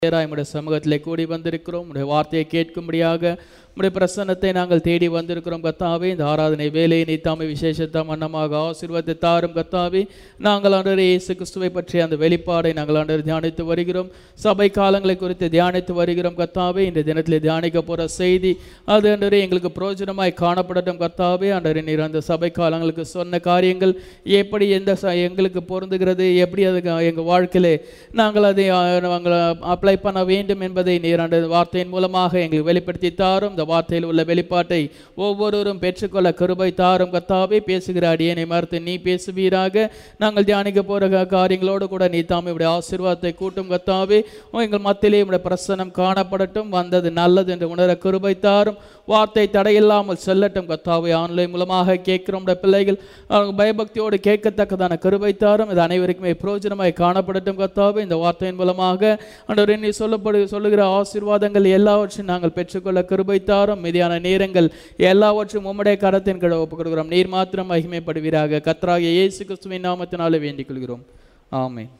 நேராக நம்முடைய சமூகத்திலே கூடி வந்திருக்கிறோம் உடைய வார்த்தையை கேட்கும்படியாக உடைய பிரசன்னத்தை நாங்கள் தேடி வந்திருக்கிறோம் கத்தாவே இந்த ஆராதனை வேலையை நீத்தாமை விசேஷத்தா மன்னமாக ஆசீர்வாதத்தை தாரும் கத்தாவே நாங்கள் ஆண்டவரே இயேசு கிறிஸ்துவை பற்றிய அந்த வெளிப்பாடை நாங்கள் ஆண்டவர் தியானித்து வருகிறோம் சபை காலங்களை குறித்து தியானித்து வருகிறோம் கத்தாவே இந்த தினத்தில் தியானிக்க போகிற செய்தி அது ஆண்டவரே எங்களுக்கு பிரயோஜனமாய் காணப்படட்டும் கத்தாவே ஆண்டவரே நீர் அந்த சபை காலங்களுக்கு சொன்ன காரியங்கள் எப்படி எந்த ச- எங்களுக்கு பொருந்துகிறது எப்படி அது எங்கள் வாழ்க்கையிலே நாங்கள் அதை ஆ, நாங்கள் அப்ளை பண்ண வேண்டும் என்பதை நீர் அந்த வார்த்தையின் மூலமாக எங்களுக்கு வெளிப்படுத்தி தாரும் இந்த வார்த்தையில் உள்ள வெளிப்பாட்டை ஒவ்வொருவரும் பெற்றுக்கொள்ள கிருபை தாரும் கத்தாவே பேசுகிற அடியனை மறுத்து நீ பேசுவீராக நாங்கள் தியானிக்க போகிற காரியங்களோடு கூட நீ தாமே இப்படி ஆசீர்வாதத்தை கூட்டும் கத்தாவே எங்கள் மத்தியிலே உடைய பிரசனம் காணப்படட்டும் வந்தது நல்லது என்று உணர கிருபை தாரும் வார்த்தை தடையில்லாமல் செல்லட்டும் கத்தாவே ஆன்லைன் மூலமாக கேட்கிறோம் உடைய பிள்ளைகள் அவங்க பயபக்தியோடு கேட்கத்தக்கதான கிருபை தாரும் இது அனைவருக்குமே பிரயோஜனமாய் காணப்படட்டும் கத்தாவே இந்த வார்த்தையின் மூலமாக ஆண்டவர் நீ சொல்லப்படு சொல்லுகிற ஆசீர்வாதங்கள் எல்லாவற்றையும் நாங்கள் பெற்றுக்கொள்ள கிருபை தாரும் மீதியான நேரங்கள் எல்லாவற்றையும் உம்முடைய கரத்தின் கீழ் ஒப்புக் கொடுக்கிறோம் நீர் மாத்திரம் மகிமைப்படுவீராக கத்ராகிய இயேசு கிறிஸ்துவின் நாமத்தினாலே வேண்டிக் கொள்கிறோம் ஆமென்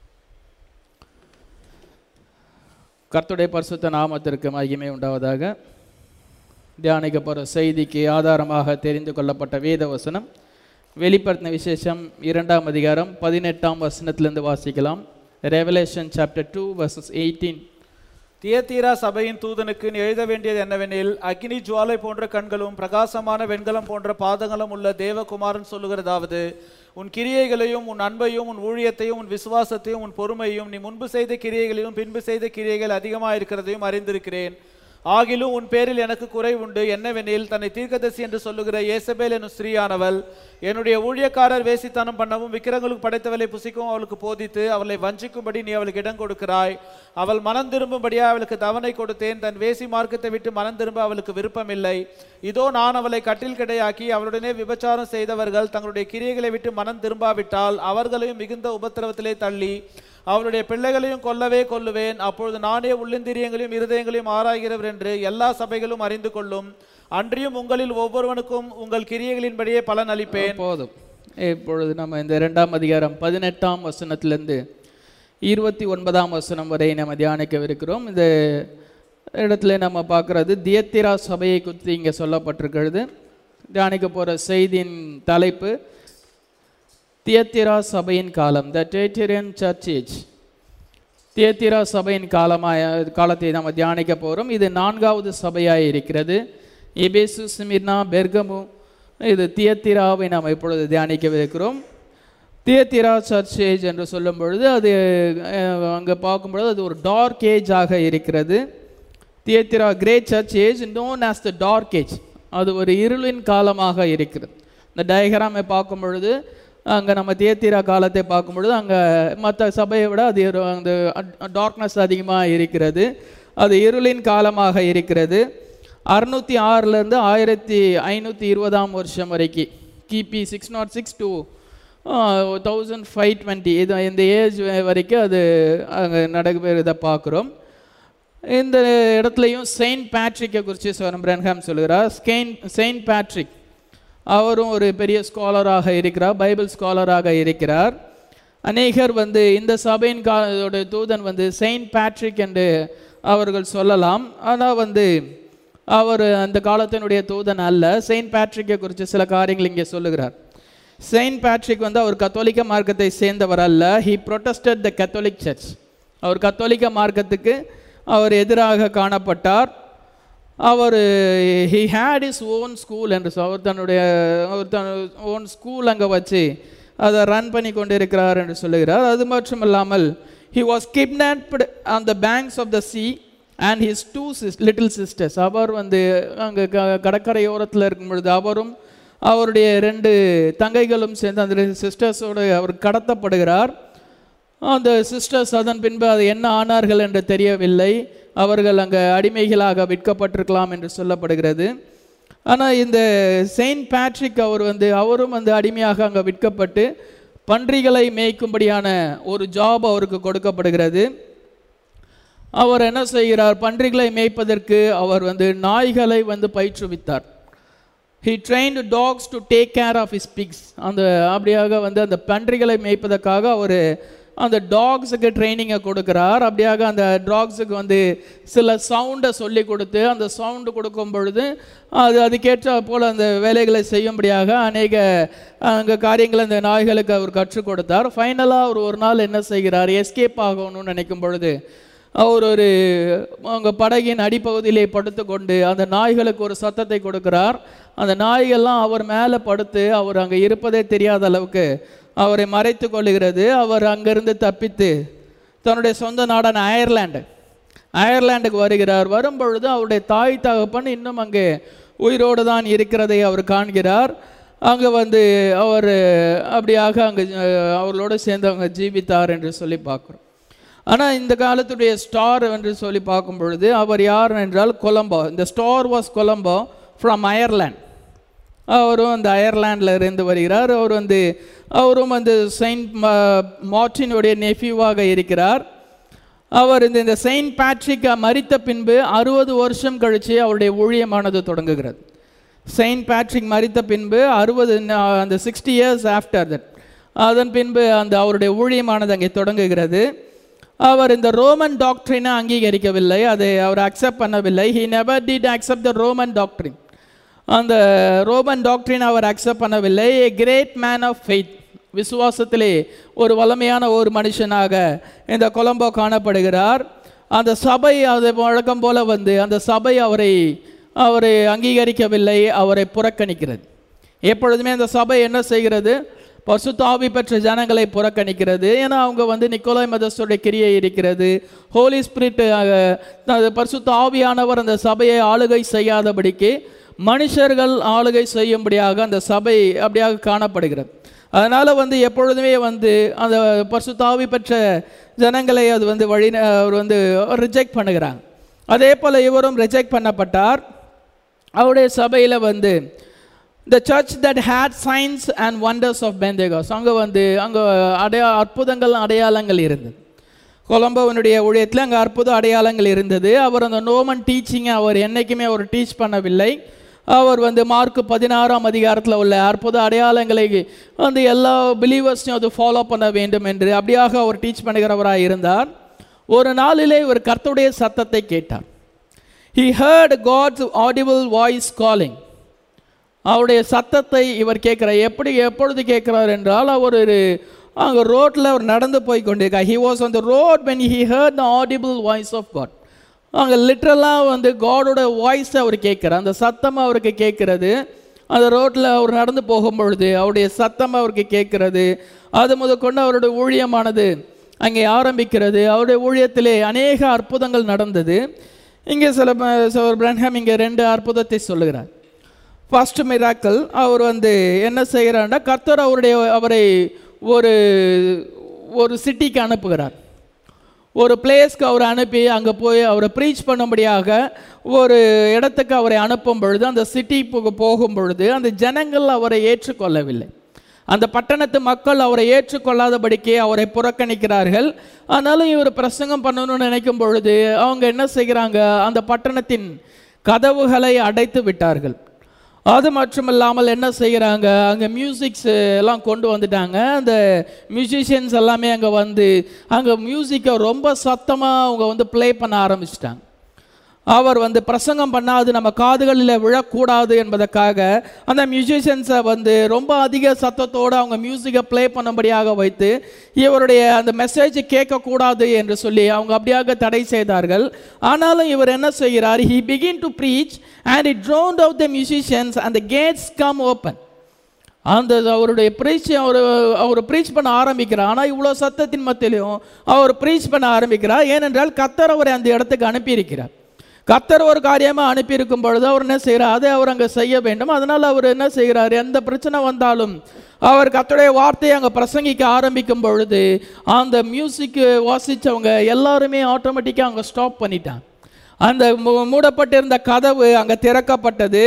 கர்த்தருடைய பரிசுத்த நாமத்திற்கு மகிமை உண்டாவதாக தியானிக்க போகிற செய்திக்கு ஆதாரமாக தெரிந்து கொள்ளப்பட்ட வேத வசனம் வெளிப்படுத்தின விசேஷம் இரண்டாம் அதிகாரம் பதினெட்டாம் வசனத்திலிருந்து வாசிக்கலாம் Revelation chapter two verses eighteen Thyatira சபையின் தூதனுக்கு நீ எழுத வேண்டியது என்னவெனில் அக்னி ஜுவாலை போன்ற கண்களும் பிரகாசமான வெண்கலம் போன்ற பாதங்களும் உள்ள தேவகுமாரன் சொல்லுகிறதாவது உன் கிரியைகளையும் உன் அன்பையும் உன் ஊழியத்தையும் உன் விசுவாசத்தையும் உன் பொறுமையும் நீ முன்பு செய்த கிரியைகளிலும் பின்பு செய்த கிரியைகள் அதிகமாக இருக்கிறதையும் அறிந்திருக்கிறேன் ஆகிலும் உன் பேரில் எனக்கு குறை உண்டு என்னவெனில் தன்னை தீர்க்கதரிசி என்று சொல்லுகிற ஏசபேல் என்னும் ஸ்திரீயானவள் என்னுடைய ஊழியக்காரர் வேசித்தனம் பண்ணவும் விக்கிரங்களுக்கு படைத்தவளை புசிக்கவும் அவளுக்கு போதித்து அவளை வஞ்சிக்கும்படி நீ அவளுக்கு இடம் கொடுக்கிறாய் அவள் மனம் திரும்பும்படியா அவளுக்கு தவணை கொடுத்தேன் தன் வேசி மார்க்கத்தை விட்டு மனம் திரும்ப அவளுக்கு விருப்பமில்லை இதோ நான் அவளை கட்டில் கிடையாக்கி அவளுடனே விபச்சாரம் செய்தவர்கள் தங்களுடைய கிரியைகளை விட்டு மனம் திரும்பாவிட்டால் அவர்களையும் மிகுந்த உபத்திரவத்திலே தள்ளி அவளுடைய பிள்ளைகளையும் கொல்லவே கொல்லுவேன் அப்பொழுது நானே உள்ளிந்திரியங்களையும் இருதயங்களையும் ஆராய்கிறவர் என்று எல்லா சபைகளும் அறிந்து கொள்ளும் அன்றியும் உங்களில் ஒவ்வொருவனுக்கும் உங்கள் கிரியைகளின்படியே பலன் அளிப்பேன் போதும் இப்பொழுது நம்ம இந்த இரண்டாம் அதிகாரம் பதினெட்டாம் வசனத்திலிருந்து இருபத்தி ஒன்பதாம் வசனம் வரை நம்ம தியானிக்கவிருக்கிறோம் இந்த இடத்துல நம்ம பார்க்குறது தியத்திரா சபையை குறித்து இங்கே சொல்லப்பட்டிருக்கிறது தியானிக்க போகிற செய்தியின் தலைப்பு தியத்திரா சபையின் காலம் த டேட்டரியன் சர்ச் ஏஜ் தியத்திரா சபையின் காலமாய காலத்தை நம்ம தியானிக்க போகிறோம் இது நான்காவது சபையாக இருக்கிறது எபேசு சிமிர்னா பெர்கமு இது தியத்திராவை நாம் இப்பொழுது தியானிக்கவிருக்கிறோம் தியத்திரா சர்ச் ஏஜ் என்று சொல்லும் பொழுது அது அங்கே பார்க்கும்பொழுது அது ஒரு டார்க் ஏஜாக இருக்கிறது Thyatira great church age known as the dark age அது ஒரு இருளின் காலமாக இருக்கிறது இந்த டயக்ராமை பார்க்கும் பொழுது அங்கே நம்ம தியத்திரா காலத்தை பார்க்கும் பொழுது அங்கே மற்ற சபையை விட அது ஒரு- அந்த டார்க்னஸ் அதிகமாக இருக்கிறது அது இருளின் காலமாக இருக்கிறது அறுநூற்றி ஆறுலேருந்து ஆயிரத்தி ஐநூற்றி இருபதாம் வருஷம் வரைக்கும் கிபி six nought six two thousand five twenty இது இந்த ஏஜ் வரைக்கும் அது அங்கே நடைபெறதை பார்க்குறோம் இந்த இடத்துலையும் செயின்ட் பேட்ரிக்கை குறித்து சோரம் பிரன்ஹாம் சொல்கிறார் ஸ்கெயின் செயின்ட் பேட்ரிக் அவரும் ஒரு பெரிய ஸ்காலராக இருக்கிறார் பைபிள் ஸ்காலராக இருக்கிறார் அநேகர் வந்து இந்த சபையின் காலோட தூதன் வந்து செயின்ட் பேட்ரிக் என்று அவர்கள் சொல்லலாம் ஆனால் வந்து அவர் அந்த காலத்தினுடைய தூதன் அல்ல செயின்ட் பேட்ரிக்கை குறித்து சில காரியங்கள் இங்கே சொல்லுகிறார் செயின்ட் பேட்ரிக் வந்து அவர் கத்தோலிக்க மார்க்கத்தை சேர்ந்தவர் அல்ல he protested the Catholic church அவர் கத்தோலிக்க மார்க்கத்துக்கு அவர் எதிராக காணப்பட்டார் அவர் he had his own school என்று சொ- அவர் தன்னுடைய அவர் தன் ஓன் ஸ்கூல் அங்கே வச்சு அதை ரன் பண்ணி கொண்டிருக்கிறார் என்று சொல்லுகிறார் அது மட்டும் இல்லாமல் he was kidnapped on the banks of the sea and his two sis little sisters அவர் வந்து அங்கே க கடற்கரையோரத்தில் இருக்கும் பொழுது அவரும் அவருடைய ரெண்டு தங்கைகளும் சேர்ந்து அந்த சிஸ்டர்ஸோடு அவர் கடத்தப்படுகிறார் அந்த சிஸ்டர்ஸ் அதன் பின்பு அது என்ன ஆனார்கள் என்று தெரியவில்லை அவர்கள் அங்கே அடிமைகளாக விற்கப்பட்டிருக்கலாம் என்று சொல்லப்படுகிறது ஆனால் இந்த செயின்ட் பேட்ரிக் அவர் வந்து அவரும் வந்து அடிமையாக அங்கே விற்கப்பட்டு பன்றிகளை மேய்க்கும்படியான ஒரு ஜாப் அவருக்கு கொடுக்கப்படுகிறது அவர் என்ன செய்கிறார் பன்றிகளை மேய்ப்பதற்கு அவர் வந்து நாய்களை வந்து பயிற்றுவித்தார் he trained dogs to take care of his pigs அந்த அப்படியாக வந்து அந்த பன்றிகளை மேய்ப்பதற்காக அவர் அந்த டாக்ஸுக்கு ட்ரைனிங்கை கொடுக்குறார் அப்படியாக அந்த டாக்ஸுக்கு வந்து சில சவுண்டை சொல்லி கொடுத்து அந்த சவுண்டு கொடுக்கும் பொழுது அது அதுக்கேற்ற போல் அந்த வேலைகளை செய்யும்படியாக அநேக அங்கே காரியங்களை அந்த நாய்களுக்கு அவர் கற்றுக் கொடுத்தார் ஃபைனலாக அவர் ஒரு நாள் என்ன செய்கிறார் எஸ்கேப் ஆகணும்னு நினைக்கும் பொழுது அவர் ஒரு அவங்க படகின் அடிப்பகுதியிலே படுத்துக்கொண்டு அந்த நாய்களுக்கு ஒரு சத்தத்தை கொடுக்கிறார் அந்த நாய்கள்லாம் அவர் மேலே படுத்து அவர் அங்கே இருப்பதே தெரியாத அளவுக்கு அவரை மறைத்து கொள்ளுகிறது அவர் அங்கிருந்து தப்பித்து தன்னுடைய சொந்த நாடான அயர்லாண்டு அயர்லாண்டுக்கு வருகிறார் வரும்பொழுது அவருடைய தாய் தகப்பன் இன்னும் அங்கே உயிரோடு தான் இருக்கிறதை அவர் காண்கிறார் அங்கே வந்து அவர் அப்படியாக அங்கே அஹ், அவர்களோடு சேர்ந்து அவங்க ஜீவித்தார் என்று சொல்லி பார்க்குறோம் ஆனால் இந்த காலத்துடைய ஸ்டார் என்று சொல்லி பார்க்கும் பொழுது அவர் யார் என்றால் கொலம்போ இந்த star was Columba from Ireland அவரும் அந்த அயர்லாண்டில் இருந்து வருகிறார் அவர் வந்து அவரும் வந்து செயின்ட் மார்டினுடைய நெஃப்யூவாக இருக்கிறார் அவர் இந்த இந்த செயின்ட் பேட்ரிக் மரித்த பின்பு அறுபது வருஷம் கழித்து அவருடைய ஊழியமானது தொடங்குகிறது செயின்ட் பேட்ரிக் மரித்த பின்பு அறுபது அந்த சிக்ஸ்டி இயர்ஸ் ஆஃப்டர் தட் அதன் பின்பு அந்த அவருடைய ஊழியமானது அங்கே தொடங்குகிறது அவர் இந்த ரோமன் டாக்டரினை அங்கீகரிக்கவில்லை அதை அவர் அக்செப்ட் பண்ணவில்லை he never did accept the Roman doctrine அந்த ரோமன் டாக்டரின் அவர் அக்செப்ட் பண்ணவில்லை a great man of faith விசுவாசத்திலே ஒரு வலிமையான ஒரு மனுஷனாக இந்த கொலம்போ காணப்படுகிறார் அந்த சபை அது வழக்கம் போல வந்து அந்த சபை அவரை அவரை அங்கீகரிக்கவில்லை அவரை புறக்கணிக்கிறது எப்பொழுதுமே அந்த சபை என்ன செய்கிறது பசுத்தாவி பெற்ற ஜனங்களை புறக்கணிக்கிறது ஏன்னா அவங்க வந்து நிக்கோலாய் மதஸ்தோடைய கிரியை இருக்கிறது ஹோலி ஸ்பிரிட் பரிசுத்த ஆவியானவர் அந்த சபையை ஆளுகை செய்யாதபடிக்கு மனுஷர்கள் ஆளுகை செய்யும்படியாக அந்த சபை அப்படியாக காணப்படுகிறது அதனால் வந்து எப்பொழுதுமே வந்து அந்த பரிசுத்தாவி பெற்ற ஜனங்களை அது வந்து வழி அவர் வந்து ரிஜெக்ட் பண்ணுகிறாங்க அதே போல் இவரும் ரிஜெக்ட் பண்ணப்பட்டார் அவருடைய சபையில் வந்து the church that had signs and wonders of Pentecost அங்கே வந்து அங்கே அடையா அற்புதங்கள் அடையாளங்கள் இருந்தது கொலம்போவனுடைய ஊழியத்தில் அங்கே அற்புத அடையாளங்கள் இருந்தது அவர் அந்த நோமன் டீச்சிங்கை அவர் என்றைக்குமே அவர் டீச் பண்ணவில்லை அவர் வந்து மார்க் பதினாறாம் அதிகாரத்தில் உள்ள அற்புத அடையாளங்களை வந்து எல்லா பிலீவர்ஸையும் அது ஃபாலோ பண்ண வேண்டும் என்று அப்படியாக அவர் டீச் பண்ணுகிறவராக இருந்தார் ஒரு நாளிலே இவர் கர்த்தருடைய சத்தத்தை கேட்டார் he heard God's audible voice calling அவருடைய சத்தத்தை இவர் கேட்கிறார் எப்படி எப்பொழுது கேட்கிறார் என்றால் அவர் ஒரு அங்கே ரோட்டில் அவர் நடந்து போய் கொண்டிருக்கார் he was on the road when he heard the audible voice of God அங்கே லிட்ரலாக வந்து காடோட வாய்ஸை அவர் கேட்குறார் அந்த சத்தம் அவருக்கு கேட்கிறது அந்த ரோட்டில் அவர் நடந்து போகும் பொழுது அவருடைய சத்தம் அவருக்கு கேட்கிறது அது முதற்கொண்டு அவருடைய ஊழியமானது அங்கே ஆரம்பிக்கிறது அவருடைய ஊழியத்திலே அநேக அற்புதங்கள் நடந்தது இங்கே சில சோர் பிரன்ஹாம் இங்கே ரெண்டு அற்புதத்தை சொல்லுகிறார் ஃபர்ஸ்ட் மிராக்கல் அவர் வந்து என்ன செய்கிறார்னா கர்த்தர் அவருடைய அவரை ஒரு ஒரு சிட்டிக்கு அனுப்புகிறார் ஒரு பிளேஸ்க்கு அவரை அனுப்பி அங்கே போய் அவரை ப்ரீச் பண்ணும்படியாக ஒரு இடத்துக்கு அவரை அனுப்பும் பொழுது அந்த சிட்டிக்கு போகும் பொழுது அந்த ஜனங்கள் அவரை ஏற்றுக்கொள்ளவில்லை அந்த பட்டணத்து மக்கள் அவரை ஏற்றுக்கொள்ளாதபடிக்கே அவரை புறக்கணிக்கிறார்கள் ஆனாலும் இவர் பிரசங்கம் பண்ணணும்னு நினைக்கும் பொழுது அவங்க என்ன செய்கிறாங்க அந்த பட்டணத்தின் கதவுகளை அடைத்து விட்டார்கள் அது மட்டும் இல்லாமல் என்ன செய்கிறாங்க அங்கே மியூசிக்ஸ் எல்லாம் கொண்டு வந்துட்டாங்க அந்த மியூசிஷியன்ஸ் எல்லாமே அங்கே வந்து அங்கே மியூசிக்கை ரொம்ப சத்தமாக அவங்க வந்து ப்ளே பண்ண ஆரம்பிச்சிட்டாங்க அவர் வந்து பிரசங்கம் பண்ணாது நம்ம காதுகளில் விழக்கூடாது என்பதற்காக அந்த மியூசிஷியன்ஸை வந்து ரொம்ப அதிக சத்தத்தோடு அவங்க மியூசிக்கை ப்ளே பண்ணும்படியாக வைத்து இவருடைய அந்த மெசேஜ் கேட்கக்கூடாது என்று சொல்லி அவங்க அப்படியாக தடை செய்தார்கள் ஆனாலும் இவர் என்ன செய்கிறார் he begin to preach and it drowned out the musicians அந்த கேட்ஸ் கம் ஓப்பன் அந்த அவருடைய ப்ரீச் அவர் அவர் ப்ரீச் பண்ண ஆரம்பிக்கிறார் ஆனால் இவ்வளோ சத்தத்தின் மத்தியிலையும் அவர் ப்ரீச் பண்ண ஆரம்பிக்கிறார் ஏனென்றால் கத்தர் அவரை அந்த இடத்துக்கு அனுப்பியிருக்கிறார் கத்தர் ஒரு காரியமாக அனுப்பியிருக்கும் பொழுது அவர் என்ன செய்கிறார் அதை அவர் அங்கே செய்ய வேண்டும் அதனால் அவர் என்ன செய்கிறார் எந்த பிரச்சனை வந்தாலும் அவர் கத்தருடைய வார்த்தையை அங்கே பிரசங்கிக்க ஆரம்பிக்கும் பொழுது அந்த மியூசிக் வாசித்தவங்க எல்லாருமே ஆட்டோமேட்டிக்காக அங்கே ஸ்டாப் பண்ணிட்டாங்க அந்த மூ- மூடப்பட்டிருந்த கதவு அங்கே திறக்கப்பட்டது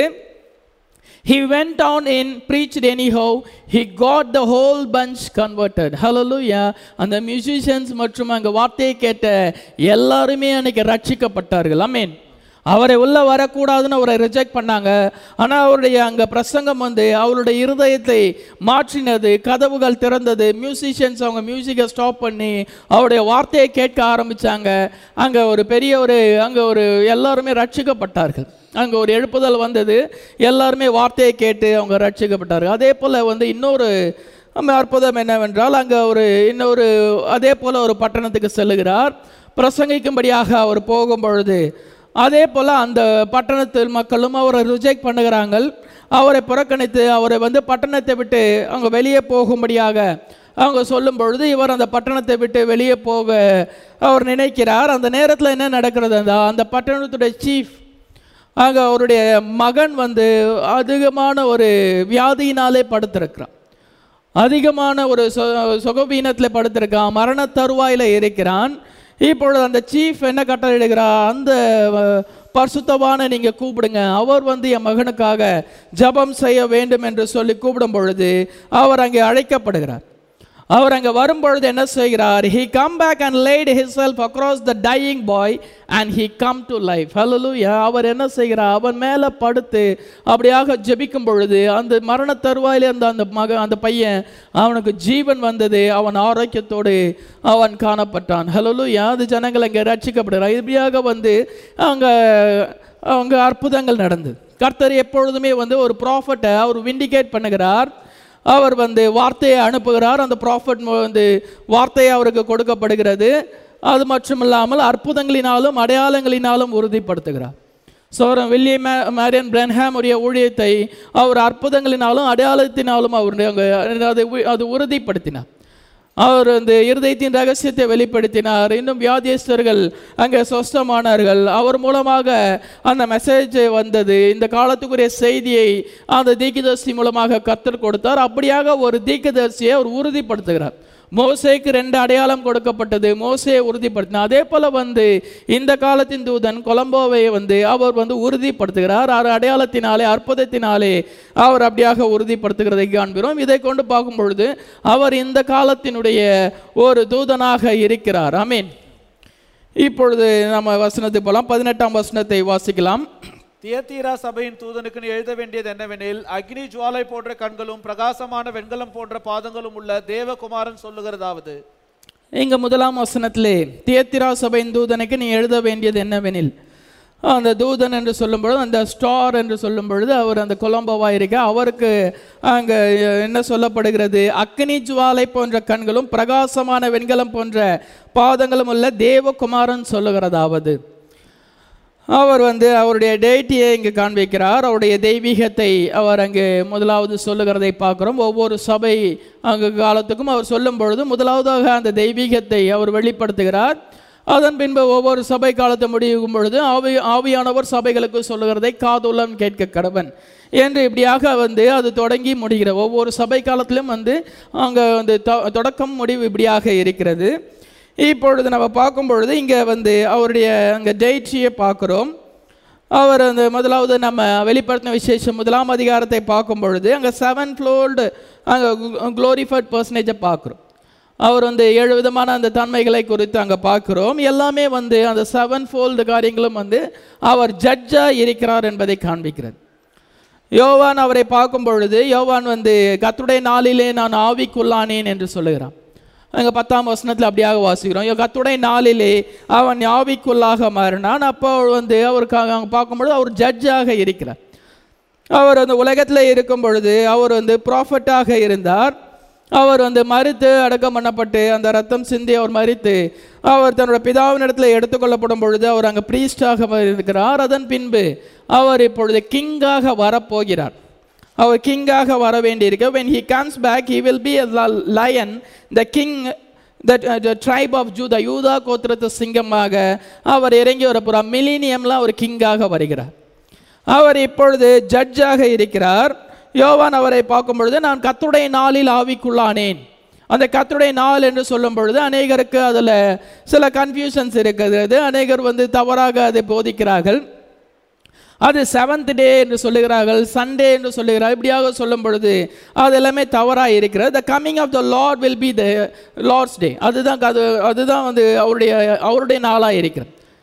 He went on in, preached anyhow. He got the whole bunch converted. Hallelujah. அந்த மியூசிஷியன்ஸ் மற்றும் அங்கே வார்த்தையை கேட்ட எல்லாருமே அன்னைக்கு ரட்சிக்கப்பட்டார்கள் அமேன் அவரை உள்ள வரக்கூடாதுன்னு அவரை ரிஜெக்ட் பண்ணாங்க ஆனால் அவருடைய அங்கே பிரசங்கம் வந்து அவருடைய இருதயத்தை மாற்றினது கதவுகள் திறந்தது மியூசிஷியன்ஸ் அவங்க மியூசிக்கை ஸ்டாப் பண்ணி அவருடைய வார்த்தையை கேட்க ஆரம்பிச்சாங்க அங்கே ஒரு பெரிய ஒரு அங்கே ஒரு எல்லாருமே ரட்சிக்கப்பட்டார்கள் அங்கே ஒரு எழுப்புதல் வந்தது எல்லாருமே வார்த்தையை கேட்டு அவங்க ரட்சிக்கப்பட்டார்கள் அதே போல் வந்து இன்னொரு நம்ம அற்புதம் என்னவென்றால் அங்கே ஒரு இன்னொரு அதே போல் ஒரு பட்டணத்துக்கு செல்லுகிறார் பிரசங்கிக்கும்படியாக அவர் போகும் பொழுது அதே போல் அந்த பட்டணத்தில் மக்களும் அவரை ரிஜெக்ட் பண்ணுகிறாங்க அவரை புறக்கணித்து அவரை வந்து பட்டணத்தை விட்டு அவங்க வெளியே போகும்படியாக அவங்க சொல்லும் பொழுது இவர் அந்த பட்டணத்தை விட்டு வெளியே போக அவர் நினைக்கிறார் அந்த நேரத்தில் என்ன நடக்கிறது அந்த அந்த பட்டணத்துடைய சீஃப் ஆக அவருடைய மகன் வந்து அதிகமான ஒரு வியாதியினாலே படுத்திருக்கிறான் அதிகமான ஒரு சொ சுகவீனத்தில் படுத்திருக்கான் மரண தருவாயில் இருக்கிறான் இப்பொழுது அந்த சீஃப் என்ன கட்டளையிடுகிறார் அந்த அஹ், பரிசுத்தவானை நீங்கள் கூப்பிடுங்க அவர் வந்து என் மகனுக்காக ஜெபம் செய்ய வேண்டும் என்று சொல்லி கூப்பிடும் பொழுது அவர் அங்கே அழைக்கப்படுகிறார் அவர் அங்கே வரும்பொழுது என்ன செய்கிறார் he come back and laid himself across the dying boy and he come to life hallelujah அவர் என்ன செய்கிறார் அவன் மேலே படுத்து அப்படியாக ஜெபிக்கும் பொழுது அந்த மரண தருவாயிலே இருந்த அந்த மக அந்த பையன் அவனுக்கு ஜீவன் வந்தது அவன் ஆரோக்கியத்தோடு அவன் காணப்பட்டான் hallelujah அது ஜனங்கள் அங்கே ரட்சிக்கப்படுகிறார் இப்படியாக வந்து அங்கே அவங்க அற்புதங்கள் நடந்தது கர்த்தர் எப்பொழுதுமே வந்து ஒரு ப்ராஃபட்டை அவர் விண்டிகேட் பண்ணுகிறார் அவர் வந்து வார்த்தையை அனுப்புகிறார் அந்த ப்ராஃபட் வந்து வார்த்தை அவருக்கு கொடுக்கப்படுகிறது அது மட்டும் இல்லாமல் அற்புதங்களினாலும் அடையாளங்களினாலும் உறுதிப்படுத்துகிறார் சோரம் வில்லியம் மே- மேரியன் பிரன்ஹாம் உடைய ஊழியத்தை அவர் அற்புதங்களினாலும் அடையாளத்தினாலும் அவருடைய அங்க அது உ- அது உறுதிப்படுத்தினார் அவர் அந்த இருதயத்தின் ரகசியத்தை வெளிப்படுத்தினார் இன்னும் வியாதியஸ்தர்கள் அங்கே சொஸ்தமானார்கள் அவர் மூலமாக அந்த மெசேஜ் வந்தது இந்த காலத்துக்குரிய செய்தியை அந்த தீர்க்கதரிசி மூலமாக கத்தர் கொடுத்தார் அப்படியாக ஒரு தீர்க்கதரிசியை அவர் உறுதிப்படுத்துகிறார் மோசேக்கு ரெண்டு அடையாளம் கொடுக்கப்பட்டது மோசையை உறுதிப்படுத்தினார் அதே போல வந்து இந்த காலத்தின் தூதன் கொலம்போவை வந்து அவர் வந்து உறுதிப்படுத்துகிறார் அவர் அடையாளத்தினாலே அற்புதத்தினாலே அவர் அப்படியாக உறுதிப்படுத்துகிறதை காண்கிறோம் இதை கொண்டு பார்க்கும் பொழுது அவர் இந்த காலத்தினுடைய ஒரு தூதனாக இருக்கிறார் ஆமீன் இப்பொழுது நம்ம வசனத்துக்கு போகலாம் பதினெட்டாம் வசனத்தை வாசிக்கலாம் தியத்தீரா சபையின் தூதனுக்கு நீ எழுத வேண்டியது என்னவெனில் அக்னி ஜுவாலை போன்ற கண்களும் பிரகாசமான வெண்கலம் போன்ற பாதங்களும் உள்ள தேவகுமாரன் சொல்லுகிறதாவது இங்க முதலாம் வசனத்திலே தியத்திரா சபையின் தூதனுக்கு நீ எழுத வேண்டியது என்னவெனில் அந்த தூதன் என்று சொல்லும் பொழுது அந்த ஸ்டார் என்று சொல்லும் பொழுது அவர் அந்த கொலம்போவா இருக்க அவருக்கு அங்கே என்ன சொல்லப்படுகிறது அக்னி ஜுவாலை போன்ற கண்களும் பிரகாசமான வெண்கலம் போன்ற பாதங்களும் உள்ள தேவகுமாரன் சொல்லுகிறதாவது அவர் வந்து அவருடைய டேட்டியை இங்கு காண்பிக்கிறார் அவருடைய தெய்வீகத்தை அவர் அங்கே முதலாவது சொல்லுகிறதை பார்க்கிறோம் ஒவ்வொரு சபை அங்கு காலத்துக்கும் அவர் சொல்லும் பொழுது முதலாவதாக அந்த தெய்வீகத்தை அவர் வெளிப்படுத்துகிறார் அதன் பின்பு ஒவ்வொரு சபை காலத்தை முடியும் பொழுது ஆவி ஆவியானவர் சபைகளுக்கு சொல்லுகிறதை காதுலம் கேட்க கடவன் என்று இப்படியாக வந்து அது தொடங்கி முடிகிற ஒவ்வொரு சபை காலத்திலும் வந்து அங்கே வந்து தொ- தொடக்கம் முடிவு இப்படியாக இருக்கிறது இப்பொழுது நம்ம பார்க்கும் பொழுது இங்கே வந்து அவருடைய அங்கே டெய்ட்ரியை பார்க்குறோம் அவர் அந்த முதலாவது நம்ம வெளிப்படுத்தின விசேஷம் முதலாம் அதிகாரத்தை பார்க்கும் பொழுது அங்கே செவன் ஃப்ளோல்டு அங்கே க்ளோரிஃபைட் பர்சனேஜை பார்க்குறோம் அவர் வந்து ஏழு விதமான அந்த தன்மைகளை குறித்து அங்கே பார்க்குறோம் எல்லாமே வந்து அந்த செவன் ஃபோல்டு காரியங்களும் வந்து அவர் ஜட்ஜாக இருக்கிறார் என்பதை காண்பிக்கிறது யோவான் அவரை பார்க்கும் பொழுது யோவான் வந்து கத்துடைய நாளிலே நான் ஆவிக்குள்ளானேன் என்று சொல்லுகிறான் அங்கே பத்தாம் வசனத்தில் அப்படியாக வாசிக்கிறோம் "யோ, கர்த்தருடைய நாளிலே அவன் ஆவிக்குள்ளாக மாறினான் அப்போ வந்து அவருக்கு அங்கே பார்க்கும்பொழுது அவர் ஜட்ஜாக இருக்கிறார் அவர் அந்த உலகத்தில் இருக்கும் பொழுது அவர் வந்து ப்ராஃபட்டாக இருந்தார் அவர் வந்து மறித்து அடக்கம் பண்ணப்பட்டு அந்த ரத்தம் சிந்தி அவர் மறித்து அவர் தன்னோட பிதாவினிடத்தில் எடுத்துக்கொள்ளப்படும் பொழுது அவர் அங்கே ப்ரீஸ்டாக இருக்கிறார் அதன் பின்பு அவர் இப்பொழுது கிங்காக வரப்போகிறார் அவர் கிங்காக வர வேண்டியிருக்கு when he comes back he will be a li- lion the king that uh, the tribe of judah யூதா கோத்திரத்து சிங்கமாக அவர் இறங்கி வரப்போகிறார் மில்லினியம்ல அவர் கிங்காக வருகிறார் அவர் இப்பொழுது ஜட்ஜாக இருக்கிறார் யோவான் அவரை பார்க்கும் பொழுது நான் கத்துடைய நாளில் ஆவிக்குள்ளானேன் அந்த கத்துடைய நாள் என்று சொல்லும் பொழுது அநேகருக்கு அதில் சில கன்ஃபியூஷன்ஸ் இருக்கிறது அநேகர் வந்து தவறாக அதை போதிக்கிறார்கள் அது செவன்த் டே என்று சொல்லுகிறார்கள் சண்டே என்று சொல்லுகிறார்கள் இப்படியாக சொல்லும் பொழுது அது எல்லாமே தவறாக இருக்கிறது the coming of the Lord will be the Lord's day அதுதான் அது அதுதான் வந்து அவருடைய அவருடைய நாளாக இருக்கிறது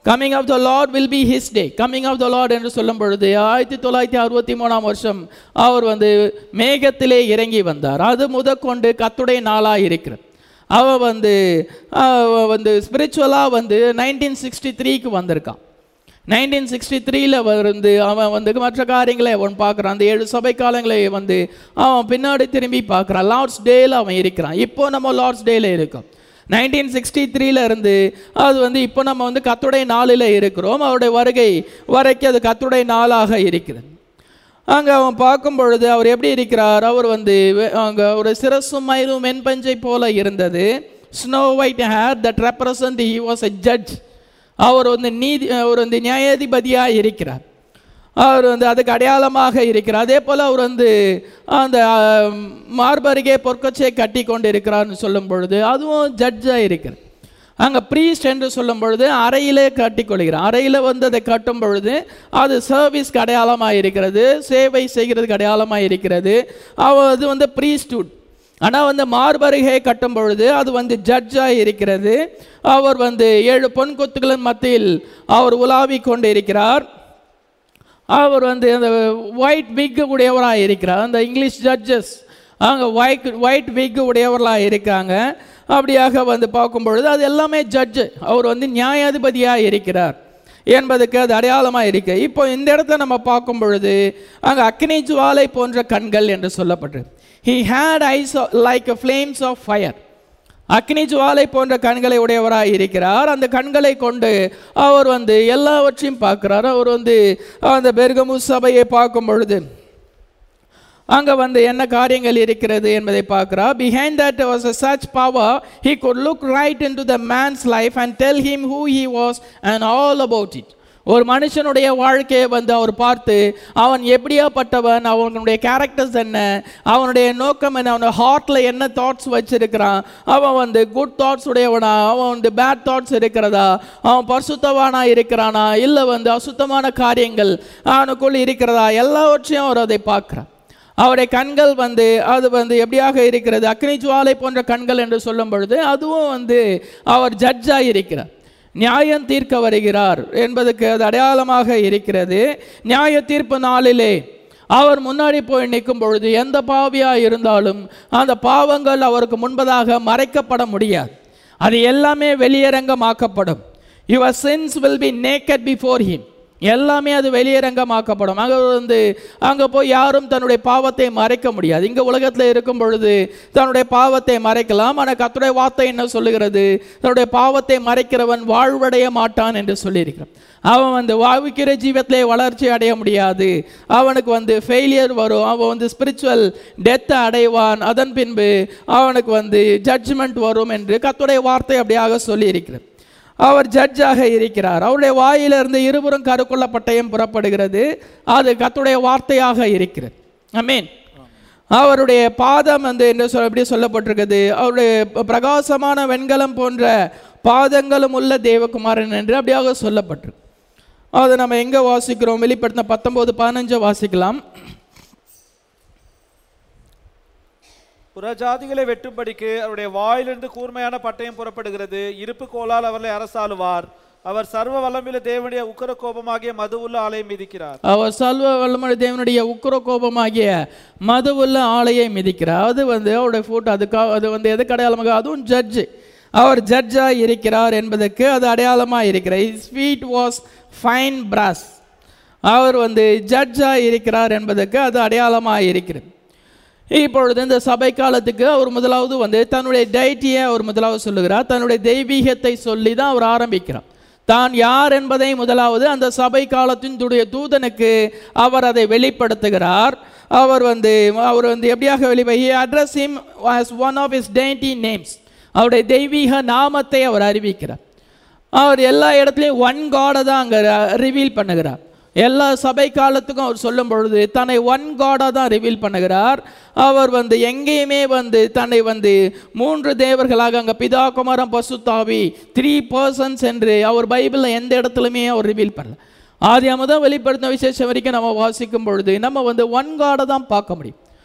coming of the Lord will be his day coming of the Lord என்று சொல்லும் பொழுது ஆயிரத்தி தொள்ளாயிரத்தி அறுபத்தி மூணாம் வருஷம் அவர் வந்து மேகத்திலே இறங்கி வந்தார் அது முதற்கொண்டு கத்துடைய நாளாக இருக்கிறது அவ வந்து அவ வந்து ஸ்பிரிச்சுவலாக வந்து நைன்டீன் சிக்ஸ்டி த்ரீக்கு வந்திருக்கான் நைன்டீன் சிக்ஸ்டி த்ரீல வந்து அவன் வந்து மற்ற காரியங்களை அவன் பார்க்குறான் அந்த ஏழு சபை காலங்களை வந்து அவன் பின்னாடி திரும்பி பார்க்குறான் லார்ட்ஸ் டேல அவன் இருக்கிறான் இப்போ நம்ம லார்ட்ஸ் டேல இருக்கோம் நைன்டீன் சிக்ஸ்டி த்ரீல இருந்து அது வந்து இப்போ நம்ம வந்து கத்துடைய நாளில் இருக்கிறோம் அவருடைய வருகை வரைக்கும் அது கத்துடைய நாளாக இருக்கிறது அங்கே அவன் பார்க்கும் பொழுது அவர் எப்படி இருக்கிறார் அவர் வந்து வெ- அங்க ஒரு சிரசும் மயிலும் மென்பஞ்சை போல இருந்தது snow white hair that represent he was a judge அவர் வந்து நீதி அவர் வந்து நியாயாதிபதியாக இருக்கிறார் அவர் வந்து அதுக்கு அடையாளமாக இருக்கிறார் அதே போல் அவர் வந்து அந்த ஆம், மார்பருகே பொற்கச்சை கட்டி கொண்டு இருக்கிறார்னு சொல்லும் பொழுது அதுவும் ஜட்ஜாக இருக்கிறார் அங்கே ப்ரீஸ்ட் என்று சொல்லும் பொழுது அறையிலே கட்டிக்கொள்கிறார் அறையில் வந்து அதை கட்டும் பொழுது அது சர்வீஸ்க்கு அடையாளமாக இருக்கிறது சேவை செய்கிறதுக்கு அடையாளமாக இருக்கிறது அவ அது வந்து ப்ரீஸ்டுட் ஆனால் வந்து மார்பருகே கட்டும் பொழுது அது வந்து ஜட்ஜாக இருக்கிறது அவர் வந்து ஏழு பொன் கொத்துகளின் மத்தியில் அவர் உலாவி கொண்டு இருக்கிறார் அவர் வந்து அந்த ஒயிட் விக் உடையவராக இருக்கிறார் அந்த இங்கிலீஷ் ஜட்ஜஸ் அங்கே ஒயிட் ஒயிட் விக் உடையவர்களாக இருக்காங்க அப்படியாக வந்து பார்க்கும் பொழுது அது எல்லாமே ஜட்ஜு அவர் வந்து நியாயாதிபதியாக இருக்கிறார் என்பதுக்கு அது அடையாளமாக இருக்கு இப்போ இந்த இடத்துல நம்ம பார்க்கும் பொழுது அங்கே அக்னி ஜுவாலை போன்ற கண்கள் என்று சொல்லப்பட்டிருக்கு he had eyes like flames of fire அக்னி ஜுவாலை போன்ற கண்களை உடையவராய் இருக்கிறார் அந்த கண்களை கொண்டு அவர் வந்து எல்லாவற்றையும் பார்க்கிறார் அவர் வந்து அந்த பெர்கமு சபையை பார்க்கும் பொழுது அங்க வந்து என்ன காரியங்கள் இருக்கிறது என்பதை பார்க்கிறார் behind that was a such power he could look right into the man's life and tell him who he was and all about it ஒரு மனுஷனுடைய வாழ்க்கையை வந்து அவர் பார்த்து அவன் எப்படியாப்பட்டவன் அவனுடைய கேரக்டர்ஸ் என்ன அவனுடைய நோக்கம் என்ன அவனோட ஹார்ட்டில் என்ன தாட்ஸ் வச்சிருக்கிறான் அவன் வந்து குட் தாட்ஸ் உடையவனா அவன் வந்து பேட் தாட்ஸ் இருக்கிறதா அவன் பரிசுத்தவானா இருக்கிறானா இல்லை வந்து அசுத்தமான காரியங்கள் அவனுக்குள் இருக்கிறதா எல்லாவற்றையும் அவர் அதை பார்க்குறான் அவருடைய கண்கள் வந்து அது வந்து எப்படியாக இருக்கிறது அக்னி ஜுவாலை போன்ற கண்கள் என்று சொல்லும் பொழுது அதுவும் வந்து அவர் ஜட்ஜாக இருக்கிறார் நியாயம் தீர்க்க வருகிறார் என்பதுக்கு அது அடையாளமாக இருக்கிறது நியாய தீர்ப்பு நாளிலே அவர் முன்னாடி போய் நிற்கும் பொழுது எந்த பாவியாக இருந்தாலும் அந்த பாவங்கள் அவருக்கு முன்பதாக மறைக்கப்பட முடியாது அது எல்லாமே வெளியரங்கமாக்கப்படும் your sins will be naked before him எல்லாமே அது வெளியரங்கமாக்கப்படும் அங்கே வந்து அங்கே போய் யாரும் தன்னுடைய பாவத்தை மறைக்க முடியாது இங்கே உலகத்தில் இருக்கும் பொழுது தன்னுடைய பாவத்தை மறைக்கலாம் ஆனால் கர்த்தருடைய வார்த்தை என்ன சொல்லுகிறது தன்னுடைய பாவத்தை மறைக்கிறவன் வாழ்வடைய மாட்டான் என்று சொல்லியிருக்கிறான் அவன் வந்து வாழ்விக்கிற ஜீவத்திலே வளர்ச்சி அடைய முடியாது அவனுக்கு வந்து ஃபெயிலியர் வரும் அவன் வந்து ஸ்பிரிச்சுவல் டெத்தை அடைவான் அதன் பின்பு அவனுக்கு வந்து ஜட்ஜ்மெண்ட் வரும் என்று கர்த்தருடைய வார்த்தை அப்படியாக சொல்லியிருக்கிறது அவர் ஜட்ஜாக இருக்கிறார் அவருடைய வாயிலிருந்து இருபுறம் கருக்குள்ள பட்டயம் புறப்படுகிறது அது கர்த்தருடைய வார்த்தையாக இருக்கிறது அமீன் அவருடைய பாதம் வந்து என்று சொல்ல எப்படி சொல்லப்பட்டிருக்குது அவருடைய பிரகாசமான வெண்கலம் போன்ற பாதங்களும் உள்ள தேவகுமாரன் என்று அப்படியாக சொல்லப்பட்டிருக்கு அதை நம்ம எங்கே வாசிக்கிறோம் வெளிப்படுத்தின பத்தொம்போது பதினஞ்சை வாசிக்கலாம் புறஜாதிகளை வெட்டும்படிக்கு அவருடைய வாயிலிருந்து கூர்மையான பட்டயம் புறப்படுகிறது இருப்பு கோலால் அவர்களை அரசாளுவார் அவர் சர்வ வல்லமையுள்ள தேவனுடைய உக்கர கோபமாகிய மதுவுள்ள ஆலயம் மிதிக்கிறார் அவர் சல்வ வல்லமுறை தேவனுடைய உக்கிர கோபமாகிய மதுவுள்ள ஆலையை மிதிக்கிறார் அது வந்து அவருடைய ஃபோட்டோ அதுக்காக அது வந்து எதுக்கு அடையாளமாக அதுவும் ஜட்ஜு அவர் ஜட்ஜாக இருக்கிறார் என்பதற்கு அது அடையாளமாக இருக்கிறார் his feet was fine brass அவர் வந்து ஜட்ஜாக இருக்கிறார் என்பதற்கு அது அடையாளமாக இருக்கிறது இப்பொழுது இந்த சபை காலத்துக்கு அவர் முதலாவது வந்து தன்னுடைய டைட்டியை அவர் முதலாவது சொல்லுகிறார் தன்னுடைய தெய்வீகத்தை சொல்லி தான் அவர் ஆரம்பிக்கிறார் தான் யார் என்பதை முதலாவது அந்த சபை காலத்தின் துடைய தூதனுக்கு அவர் அதை வெளிப்படுத்துகிறார் அவர் வந்து அவர் வந்து எப்படியாக வெளி address him as one of his dainty names அவருடைய தெய்வீக நாமத்தை அவர் அறிவிக்கிறார் அவர் எல்லா இடத்துலையும் ஒன் காடை தான் அங்கே ரிவீல் பண்ணுகிறார் எல்லா சபை காலத்துக்கும் அவர் சொல்லும் பொழுது தன்னை ஒன் காடாக தான் ரிவீல் பண்ணுகிறார் அவர் வந்து எங்கேயுமே வந்து தன்னை வந்து மூன்று தேவர்களாக அங்கே பிதா குமாரம் பசுத்தாவி த்ரீ பர்சன்ஸ் என்று அவர் பைபிளில் எந்த இடத்துலையுமே அவர் ரிவீல் பண்ணல ஆதி அமுதம் வெளிப்படுத்தின விசேஷம் வரைக்கும் நம்ம வாசிக்கும் பொழுது நம்ம வந்து ஒன் காடை தான் பார்க்க முடியும்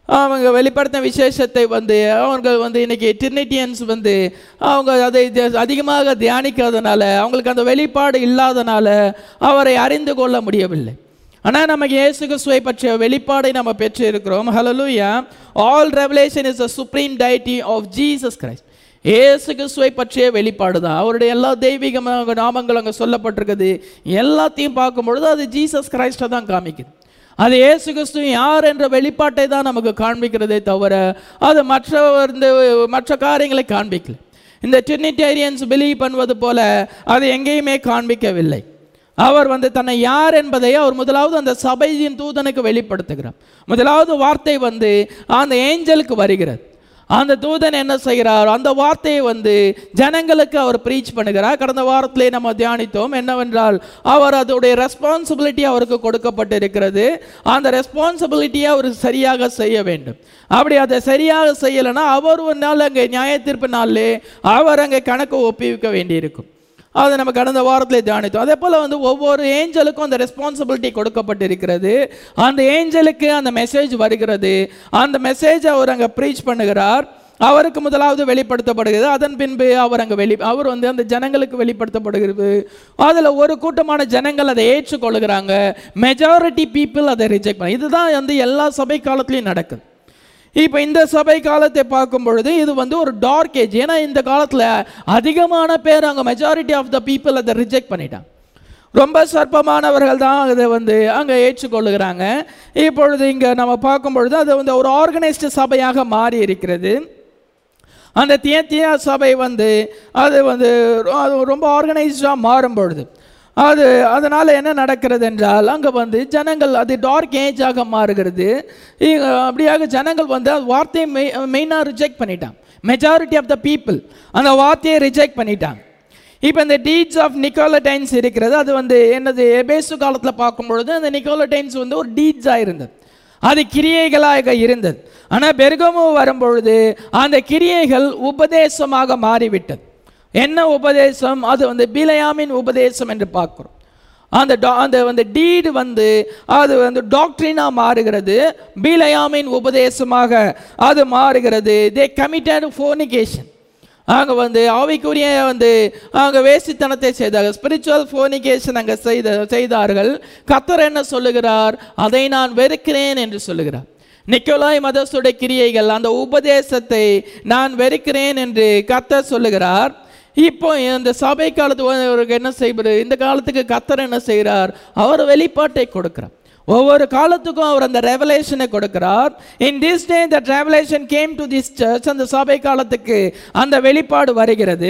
அவங்க வெளிப்படுத்தின விசேஷத்தை வந்து அவங்க வந்து இன்னைக்கு டிரினிட்டியன்ஸ் வந்து அவங்க அதை தி- அதிகமாக தியானிக்காதனால அவங்களுக்கு அந்த வெளிப்பாடு இல்லாதனால அவரை அறிந்து கொள்ள முடியவில்லை ஆனால் நமக்கு இயேசு கிறிஸ்துவை பற்றிய வெளிப்பாடை நம்ம பெற்று இருக்கிறோம் ஹalleluya all revelation is the supreme deity of Jesus Christ இயேசு கிறிஸ்துவை பற்றிய வெளிப்பாடு தான் அவருடைய எல்லா தெய்வீகமாக நாமங்கள் அங்கே சொல்லப்பட்டிருக்குது எல்லாத்தையும் பார்க்கும்பொழுது அது ஜீசஸ் கிரைஸ்டை தான் காமிக்குது அது இயேசு கிறிஸ்து யார் என்ற வெளிப்பாட்டை தான் நமக்கு காண்பிக்கிறதே தவிர அது மற்ற இந்த மற்ற காரியங்களை காண்பிக்கல இந்த ட்ரினிட்டேரியன்ஸ் பிலீவ் பண்ணுவது போல அது எங்கேயுமே காண்பிக்கவில்லை அவர் வந்து தன்னை யார் என்பதை அவர் முதலாவது அந்த சபையின் தூதனுக்கு வெளிப்படுத்துகிறார் முதலாவது வார்த்தை வந்து அந்த ஏஞ்சலுக்கு வருகிறது அந்த தூதன் என்ன செய்கிறார் அந்த வார்த்தையை வந்து ஜனங்களுக்கு அவர் ப்ரீச் பண்ணுகிறார் கடந்த வாரத்திலே நம்ம தியானித்தோம் என்னவென்றால் அவர் அதோடைய ரெஸ்பான்சிபிலிட்டி அவருக்கு கொடுக்கப்பட்டிருக்கிறது அந்த ரெஸ்பான்சிபிலிட்டியை அவர் சரியாக செய்ய வேண்டும் அப்படி அதை சரியாக செய்யலைன்னா அவர் ஒரு நாள் அங்கே நியாய தீர்ப்பு நாளிலே அவர் அங்கே கணக்கு ஒப்புவிக்க வேண்டியிருக்கும் அதை நம்ம கடந்த வாரத்தில் தியானித்தோம் அதே போல் வந்து ஒவ்வொரு ஏஞ்சலுக்கும் அந்த ரெஸ்பான்சிபிலிட்டி கொடுக்கப்பட்டிருக்கிறது அந்த ஏஞ்சலுக்கு அந்த மெசேஜ் வருகிறது அந்த மெசேஜ் அவர் அங்கே ப்ரீச் பண்ணுகிறார் அவருக்கு முதலாவது வெளிப்படுத்தப்படுகிறது அதன் பின்பு அவர் அங்கே வெளி அவர் வந்து அந்த ஜனங்களுக்கு வெளிப்படுத்தப்படுகிறது அதில் ஒரு கூட்டமான ஜனங்கள் அதை ஏற்றுக்கொள்கிறாங்க மெஜாரிட்டி பீப்புள் அதை ரிஜெக்ட் பண்ண இதுதான் வந்து எல்லா சபை காலத்துலையும் நடக்குது இப்போ இந்த சபை காலத்தை பார்க்கும் பொழுது இது வந்து ஒரு டார்க் ஏஜ் ஏன்னா இந்த காலத்தில் அதிகமான பேர் அங்கே மெஜாரிட்டி ஆஃப் த பீப்புள் அதை ரிஜெக்ட் பண்ணிட்டாங்க ரொம்ப சொற்பமானவர்கள் தான் அதை வந்து அங்கே ஏற்றுக்கொள்ளுகிறாங்க இப்பொழுது இங்கே நம்ம பார்க்கும் பொழுது அது வந்து ஒரு ஆர்கனைஸ்டு சபையாக மாறி இருக்கிறது அந்த தியத்தியா சபை வந்து அது வந்து ரொ- அது ரொம்ப ஆர்கனைஸ்டாக மாறும் பொழுது அது அதனால் என்ன நடக்கிறது என்றால் அங்கே வந்து ஜனங்கள் அது டார்க் ஏஜாக மாறுகிறது இங்க அப்படியாக ஜனங்கள் வந்து அது வார்த்தையை மெய் மெயினாக ரிஜெக்ட் பண்ணிட்டாங்க மெஜாரிட்டி ஆஃப் த பீப்புள் அந்த வார்த்தையை ரிஜெக்ட் பண்ணிட்டாங்க இப்போ இந்த டீட்ஸ் ஆஃப் நிக்கோலடைன்ஸ் இருக்கிறது அது வந்து என்னது எபேசு காலத்தில் பார்க்கும் பொழுது அந்த நிக்கோலடைன்ஸ் வந்து ஒரு டீட்ஸாக இருந்தது அது கிரியைகளாக இருந்தது ஆனால் பெருகமு வரும்பொழுது அந்த கிரியைகள் உபதேசமாக மாறிவிட்டது என்ன உபதேசம் அது வந்து பிலையாமின் உபதேசம் என்று பார்க்கிறோம் அந்த டா- அந்த வந்து டீடு வந்து அது வந்து டாக்டரினாக மாறுகிறது பீலயாமின் உபதேசமாக அது மாறுகிறது தே கமிட்டட் ஃபோனிகேஷன் அங்கே வந்து ஆவிக்குரிய வந்து அங்கே வேசித்தனத்தை செய்தார்கள் ஸ்பிரிச்சுவல் ஃபோனிகேஷன் அங்கே செய்த செய்தார்கள் கத்தர் என்ன சொல்லுகிறார் அதை நான் வெறுக்கிறேன் என்று சொல்லுகிறார் நிக்கோலாய் மதசுடைய கிரியைகள் அந்த உபதேசத்தை நான் வெறுக்கிறேன் என்று கத்தர் சொல்லுகிறார் இப்போ இந்த சபை காலத்து அவருக்கு என்ன செய்வது இந்த காலத்துக்கு கத்தர் என்ன செய்கிறார் அவர் வெளிப்பாட்டை கொடுக்கிறார் ஒவ்வொரு காலத்துக்கும் அவர் அந்த ரெவலேஷனை கொடுக்கிறார் in this day that revelation came to this church அந்த சபை காலத்துக்கு அந்த வெளிப்பாடு வருகிறது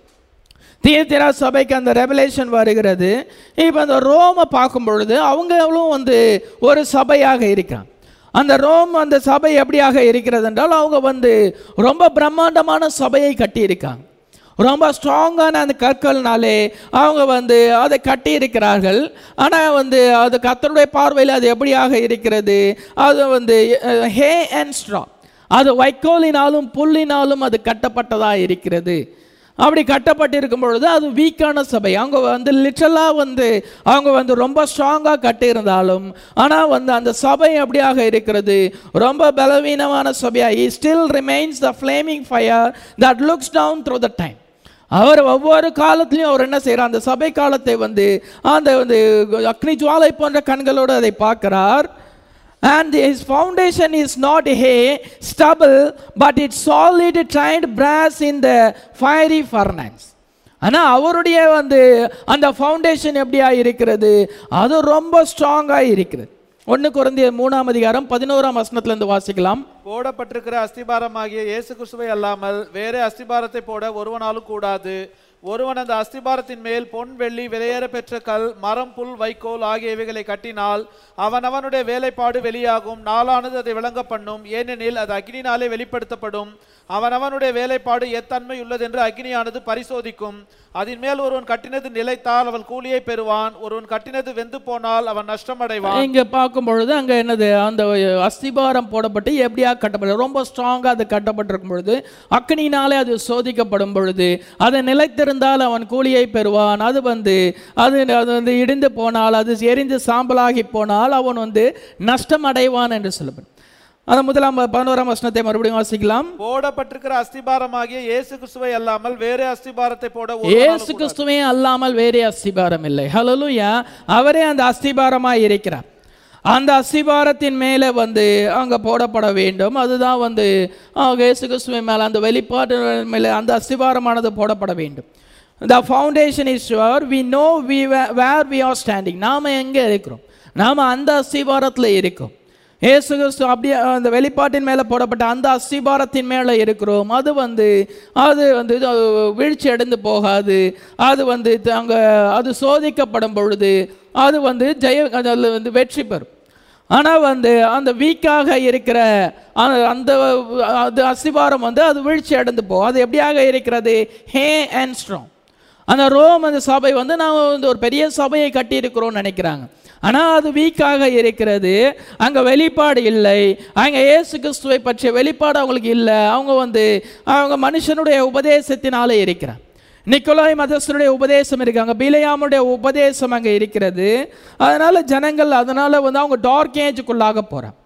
தீர்த்திரா சபைக்கு அந்த ரெவலேஷன் வருகிறது இப்போ அந்த ரோமை பார்க்கும் பொழுது அவங்களும் வந்து ஒரு சபையாக இருக்கிறாங்க அந்த ரோம் அந்த சபை எப்படியாக இருக்கிறது என்றால் அவங்க வந்து ரொம்ப பிரம்மாண்டமான சபையை கட்டியிருக்காங்க ரொம்ப ஸ்ட்ராங்கான அந்த கற்கள்னாலே அவங்க வந்து அதை கட்டி இருக்கிறார்கள் ஆனால் வந்து அது கத்தருடைய பார்வையில் அது எப்படியாக இருக்கிறது அது வந்து ஹே அண்ட் ஸ்ட்ரா அது வைக்கோலினாலும் புல்லினாலும் அது கட்டப்பட்டதாக இருக்கிறது அப்படி கட்டப்பட்டிருக்கும் பொழுது அது வீக்கான சபை அவங்க வந்து லிட்டரலாக வந்து அவங்க வந்து ரொம்ப ஸ்ட்ராங்காக கட்டியிருந்தாலும் ஆனால் வந்து அந்த சபை அப்படியாக இருக்கிறது ரொம்ப பலவீனமான சபையாக still remains the flaming fire that looks down through the time அவர் ஒவ்வொரு காலத்திலையும் அவர் என்ன செய்கிறார் அந்த சபை காலத்தை வந்து அந்த வந்து அக்னி ஜுவாலை போன்ற கண்களோடு அதை பார்க்கிறார் and his foundation is not hay stubble but it's solid tried brass in the fiery furnace ஆனால் அவருடைய வந்து அந்த ஃபவுண்டேஷன் எப்படியா இருக்கிறது அது ரொம்ப ஸ்ட்ராங்காக இருக்கிறது ஒன்று குறைந்த மூணாம் அதிகாரம் பதினோராம் வசனத்திலிருந்து வாசிக்கலாம் போடப்பட்டிருக்கிற அஸ்திபாரமாகிய இயேசு கிறிஸ்துவை அல்லாமல் வேறே அஸ்திபாரத்தை போட ஒருவனாலும் கூடாது ஒருவன் அந்த அஸ்திபாரத்தின் மேல் பொன் வெள்ளி விலையேற பெற்ற கல் மரம் புல் வைக்கோல் ஆகியவைகளை கட்டினால் அவன் அவனுடைய வேலைப்பாடு வெளியாகும் நாளானது அதை விளங்க பண்ணும் ஏனெனில் அது அக்னினாலே வெளிப்படுத்தப்படும் அவன் அவனுடைய வேலைப்பாடு எத்தன்மை உள்ளதென்று அக்னியானது பரிசோதிக்கும் அதன் மேல் ஒருவன் கட்டினது நிலைத்தால் அவன் கூலியை பெறுவான் ஒருவன் கட்டினது வெந்து போனால் அவன் நஷ்டமடைவான் இங்க பார்க்கும் பொழுது அங்க என்னது அந்த அஸ்திபாரம் போடப்பட்டு எப்படியா கட்டப்படும் ரொம்ப ஸ்ட்ராங்கா அது கட்டப்பட்டிருக்கும் பொழுது அக்னினாலே அது சோதிக்கப்படும் பொழுது அது நிலைத்திருந்தால் அவன் கூலியை பெறுவான் அது வந்து அது அது வந்து இடிந்து போனால் அது எரிந்து சாம்பலாகி போனால் அவன் வந்து நஷ்டம் அடைவான் என்று சொல்லப்படும் அந்த முதலாம் பதினோராம் வசனத்தை மறுபடியும் வாசிக்கலாம் போடப்பட்டிருக்கிற அஸ்திபாரமாகிய இயேசு கிறிஸ்துவை அல்லாமல் வேறு அஸ்திபாரத்தை போட ஒரு இயேசு கிறிஸ்துவே அல்லாமல் வேறே அஸ்திபாரம் இல்லை ஹalleluya அவரே அந்த அஸ்திபாரமாய் இருக்கிறார் அந்த அஸ்திபாரத்தின் மேலே வந்து அங்கே போடப்பட வேண்டும் அதுதான் வந்து ஆ, இயேசு கிறிஸ்துவின் மேலே அந்த வெளிப்பாட்டு மேலே அந்த அஸ்திபாரமானது போடப்பட வேண்டும் the foundation is sure we know we where we are standing நாம் எங்கே இருக்கிறோம் நாம் அந்த அஸ்திபாரத்தில் இருக்கோம் இயேசு கிறிஸ்து அப்படியே அந்த வெளிப்பாட்டின் மேலே போடப்பட்ட அந்த அஸ்திபாரத்தின் மேலே இருக்கிறோம் அது வந்து அது வந்து இது வீழ்ச்சி அடைந்து போகாது அது வந்து அங்கே அது சோதிக்கப்படும் பொழுது அது வந்து ஜெய அதில் வந்து வெற்றி பெறும் ஆனால் வந்து அந்த வீக்காக இருக்கிற அந்த அந்த அது அஸ்திபாரம் வந்து அது வீழ்ச்சி அடைந்து போகும் அது எப்படியாக இருக்கிறது ஹே அண்ட் ஸ்ட்ராங் அந்த ரோம் அந்த சபை வந்து நான் வந்து ஒரு பெரிய சபையை கட்டியிருக்கிறோம்னு நினைக்கிறாங்க ஆனால் அது வீக்காக இருக்கிறது அங்கே வெளிப்பாடு இல்லை அங்கே இயேசு கிறிஸ்துவை பற்றிய வெளிப்பாடு அவங்களுக்கு இல்லை அவங்க வந்து அவங்க மனுஷனுடைய உபதேசத்தினாலே இருக்கிறார் நிக்கோலாய் மதஸ்தனுடைய உபதேசம் இருக்கு அங்கே பிலையாமுடைய உபதேசம் அங்கே இருக்கிறது அதனால ஜனங்கள் அதனால வந்து அவங்க டார்க் ஏஜுக்குள்ளாக போகிறாங்க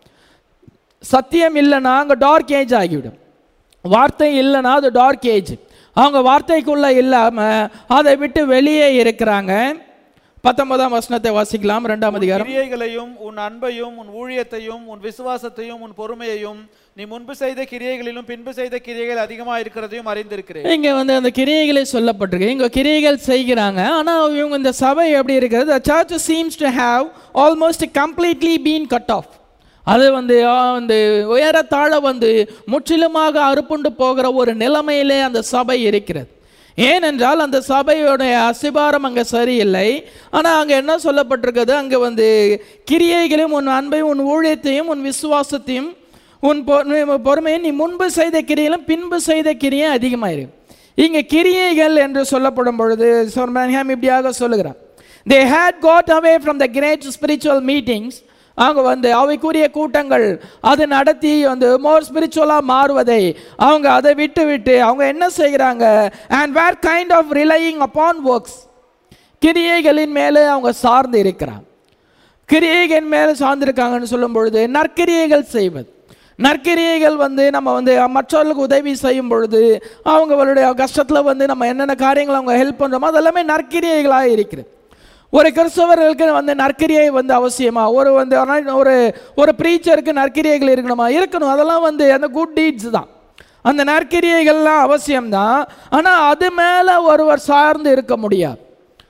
சத்தியம் இல்லைன்னா அங்கே டார்க் ஏஜ் ஆகிவிடும் வார்த்தை இல்லைன்னா அது டார்க் ஏஜ் அவங்க வார்த்தைக்குள்ள இல்லாமல் அதை விட்டு வெளியே இருக்கிறாங்க பத்தொன்பதாம் வசனத்தை வாசிக்கலாம் ரெண்டாம் அதிகாரம் கிரியைகளையும் உன் அன்பையும் உன் ஊழியத்தையும் உன் விசுவாசத்தையும் உன் பொறுமையையும் நீ முன்பு செய்த கிரியைகளிலும் பின்பு செய்த கிரியைகள் அதிகமா இருக்கிறதையும் அறிந்திருக்கிறேன் இங்க வந்து அந்த கிரியைகளே சொல்லப்பட்டிருக்கு இங்க கிரியைகள் செய்கிறாங்க ஆனா இவங்க இந்த சபை எப்படி இருக்கிறது the church seems to have almost completely been cut off அது வந்து ஆ, வந்து உயரத்தாழ வந்து முற்றிலுமாக அறுப்புண்டு போகிற ஒரு நிலைமையிலே அந்த சபை இருக்கிறது ஏனென்றால் அந்த சபையுடைய அசிபாரம் அங்கே சரியில்லை ஆனால் அங்கே என்ன சொல்லப்பட்டிருக்குது அங்கே வந்து கிரியைகளையும் உன் அன்பையும் உன் ஊழியத்தையும் உன் விசுவாசத்தையும் உன் பொ- பொறுமையை நீ முன்பு செய்த கிரியையிலும் பின்பு செய்த கிரியை அதிகமாயிருக்கு இங்கே கிரியைகள் என்று சொல்லப்படும் பொழுது சொர்மன்ஹாம் இப்படியாக சொல்லுகிறார் they had got away from the great spiritual meetings அவங்க வந்து அவைக்குரிய கூட்டங்கள் அது நடத்தி வந்து மோர் ஸ்பிரிச்சுவலாக மாறுவதை அவங்க அதை விட்டு விட்டு அவங்க என்ன செய்கிறாங்க and were kind of relying upon works கிரியைகளின் மேலே அவங்க சார்ந்து இருக்கிறாங்க கிரியைகள் மேலே சார்ந்திருக்காங்கன்னு சொல்லும் பொழுது நற்கிரியைகள் செய்வது நற்கிரியைகள் வந்து நம்ம வந்து மற்றவர்களுக்கு உதவி செய்யும் பொழுது அவங்களுடைய கஷ்டத்தில் வந்து நம்ம என்னென்ன காரியங்கள் அவங்க ஹெல்ப் பண்ணுறோமோ அதெல்லாமே நற்கிரியைகளாக இருக்குது ஒரு கிறிஸ்தவர்களுக்கு வந்து நற்கிரியை வந்து அவசியமா ஒரு வந்து ஆனா- ஒரு ஒரு ப்ரீச்சருக்கு நற்கிரியைகள் இருக்கணுமா இருக்கணும் அதெல்லாம் வந்து அந்த குட் டீட்ஸ் தான் அந்த நற்கிரியைகள்லாம் அவசியம்தான் ஆனால் அது மேலே ஒருவர் சார்ந்து இருக்க முடியாது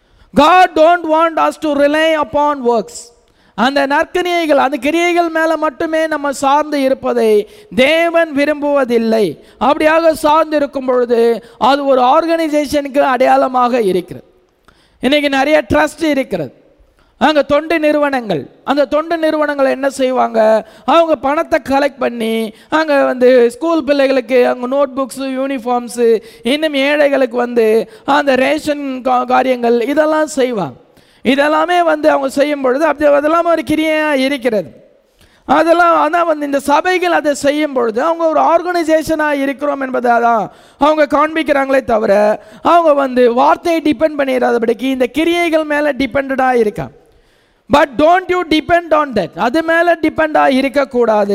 God don't want us to rely upon works அந்த நற்கிரியைகள் அந்த கிரியைகள் மேலே மட்டுமே நம்ம சார்ந்து இருப்பதை தேவன் விரும்புவதில்லை அப்படியாக சார்ந்து இருக்கும் பொழுது அது ஒரு ஆர்கனைசேஷனுக்கு அடையாளமாக இருக்கிறது இன்னைக்கு நிறைய ட்ரஸ்ட் இருக்கிறது அங்கே தொண்டு நிறுவனங்கள் அந்த தொண்டு நிறுவனங்கள் என்ன செய்வாங்க அவங்க பணத்தை கலெக்ட் பண்ணி அங்கே வந்து ஸ்கூல் பிள்ளைகளுக்கு அங்கே நோட் புக்ஸு யூனிஃபார்ம்ஸு இன்னும் ஏழைகளுக்கு வந்து அந்த ரேஷன் கா- காரியங்கள் இதெல்லாம் செய்வாங்க இதெல்லாமே வந்து அவங்க செய்யும் பொழுது அப்படி அதெல்லாம் ஒரு கிரியாக இருக்கிறது அதெல்லாம் அதான் வந்து இந்த சபைகள் அதை செய்யும் பொழுது அவங்க ஒரு ஆர்கனைசேஷனாக இருக்கிறோம் என்பதை தான் அவங்க காண்பிக்கிறாங்களே தவிர அவங்க வந்து வார்த்தையை டிபெண்ட் பண்ணிடாதபடிக்கு இந்த கிரியைகள் மேலே டிபெண்டடாக இருக்காங்க but don't you depend on that அது மேலே டிபெண்டாக இருக்கக்கூடாது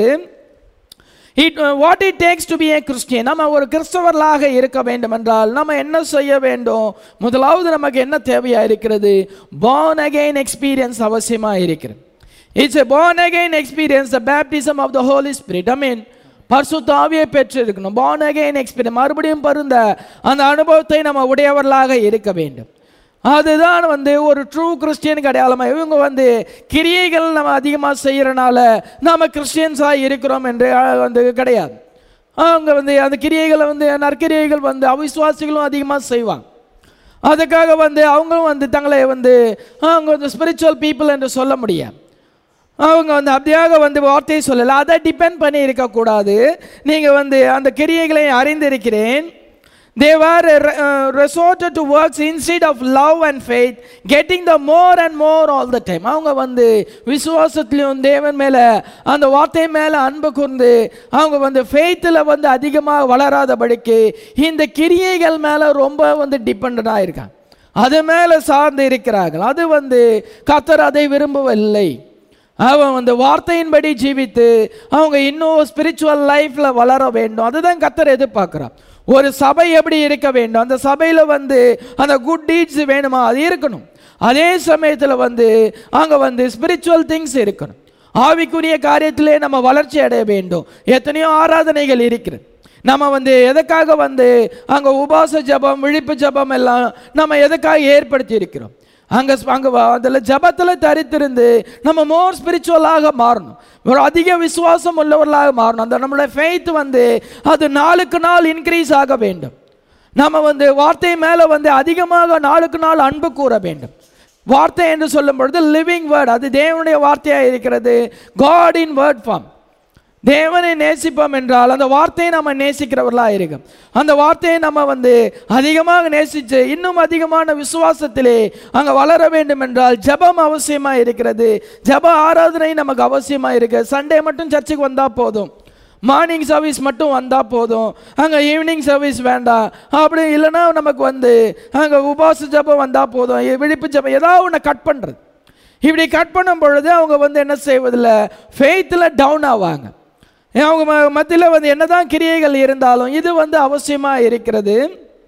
it what it takes to be a Christian நம்ம ஒரு கிறிஸ்தவர்களாக இருக்க வேண்டும் என்றால் நம்ம என்ன செய்ய வேண்டும் முதலாவது நமக்கு என்ன தேவையாக இருக்கிறது born again எக்ஸ்பீரியன்ஸ் அவசியமாக இருக்கிறது it's a born again experience the baptism of the Holy Spirit I mean பரிசுத்த ஆவியை பெற்றிருக்கணும் born again எக்ஸ்பீரியன்ஸ் மறுபடியும் பருந்த அந்த அனுபவத்தை நம்ம உடையவர்களாக இருக்க வேண்டும் அதுதான் வந்து ஒரு ட்ரூ கிறிஸ்டியனுக்கு அடையாளமாக இவங்க வந்து கிரியைகள் நம்ம அதிகமாக செய்கிறனால நாம கிறிஸ்டியன்ஸாக இருக்கிறோம் என்று அஹ், வந்து கிடையாது அவங்க வந்து அந்த கிரியைகளை வந்து நற்கிரியைகள் வந்து அவிசுவாசிகளும் அதிகமாக செய்வாங்க அதுக்காக வந்து அவங்களும் வந்து தங்களை வந்து அவங்க வந்து ஸ்பிரிச்சுவல் பீப்புள் என்று சொல்ல முடியாது அவங்க வந்து அப்படியாக வந்து வார்த்தையை சொல்லலை அதை டிபெண்ட் பண்ணி இருக்கக்கூடாது நீங்கள் வந்து அந்த கிரியைகளை அறிந்திருக்கிறேன் they were uh, resorted to works instead of love and faith getting the more and more all the time அவங்க வந்து விசுவாசத்திலையும் தேவன் மேலே அந்த வார்த்தை மேலே அன்பு கூர்ந்து அவங்க வந்து ஃபெய்த்தில் வந்து அதிகமாக வளராதபடிக்கு இந்த கிரியைகள் மேலே ரொம்ப வந்து டிபெண்டாக இருக்காங்க அது மேலே சார்ந்து இருக்கிறார்கள் அது வந்து கத்தர் அதை விரும்பவில்லை அவன் வந்து வார்த்தையின்படி ஜீவித்து அவங்க இன்னும் ஸ்பிரிச்சுவல் லைஃப்ல வளர வேண்டும் அதுதான் கத்தர் எதிர்பார்க்கிறான் ஒரு சபை எப்படி இருக்க வேண்டும் அந்த சபையில வந்து அந்த குட் டீட்ஸ் வேணுமா அது இருக்கணும் அதே சமயத்தில் வந்து அங்கே வந்து ஸ்பிரிச்சுவல் திங்ஸ் இருக்கணும் ஆவிக்குரிய காரியத்திலே நம்ம வளர்ச்சி அடைய வேண்டும் எத்தனையோ ஆராதனைகள் இருக்கிறது நம்ம வந்து எதுக்காக வந்து அங்கே உபாச ஜபம் விழிப்பு ஜபம் எல்லாம் நம்ம எதுக்காக ஏற்படுத்தி இருக்கிறோம் அங்கே அங்கே அதில் ஜபத்தில் தரித்திருந்து நம்ம மோர் ஸ்பிரிச்சுவலாக மாறணும் ஒரு அதிக விசுவாசம் உள்ளவர்களாக மாறணும் அந்த நம்மளுடைய ஃபெய்த் வந்து அது நாளுக்கு நாள் இன்க்ரீஸ் ஆக வேண்டும் நம்ம வந்து வார்த்தை மேலே வந்து அதிகமாக நாளுக்கு நாள் அன்பு கூற வேண்டும் வார்த்தை என்று சொல்லும் பொழுது லிவிங் வேர்ட் அது தேவனுடைய வார்த்தையாக இருக்கிறது காட் இன் வேர்ட் ஃபார்ம் தேவனை நேசிப்போம் என்றால் அந்த வார்த்தையை நம்ம நேசிக்கிறவர்களாக இருக்கும் அந்த வார்த்தையை நம்ம வந்து அதிகமாக நேசித்து இன்னும் அதிகமான விசுவாசத்திலே அங்கே வளர வேண்டும் என்றால் ஜெபம் அவசியமாக இருக்கிறது ஜெப ஆராதனை நமக்கு அவசியமாக இருக்கு சண்டே மட்டும் சர்ச்சுக்கு வந்தால் போதும் மார்னிங் சர்வீஸ் மட்டும் வந்தால் போதும் அங்கே ஈவினிங் சர்வீஸ் வேண்டாம் அப்படி இல்லைன்னா நமக்கு வந்து அங்கே உபாச ஜபம் வந்தால் போதும் இ- விழிப்பு ஜபம் ஏதாவது ஒன்று கட் பண்ணுறது இப்படி கட் பண்ணும் பொழுது அவங்க வந்து என்ன செய்வதில்ல ஃபெய்த்தில் டவுன் ஆவாங்க ஏன் அவங்க மத்தியில் வந்து என்னதான் கிரியைகள் இருந்தாலும் இது வந்து அவசியமாக இருக்கிறது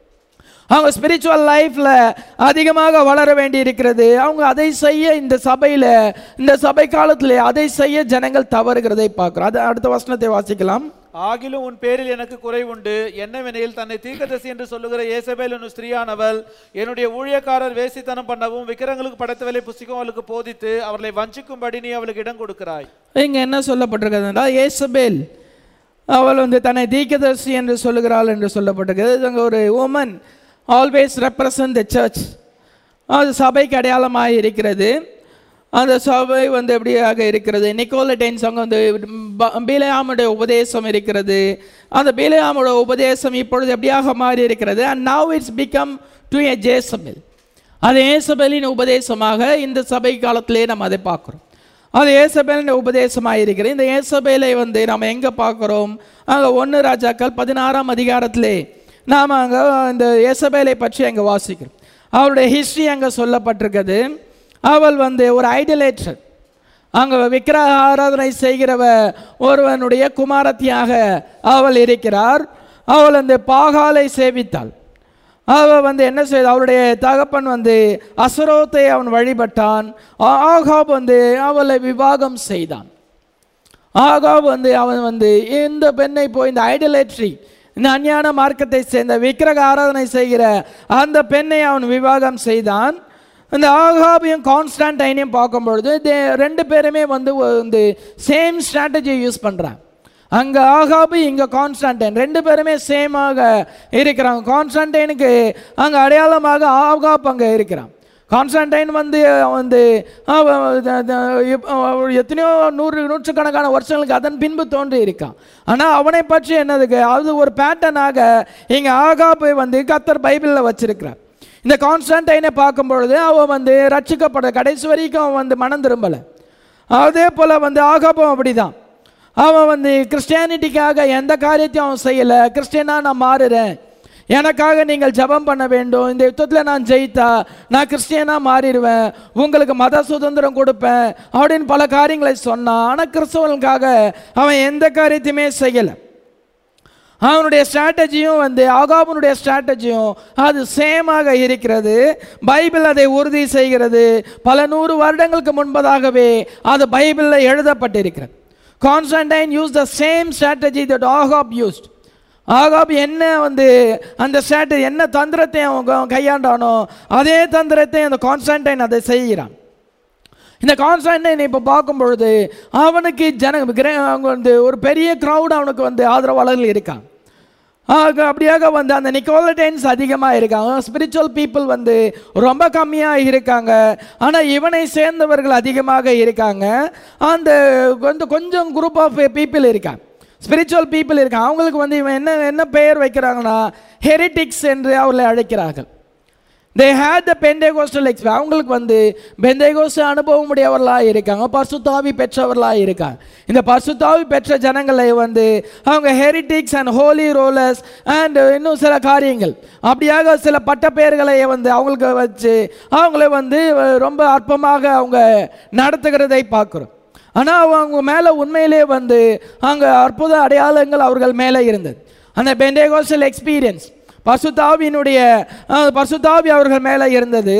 அவங்க ஸ்பிரிச்சுவல் லைஃப்பில் அதிகமாக வளர வேண்டி இருக்கிறது அவங்க அதை செய்ய இந்த சபையில் இந்த சபை காலத்தில் அதை செய்ய ஜனங்கள் தவறுகிறதை பார்க்குறோம் அது அடுத்த வசனத்தை வாசிக்கலாம் ஆகிலும் உன் பேரில் எனக்கு குறைவுண்டு என்னவெனில் தன்னை தீர்க்கதரிசி என்று சொல்லுகிற ஏசபேல் என்னும் ஸ்திரீயானவள் என்னுடைய ஊழியக்காரர் வேசித்தனம் பண்ணவும் விக்கிரங்களுக்கு படைத்தவளை புசிக்கும் அவளுக்கு போதித்து அவர்களை வஞ்சிக்கும்படி நீ அவளுக்கு இடம் கொடுக்கிறாய் இங்கே என்ன சொல்லப்பட்டிருக்கிறது என்றால் ஏசபேல் அவள் வந்து தன்னை தீர்க்கதரிசி என்று சொல்லுகிறாள் என்று சொல்லப்பட்டிருக்கிறது அங்கே ஒரு woman always represent the church அது சபைக்கு அடையாளமாக இருக்கிறது அந்த சபை வந்து எப்படியாக இருக்கிறது நிக்கோலடைன்ஸ் அங்கே வந்து ப- பீலையாமுடைய உபதேசம் இருக்கிறது அந்த பீலையாமுடைய உபதேசம் இப்பொழுது எப்படியாக மாறி இருக்கிறது and now it's become to a Jezebel அது ஏசபேலின் உபதேசமாக இந்த சபை காலத்திலே நம்ம அதை பார்க்குறோம் அது ஏசபேலின் உபதேசமாக இருக்கிறது இந்த ஏசபேலை வந்து நம்ம எங்கே பார்க்குறோம் அங்கே ஒன்று ராஜாக்கள் பதினாறாம் அதிகாரத்திலே நாம் அங்கே இந்த ஏசபேலை பற்றி அங்கே வாசிக்கிறோம் அவருடைய ஹிஸ்ட்ரி அங்கே சொல்லப்பட்டிருக்குது அவள் வந்து ஒரு ஐடலேட்டர் அங்கே விக்கிரக ஆராதனை செய்கிறவ ஒருவனுடைய குமாரத்தியாக அவள் இருக்கிறார் அவள் அந்த பாகாலை சேவித்தாள் அவ வந்து என்ன செய்த அவருடைய தகப்பன் வந்து அசரோத்தை அவன் வழிபட்டான் ஆ- ஆகாப் வந்து அவளை விவாகம் செய்தான் ஆகாப் வந்து அவன் வந்து இந்த பெண்ணை போய் இந்த ஐடலேட்ரி இந்த அஞ்ஞான மார்க்கத்தை சேர்ந்த விக்கிரக ஆராதனை செய்கிற அந்த பெண்ணை அவன் விவாகம் செய்தான் இந்த ஆகாபையும் கான்ஸ்டான்டைனையும் பார்க்கும் பொழுது தே- ரெண்டு பேருமே வந்து ஒ- வந்து சேம் ஸ்ட்ராட்டஜி யூஸ் பண்ணுறாங்க அங்கே ஆகாபு இங்கே கான்ஸ்டான்டைன் ரெண்டு பேருமே சேமாக இருக்கிறாங்க கான்ஸ்டான்டைனுக்கு அங்கே அடையாளமாக ஆகாப் அங்கே இருக்கிறான் கான்ஸ்டான்டைன் வந்து அவன் வந்து அவன் த- த- இப்- அவன் எத்தனையோ நூறு நூற்றுக்கணக்கான வருஷங்களுக்கு அதன் பின்பு தோன்றி இருக்கான் ஆனால் அவனை பற்றி என்னதுக்கு அது ஒரு பேட்டர்னாக இங்கே ஆகாப்பை வந்து கத்தர் பைபிளில் வச்சிருக்கிறார் இந்த கான்ஸ்டான்டைனை பார்க்கும் பொழுது அவன் வந்து ரட்சிக்கப்பட கடைசி வரைக்கும் அவன் வந்து மனம் திரும்பலை அதே போல் வந்து ஆகாப்பும் அப்படிதான் அவன் வந்து கிறிஸ்டியானிட்டிக்காக எந்த காரியத்தையும் அவன் செய்யலை கிறிஸ்டியனாக நான் மாறுறேன் எனக்காக நீங்கள் ஜெபம் பண்ண வேண்டும் இந்த யுத்தத்தில் நான் ஜெயித்தா நான் கிறிஸ்டியனாக மாறிடுவேன் உங்களுக்கு மத சுதந்திரம் கொடுப்பேன் அப்படின்னு பல காரியங்களை சொன்னான் ஆனால் கிறிஸ்தவனுக்காக அவன் எந்த காரியத்தையுமே செய்யலை அவனுடைய ஸ்ட்ராட்டஜியும் வந்து ஆகாபனுடைய ஸ்ட்ராட்டஜியும் அது சேமாக இருக்கிறது பைபிள் அதை உறுதி செய்கிறது பல நூறு வருடங்களுக்கு முன்பதாகவே அது பைபிளில் எழுதப்பட்டிருக்கிறது Constantine use the same strategy that Ahab used Ahab என்ன வந்து அந்த ஸ்ட்ராட்டஜி என்ன தந்திரத்தை அவன் க- கையாண்டானோ அதே தந்திரத்தை அந்த கான்ஸ்டன்டைன் அதை செய்கிறான் இந்த கான்ஸ்டன்டைன் இப்போ பார்க்கும் பொழுது அவனுக்கு ஜன கிர- அவங்க வந்து ஒரு பெரிய க்ரௌட் அவனுக்கு வந்து ஆதரவாளர்கள் இருக்கான் ஆக அப்படியாக வந்து அந்த நிக்கோலடைன்ஸ் அதிகமாக இருக்காங்க ஸ்பிரிச்சுவல் பீப்புள் வந்து ரொம்ப கம்மியாக இருக்காங்க ஆனால் இவனை சேர்ந்தவர்கள் அதிகமாக இருக்காங்க அந்த வந்து கொஞ்சம் குரூப் ஆஃப் பீப்புள் இருக்காங்க ஸ்பிரிச்சுவல் பீப்புள் இருக்காங்க அவங்களுக்கு வந்து இவன் என்ன என்ன பெயர் வைக்கிறாங்கன்னா ஹெரிட்டிக்ஸ் என்று அவர்களை அழைக்கிறார்கள் they had the Pentecostal experience அவங்களுக்கு வந்து பெந்தேகோஸ்ட் அனுபவம் உடையவர்களாக இருக்காங்க பசுத்தாவி பெற்றவர்களாக இருக்காங்க இந்த பசுத்தாவி பெற்ற ஜனங்களை வந்து அவங்க heretics and holy rollers and இன்னும் சில காரியங்கள் அப்படியாக சில பட்ட பெயர்களை வந்து அவங்களுக்கு வச்சு அவங்கள வந்து ரொம்ப அற்பமாக அவங்க நடத்துகிறதை பார்க்குறோம் ஆனால் அவங்க மேலே உண்மையிலே வந்து அங்கே அற்புத அடையாளங்கள் அவர்கள் மேலே இருந்தது அந்த பெண்டேகோசல் எக்ஸ்பீரியன்ஸ் பசுதாவினுடைய அஹ், பசுதாவி அவர்கள் மேலே இருந்தது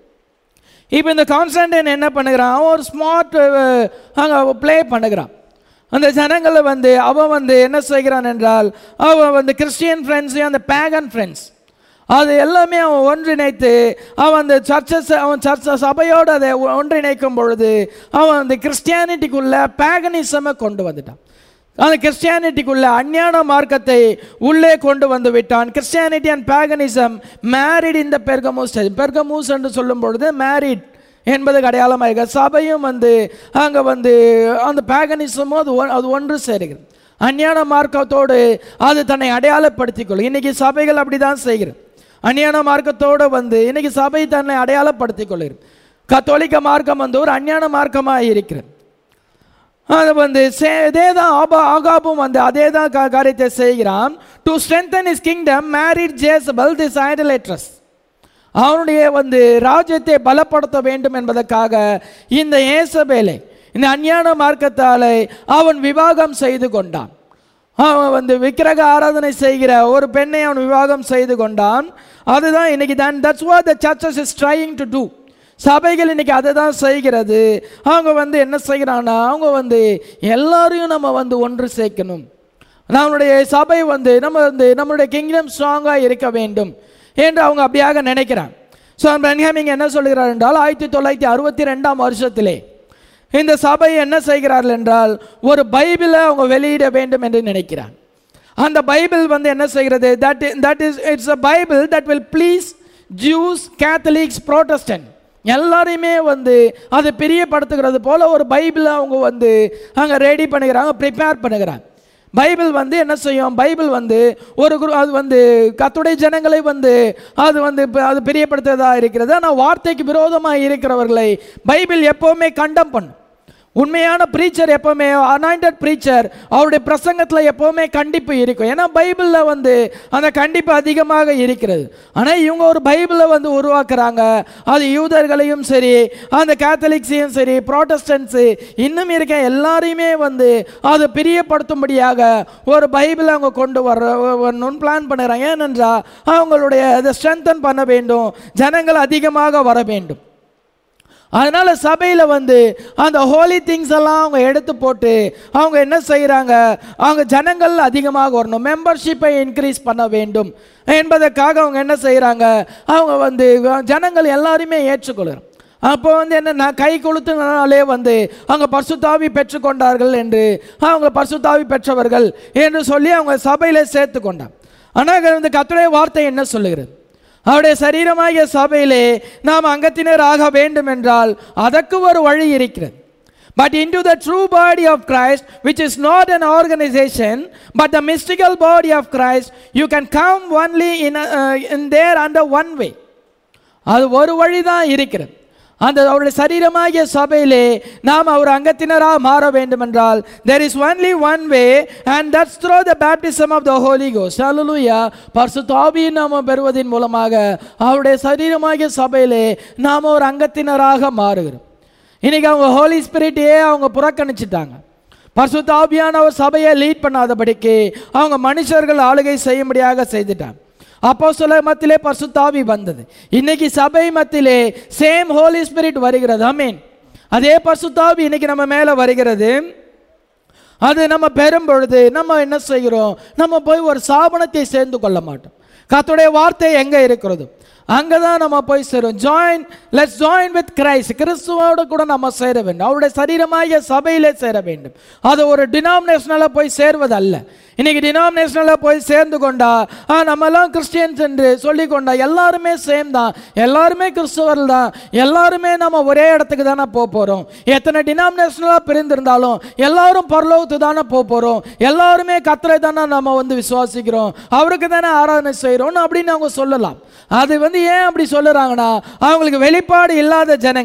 இப்போ இந்த கான்ஸ்டன்டைன் என்ன பண்ணுகிறான் அவன் ஒரு ஸ்மார்ட் அங்கே ப்ளே பண்ணுகிறான் அந்த ஜனங்களை வந்து அவன் வந்து என்ன செய்கிறான் என்றால் அவன் வந்து கிறிஸ்டியன் ஃப்ரெண்ட்ஸையும் அந்த பேகன் ஃப்ரெண்ட்ஸ் அது எல்லாமே அவன் ஒன்றிணைத்து அவன் அந்த சர்ச்சஸ் அவன் சர்ச்ச சபையோடு அதை ஒ- ஒன்றிணைக்கும் பொழுது அவன் அந்த கிறிஸ்டியானிட்டிக்குள்ள பேகனிசமை கொண்டு வந்துட்டான் அந்த கிறிஸ்டியானிட்டிக்குள்ள அஞ்ஞான மார்க்கத்தை உள்ளே கொண்டு வந்து விட்டான் கிறிஸ்டியானிட்டி அண்ட் பேகனிசம் மேரிட் இந்த பெர்கமூஸ் பெர்கமூஸ் என்று சொல்லும் பொழுது மேரிட் என்பதுக்கு அடையாளமாக இருக்கு சபையும் வந்து அங்கே வந்து அந்த பேகனிசமும் அது ஒ- அது ஒன்று சேருகிறது அஞ்ஞான மார்க்கத்தோடு அது தன்னை அடையாளப்படுத்திக் கொள்ளும் இன்னைக்கு சபைகள் அப்படி தான் செய்கிறது அஞ்ஞான மார்க்கத்தோடு வந்து இன்னைக்கு சபை தன்னை அடையாளப்படுத்திக் கொள்கிறது கத்தோலிக்க மார்க்கம் வந்து ஒரு அஞ்ஞான மார்க்கமாக இருக்கிறது அது வந்து சே- இதே தான் ஆபா ஆகாபும் வந்து அதே தான் கா- காரியத்தை செய்கிறான் to strengthen his kingdom married Jezebel this idolatrous அவனுடைய வந்து ராஜ்யத்தை பலப்படுத்த வேண்டும் என்பதற்காக இந்த ஏசபேலை இந்த அஞ்ஞான மார்க்கத்தாலே அவன் விவாகம் செய்து கொண்டான் அவன் வந்து விக்கிரக ஆராதனை செய்கிற ஒரு பெண்ணை அவன் விவாகம் செய்து கொண்டான் அதுதான் இன்னைக்கு தான் that's what the churches is trying to do சபைகள் இன்னைக்கு அதை தான் செய்கிறது அவங்க வந்து என்ன செய்கிறாங்கன்னா அவங்க வந்து எல்லாரையும் நம்ம வந்து ஒன்று சேர்க்கணும் நம்மளுடைய சபை வந்து நம்ம வந்து நம்மளுடைய கிங்டம் ஸ்ட்ராங்காக இருக்க வேண்டும் என்று அவங்க அப்படியாக நினைக்கிறாங்க ஸோ பென்ஹாமிங் என்ன சொல்கிறார் என்றால் ஆயிரத்தி தொள்ளாயிரத்தி அறுபத்தி ரெண்டாம் வருஷத்திலே இந்த சபை என்ன செய்கிறார்கள் என்றால் ஒரு பைபிளை அவங்க வெளியிட வேண்டும் என்று நினைக்கிறார் அந்த பைபிள் வந்து என்ன செய்கிறது that that is it's a Bible that will please Jews Catholics Protestant எல்லாரையுமே வந்து அதை பிரியப்படுத்துகிறது போல ஒரு பைபிளை அவங்க வந்து அங்கே ரெடி பண்ணுகிறாங்க ப்ரிப்பேர் பண்ணுகிறாங்க பைபிள் வந்து என்ன செய்யும் பைபிள் வந்து ஒரு குரு அது வந்து கத்துடைய ஜனங்களை வந்து அது வந்து இப்ப அது பிரியப்படுத்துறதா இருக்கிறது ஆனால் வார்த்தைக்கு விரோதமாக இருக்கிறவர்களை பைபிள் எப்போவுமே கண்டம் பண்ணும் உண்மையான ப்ரீச்சர் எப்போவுமே அனாயிண்டட் ப்ரீச்சர் அவருடைய பிரசங்கத்தில் எப்போவுமே கண்டிப்பு இருக்கும் ஏன்னா பைபிளில் வந்து அந்த கண்டிப்பு அதிகமாக இருக்கிறது ஆனால் இவங்க ஒரு பைபிளை வந்து உருவாக்குறாங்க அது யூதர்களையும் சரி அந்த கேத்தலிக்ஸையும் சரி ப்ரோட்டஸ்டன்ஸு இன்னும் இருக்க எல்லாரையுமே வந்து அது பிரியப்படுத்தும்படியாக ஒரு பைபிளை அவங்க கொண்டு வர வரணும்னு பிளான் பண்ணுறாங்க ஏனென்றால் அவங்களுடைய அதை ஸ்ட்ரென்தன் பண்ண வேண்டும் ஜனங்கள் அதிகமாக வர வேண்டும் அதனால சபையில் வந்து அந்த ஹோலி திங்ஸ் எல்லாம் அவங்க எடுத்து போட்டு அவங்க என்ன செய்கிறாங்க அவங்க ஜனங்கள் அதிகமாக வரணும் மெம்பர்ஷிப்பை இன்க்ரீஸ் பண்ண வேண்டும் என்பதற்காக அவங்க என்ன செய்கிறாங்க அவங்க வந்து ஜனங்கள் எல்லாருமே ஏற்றுக்கொள்கிறோம் அப்போ வந்து என்னன்னா கை கொளுத்துனாலே வந்து அவங்க பர்சுத்தாவி பெற்றுக்கொண்டார்கள் என்று அவங்க பர்சுத்தாவி பெற்றவர்கள் என்று சொல்லி அவங்க சபையில சேர்த்து கொண்டாங்க ஆனால் வந்து கத்துடைய வார்த்தை என்ன சொல்லுகிறது அவருடைய சரீரமாகிய சபையிலே நாம் அங்கத்தினர் ஆக வேண்டும் என்றால் அதற்கு ஒரு வழி இருக்கிறது But into the true body of Christ, which is not an organization, but the mystical body of Christ, you can come only in, a, uh, in there under one way. அது ஒரு வழி தான் இருக்கிறது அந்த அவருடைய சரீரமாகிய சபையிலே நாம் அவர் அங்கத்தினராக மாற வேண்டும் என்றால் there is only one way and that's through the baptism of the holy ghost hallelujah பரிசுத்தாவியை நாம பெறுவதன் மூலமாக அவருடைய சரீரமாகிய சபையிலே நாம் ஒரு அங்கத்தினராக மாறுகிறோம் இன்னைக்கு அவங்க ஹோலி ஸ்பிரிட்டையே அவங்க புறக்கணிச்சிட்டாங்க பரிசுத்தாவியானவர் சபையை லீட் பண்ணாதபடிக்கு அவங்க மனுஷர்கள் ஆளுகை செய்யும்படியாக செய்துட்டாங்க அப்போ சில மத்தியிலே பரிசுத்தாவி வந்தது இன்னைக்கு சபை மத்தியிலே சேம் ஹோலி ஸ்பிரிட் வருகிறது அமீன் அதே பரிசுத்தாவி இன்னைக்கு நம்ம மேலே வருகிறது அது நம்ம பெறும் பொழுது நம்ம என்ன செய்கிறோம் நம்ம போய் ஒரு சாபனத்தை சேர்ந்து கொள்ள மாட்டோம் கர்த்தருடைய வார்த்தை எங்கே இருக்கிறது அங்கே தான் நம்ம போய் சேரும் join let's join with Christ கிறிஸ்துவோடு கூட நம்ம சேர வேண்டும் அவருடைய சரீரமாகிய சபையிலே சேர வேண்டும் அது ஒரு டினாமினேஷனில் போய் சேர்வது அல்ல இன்னைக்கு டினாமினேஷனில் போய் சேர்ந்து கொண்டா ஆ நம்மெல்லாம் கிறிஸ்டியன்ஸ் என்று சொல்லி கொண்டா எல்லாருமே சேம் தான் எல்லாருமே கிறிஸ்துவர்கள் தான் எல்லாருமே நம்ம ஒரே இடத்துக்கு தானே போக போகிறோம் எத்தனை டினாமினேஷனலாக பிரிந்திருந்தாலும் எல்லாரும் பரலோகத்து தானே போக போகிறோம் எல்லாருமே கத்தரை தானே நம்ம வந்து விசுவாசிக்கிறோம் அவருக்கு தானே ஆராதனை செய்கிறோம்னு அப்படின்னு அவங்க சொல்லலாம் அது வந்து ஏன் அப்படி சொல்லுறாங்கன்னா அவங்களுக்கு வெளிப்பாடு இல்லாத ஜனங்கள்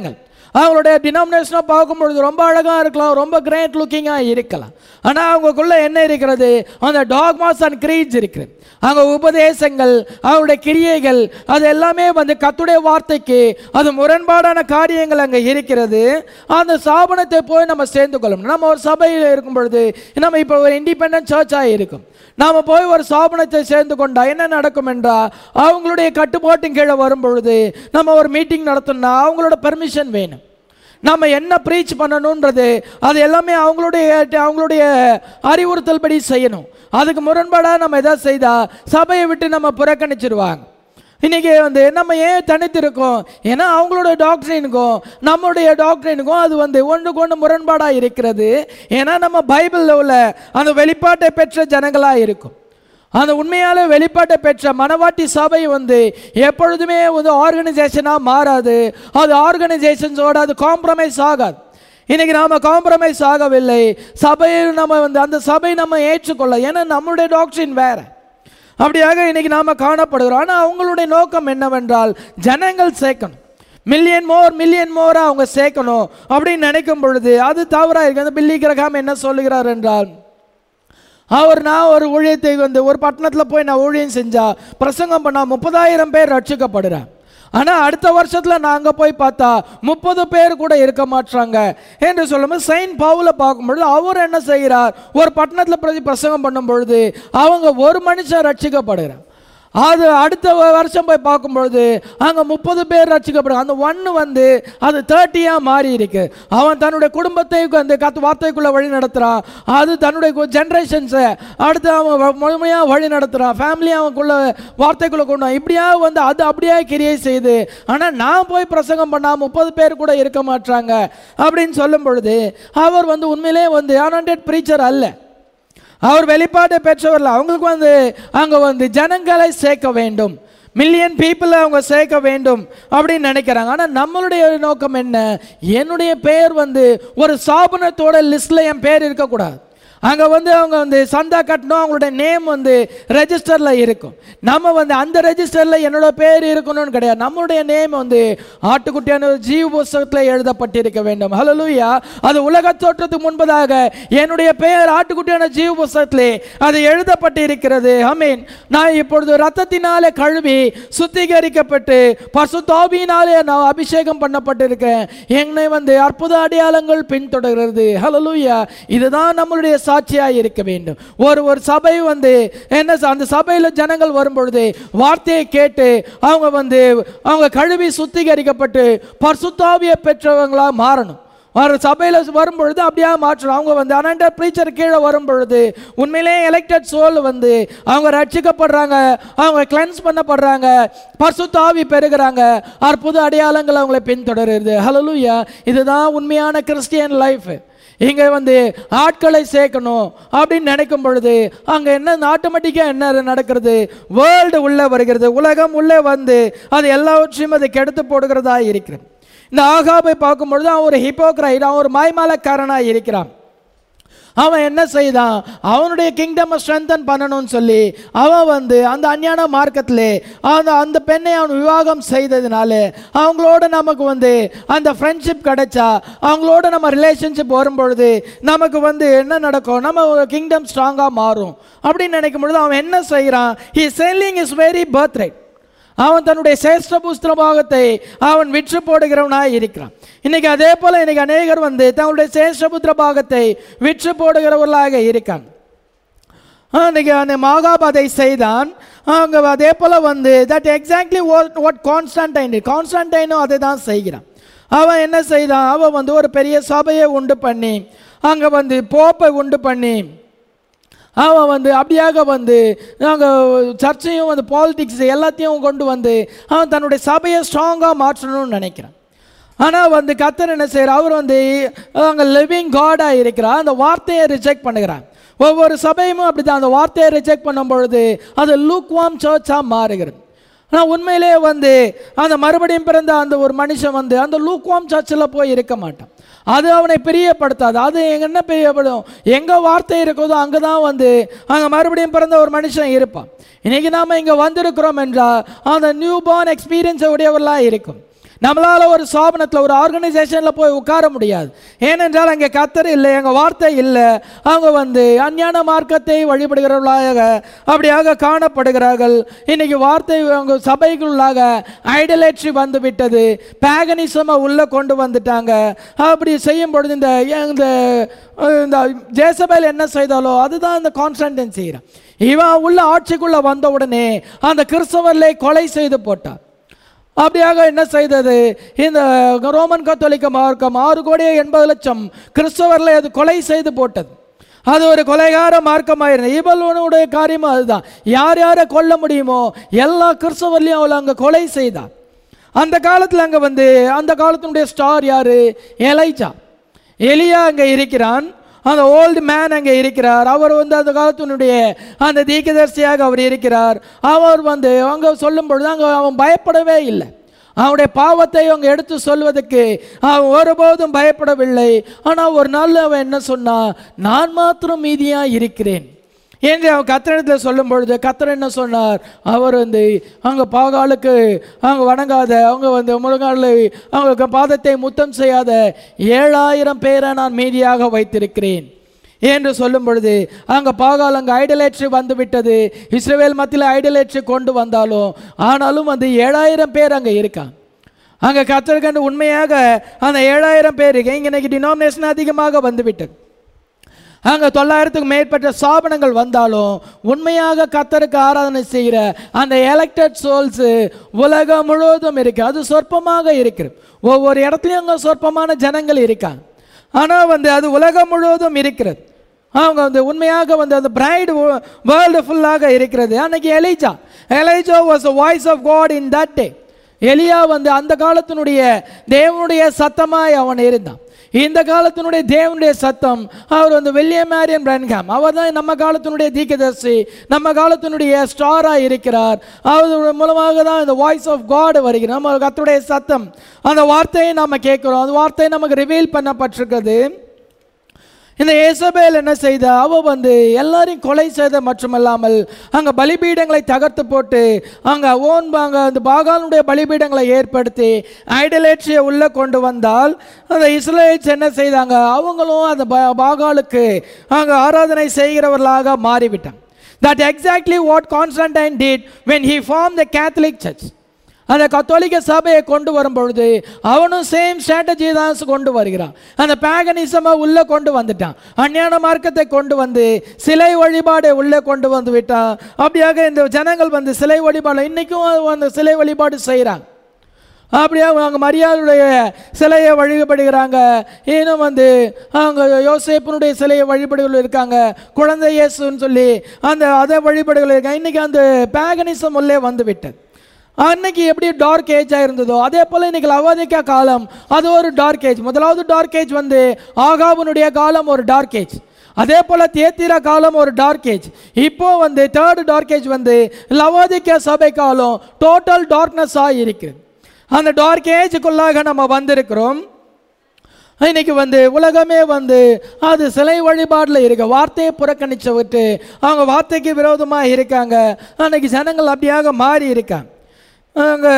அவங்களுடைய டினாமினேஷனாக பார்க்கும்பொழுது ரொம்ப அழகாக இருக்கலாம் ரொம்ப கிரேட் லுக்கிங்காக இருக்கலாம் ஆனால் அவங்களுக்குள்ள என்ன இருக்கிறது அந்த டாக்மாஸ் அண்ட் கிரீட்ஸ் இருக்கிறது அங்கே உபதேசங்கள் அவருடைய கிரியைகள் அது எல்லாமே வந்து கத்துடைய வார்த்தைக்கு அது முரண்பாடான காரியங்கள் அங்கே இருக்கிறது அந்த ஸ்தாபனத்தை போய் நம்ம சேர்ந்து கொள்ளணும் நம்ம ஒரு சபையில் இருக்கும் பொழுது நம்ம இப்போ ஒரு இண்டிபெண்டன்ட் சர்ச்சாக இருக்கும் நாம் போய் ஒரு ஸ்தாபனத்தை சேர்ந்து கொண்டா என்ன நடக்கும் என்றால் அவங்களுடைய கட்டுப்பாட்டின் கீழே வரும் பொழுது நம்ம ஒரு மீட்டிங் நடத்தணும்னா அவங்களோட பெர்மிஷன் வேணும் நம்ம என்ன ப்ரீச் பண்ணணுன்றது அது எல்லாமே அவங்களுடைய அவங்களுடைய அறிவுறுத்தல் படி செய்யணும் அதுக்கு முரண்பாடாக நம்ம எதாவது செய்தால் சபையை விட்டு நம்ம புறக்கணிச்சிருவாங்க இன்னைக்கு வந்து நம்ம ஏன் தனித்திருக்கோம் ஏன்னா அவங்களோட டாக்டரினுக்கும் நம்மளுடைய டாக்டரினுக்கும் அது வந்து ஒன்றுக்கு ஒன்று முரண்பாடாக இருக்கிறது ஏன்னா நம்ம பைபிளில் உள்ள அந்த வெளிப்பாட்டை பெற்ற ஜனங்களாக இருக்கும் அந்த உண்மையால வெளிப்பாட்டை பெற்ற மனவாட்டி சபை வந்து எப்பொழுதுமே வந்து ஆர்கனைசேஷனாக மாறாது அது ஆர்கனைசேஷன்ஸோட அது காம்ப்ரமைஸ் ஆகாது இன்னைக்கு நாம காம்ப்ரமைஸ் ஆகவில்லை சபையில் நம்ம வந்து அந்த சபை நம்ம ஏற்றுக்கொள்ள ஏன்னா நம்மளுடைய டாக்டரின் வேற அப்படியாக இன்னைக்கு நாம காணப்படுகிறோம் ஆனால் அவங்களுடைய நோக்கம் என்னவென்றால் ஜனங்கள் சேர்க்கணும் மில்லியன் மோர் மில்லியன் மோரா அவங்க சேர்க்கணும் அப்படின்னு நினைக்கும் பொழுது அது தவறாக இருக்கு அந்த பில்லி கிரகாம் என்ன சொல்லுகிறார் என்றால் அவர் நான் ஒரு ஊழியத்தை வந்து ஒரு பட்டணத்தில் போய் நான் ஊழியம் செஞ்சா பிரசங்கம் பண்ணா முப்பதாயிரம் பேர் ரட்சிக்கப்படுறேன் ஆனால் அடுத்த வருஷத்தில் நான் அங்கே போய் பார்த்தா முப்பது பேர் கூட இருக்க மாட்டாங்க என்று சொல்லும்போது சைன் பவுல பார்க்கும்பொழுது அவர் என்ன செய்கிறார் ஒரு பட்டணத்தில் பிரதி பிரசங்கம் பண்ணும் பொழுது அவங்க ஒரு மனுஷன் ரட்சிக்கப்படுகிறார் அது அடுத்த வ- வருஷம் போய் பார்க்கும்பொழுது அங்கே முப்பது பேர் ரட்சிக்கப்படும் அந்த ஒன்று வந்து அது தேர்ட்டியாக மாறி இருக்கு அவன் தன்னுடைய குடும்பத்தை அந்த கத்து வார்த்தைக்குள்ளே வழி நடத்துகிறான் அது தன்னுடைய ஜென்ரேஷன்ஸை அடுத்து அவன் வ- முழுமையாக வழி நடத்துகிறான் ஃபேமிலி அவனுக்குள்ள வார்த்தைக்குள்ளே கொண்டு வரான். இப்படியா வந்து அது அப்படியே கிரியை செய்யுது ஆனால் நான் போய் பிரசங்கம் பண்ணால் முப்பது பேர் கூட இருக்க மாட்டாங்க அப்படின்னு சொல்லும் பொழுது அவர் வந்து உண்மையிலே வந்து அனாண்டட் ப்ரீச்சர் அல்ல அவர் வெளிப்பாட்டை பெற்றவர்கள் அவங்களுக்கு வந்து அங்கே வந்து ஜனங்களை சேர்க்க வேண்டும் மில்லியன் பீப்புளை அவங்க சேர்க்க வேண்டும் அப்படின்னு நினைக்கிறாங்க ஆனால் நம்மளுடைய நோக்கம் என்ன என்னுடைய பெயர் வந்து ஒரு சாபனத்தோட லிஸ்ட்டில் என் பேர் இருக்கக்கூடாது அங்கே வந்து அவங்க வந்து சந்தா கட்டணும் அவங்களுடைய நேம் வந்து ரெஜிஸ்டரில் இருக்கும் நம்ம வந்து அந்த ரெஜிஸ்டரில் என்னோட பேர் இருக்கணும்னு கிடையாது நம்மளுடைய நேம் வந்து ஆட்டுக்குட்டியான ஒரு ஜீவ புஸ்தகத்தில் எழுதப்பட்டிருக்க வேண்டும் ஹalleluya அது உலக தோற்றத்துக்கு முன்பதாக என்னுடைய பெயர் ஆட்டுக்குட்டியான ஜீவ புஸ்தகத்திலே அது எழுதப்பட்டு இருக்கிறது ஆமென் நான் இப்பொழுது ரத்தத்தினாலே கழுவி சுத்திகரிக்கப்பட்டு பசுத்தாபியினாலே நான் அபிஷேகம் பண்ணப்பட்டிருக்கேன் என்னை வந்து அற்புத அடையாளங்கள் பின்தொடர்கிறது ஹalleluya இதுதான் நம்மளுடைய சாட்சியாக இருக்க வேண்டும் ஒரு ஒரு சபை வந்து என்ன ச- அந்த சபையில் ஜனங்கள் வரும்பொழுது வார்த்தையை கேட்டு அவங்க வந்து அவங்க கழுவி சுத்திகரிக்கப்பட்டு பரிசுத்தாவியை பெற்றவங்களா மாறணும் ஒரு சபையில் வரும்பொழுது அப்படியே மாற்றணும் அவங்க வந்து அனண்டர் ப்ரீச்சர் கீழே வரும்பொழுது உண்மையிலே எலெக்டட் சோல் வந்து அவங்க ரட்சிக்கப்படுறாங்க அவங்க கிளென்ஸ் பண்ணப்படுறாங்க பரிசுத்தாவி பெறுகிறாங்க அற்புத அடையாளங்கள் அவங்களை பின்தொடருது ஹalleluya இதுதான் உண்மையான கிறிஸ்டியன் லைஃப் இங்கே வந்து ஆட்களை சேர்க்கணும் அப்படின்னு நினைக்கும் பொழுது அங்கே என்ன ஆட்டோமேட்டிக்காக என்ன நடக்கிறது வேர்ல்டு உள்ளே வருகிறது உலகம் உள்ளே வந்து அது எல்லாவற்றையும் அது கெடுத்து போடுகிறதா இருக்கிறது இந்த ஆகாபை பார்க்கும் பொழுது அவன் ஒரு ஹிப்போக்ரைட் அவன் ஒரு மாய்மாலக்காரனாக இருக்கிறான் அவன் என்ன செய்தான் அவனுடைய கிங்டம் ஸ்ட்ரென்தன் பண்ணணும்னு சொல்லி அவன் வந்து அந்த அஞ்ஞான மார்க்கத்திலே அந்த அந்த பெண்ணை அவன் விவாகம் செய்ததுனால அவங்களோட நமக்கு வந்து அந்த ஃப்ரெண்ட்ஷிப் கிடைச்சா அவங்களோட நம்ம ரிலேஷன்ஷிப் வரும்பொழுது நமக்கு வந்து என்ன நடக்கும் நம்ம கிங்டம் ஸ்ட்ராங்காக மாறும் அப்படின்னு நினைக்கும் பொழுது அவன் என்ன செய்கிறான் he selling his very birthright அவன் தன்னுடைய சேஷ்ட புஸ்திரபாகத்தை அவன் விற்று போடுகிறவனாய் இருக்கிறான் இன்னைக்கு அதே போல இன்னைக்கு அநேகர் வந்து தங்களுடைய சேஷ்டபுத்திர பாகத்தை விற்று போடுகிறவர்களாக இருக்காங்க அன்னைக்கு அந்த மாகாப் அதை செய்தான் அங்கே அதே போல் வந்து that exactly what what Constantine கான்ஸ்டன்டைனும் அதை தான் செய்கிறான் அவன் என்ன செய்தான் அவன் வந்து ஒரு பெரிய சபையை உண்டு பண்ணி அங்கே வந்து போப்பை உண்டு பண்ணி அவன் வந்து அப்படியாக வந்து நாங்கள் சர்ச்சையும் வந்து பாலிடிக்ஸ் எல்லாத்தையும் கொண்டு வந்து அவன் தன்னுடைய சபையை ஸ்ட்ராங்காக மாற்றணும்னு நினைக்கிறான் ஆனால் வந்து கத்தர் என்ன செய்கிறார் அவர் வந்து அங்கே லிவிங் காடாக இருக்கிறார் அந்த வார்த்தையை ரிஜெக்ட் பண்ணுகிறான் ஒவ்வொரு சபையும் அப்படி தான் அந்த வார்த்தையை ரிஜெக்ட் பண்ணும் பொழுது அது லூக்வாம் சர்ச்சாக மாறுகிறது ஆனால் உண்மையிலே வந்து அந்த மறுபடியும் பிறந்த அந்த ஒரு மனுஷன் வந்து அந்த லூக்வாம் சர்ச்சில் போய் இருக்க மாட்டான் அது அவனை பிரியப்படுத்தாது அது எங்க என்ன பிரியப்படும் எங்கே வார்த்தை இருக்குதோ அங்கே தான் வந்து அங்கே மறுபடியும் பிறந்த ஒரு மனுஷன் இருப்பான் இன்னைக்கு நாம் இங்கே வந்திருக்கிறோம் என்றால் அந்த நியூ பார்ன் எக்ஸ்பீரியன்ஸை உடையவர்களாக இருக்கும் நம்மளால ஒரு ஸ்தாபனத்தில் ஒரு ஆர்கனைசேஷனில் போய் உட்கார முடியாது ஏனென்றால் அங்கே கத்தர் இல்லை அங்கே வார்த்தை இல்லை அவங்க வந்து அஞ்ஞான மார்க்கத்தை வழிபடுகிறவர்களாக அப்படியாக காணப்படுகிறார்கள் இன்னைக்கு வார்த்தை அவங்க சபைக்குள்ளாக ஐடலேட்ரி வந்து விட்டது பேகனிசமை உள்ளே கொண்டு வந்துட்டாங்க அப்படி செய்யும் பொழுது இந்த இந்த இந்த ஜேசபேல் என்ன செய்தாலோ அதுதான் இந்த கான்ஸ்டன்டன் செய்கிறான் இவன் உள்ள ஆட்சிக்குள்ள வந்த உடனே அந்த கிறிஸ்தவர்களை கொலை செய்து போட்டார் அப்படியாக என்ன செய்தது இந்த ரோமன் கத்தோலிக்க மார்க்கம் ஆறு கோடியே எண்பது லட்சம் கிறிஸ்தவர்களை அது கொலை செய்து போட்டது அது ஒரு கொலைகார மார்க்கமாயிருந்தது இவளுடைய காரியமும் அதுதான் யார் யாரை கொல்ல முடியுமோ எல்லா கிறிஸ்தவர்லையும் அவளை அங்கே கொலை செய்தார் அந்த காலத்தில் அங்கே வந்து அந்த காலத்தினுடைய ஸ்டார் யாரு எலைஜா எலியா அங்கே இருக்கிறான் அந்த ஓல்டு மேன் அங்கே இருக்கிறார் அவர் வந்து அந்த காலத்தினுடைய அந்த தீர்க்கதரிசியாக அவர் இருக்கிறார் அவர் வந்து அவங்க சொல்லும் பொழுது அங்கே அவன் பயப்படவே இல்லை அவனுடைய பாவத்தை அவங்க எடுத்து சொல்வதற்கு அவன் ஒருபோதும் பயப்படவில்லை ஆனால் ஒரு நாள் அவன் என்ன சொன்னான் நான் மாத்திரம் மீதியாக இருக்கிறேன் என்று அவன் கத்திரத்தில் சொல்லும் பொழுது கத்திர என்ன சொன்னார் அவர் வந்து அவங்க பாகாலுக்கு அவங்க வணங்காத அவங்க வந்து முழங்கால அவங்க பாதத்தை முத்தம் செய்யாத ஏழாயிரம் பேரை நான் மீதியாக வைத்திருக்கிறேன் என்று சொல்லும் பொழுது அங்கே பாகால் அங்கே ஐடலேட்ரி வந்து விட்டது இஸ்ரேல் மத்தியில் ஐடலேட்ரி கொண்டு வந்தாலும் ஆனாலும் வந்து ஏழாயிரம் பேர் அங்கே இருக்காங்க அங்கே கத்தர்கண்டு உண்மையாக அந்த ஏழாயிரம் பேருக்கு இங்கே இன்னைக்கு டினாமினேஷன் அதிகமாக வந்து விட்டது அங்கே தொள்ளாயிரத்துக்கு மேற்பட்ட ஸ்தாபனங்கள் வந்தாலும் உண்மையாக கத்தருக்கு ஆராதனை செய்கிற அந்த எலெக்டட் சோல்ஸு உலகம் முழுவதும் இருக்கு அது சொற்பமாக இருக்கிறது ஒவ்வொரு இடத்துலையும் அங்கே சொற்பமான ஜனங்கள் இருக்காங்க ஆனால் வந்து அது உலகம் முழுவதும் இருக்கிறது அவங்க வந்து உண்மையாக வந்து அந்த பிரைடு வேர்ல்டு ஃபுல்லாக இருக்கிறது அன்னைக்கு Elijah Elijah was a voice of God in that day எலியா வந்து அந்த காலத்தினுடைய தேவனுடைய சத்தமாய் அவன் இருந்தான் இந்த காலத்தினுடைய தேவனுடைய சத்தம் அவர் வந்து வில்லியம் மேரியன் பிரன்ஹாம் அவர் தான் நம்ம காலத்தினுடைய தீக்கதர்சி நம்ம காலத்தினுடைய ஸ்டாராக இருக்கிறார் அவர் மூலமாக தான் இந்த வாய்ஸ் ஆஃப் காட் வருகிறது நம்ம கத்துடைய சத்தம் அந்த வார்த்தையை நம்ம கேட்குறோம் அந்த வார்த்தை நமக்கு ரிவீல் பண்ணப்பட்டிருக்கிறது இந்த ஏசபேல் என்ன செய்தா அவ வந்து எல்லாரையும் கொலை செய்த மட்டுமல்லாமல் அங்கே பலிபீடங்களை தகர்த்து போட்டு அங்கே ஓன் அங்கே அந்த பாகாலுடைய பலிபீடங்களை ஏற்படுத்தி ஐடலேட்ரியை உள்ளே கொண்டு வந்தால் அந்த இஸ்ரேல்ஸ் என்ன செய்தாங்க அவங்களும் அந்த பா- பாகாலுக்கு அங்கே ஆராதனை செய்கிறவர்களாக மாறிவிட்டாங்க that exactly what Constantine did when he formed the catholic church அந்த கத்தோலிக்க சபையை கொண்டு வரும் பொழுது அவனும் சேம் ஸ்ட்ராட்டஜி தான் கொண்டு வருகிறான் அந்த பேகனிசமை உள்ளே கொண்டு வந்துட்டான் அஞ்ஞான மார்க்கத்தை கொண்டு வந்து சிலை வழிபாடை உள்ளே கொண்டு வந்து விட்டான் அப்படியாக இந்த ஜனங்கள் வந்து சிலை வழிபாடு இன்னைக்கும் அந்த சிலை வழிபாடு செய்கிறாங்க அப்படியே அவங்க மரியாதையுடைய சிலையை வழிபடுகிறாங்க இன்னும் வந்து அவங்க யோசேப்பனுடைய சிலையை வழிபடுகள் இருக்காங்க குழந்தை இயேசுன்னு சொல்லி அந்த அதை வழிபடுகள் இருக்காங்க இன்னைக்கு அந்த பேகனிசம் உள்ளே வந்து விட்டது அன்னைக்கு எப்படி டார்க் ஏஜாக இருந்ததோ அதே போல் இன்னைக்கு லவோதிக்கா காலம் அது ஒரு டார்க் ஏஜ் முதலாவது டார்க் ஏஜ் வந்து ஆகாபனுடைய காலம் ஒரு டார்க் ஏஜ் அதே போல தேத்திரா காலம் ஒரு டார்க் ஏஜ் இப்போ வந்து தேர்ட் டார்க் ஏஜ் வந்து லவோதிக்கா சபை காலம் டோட்டல் டார்க்னஸாக இருக்குது அந்த டார்க் ஏஜுக்குள்ளாக நம்ம வந்திருக்கிறோம் இன்னைக்கு வந்து உலகமே வந்து அது சிலை வழிபாடில் இருக்க வார்த்தையை புறக்கணிச்சு விட்டு அவங்க வார்த்தைக்கு விரோதமாக இருக்காங்க அன்னைக்கு ஜனங்கள் அப்படியாக மாறி இருக்காங்க அங்கே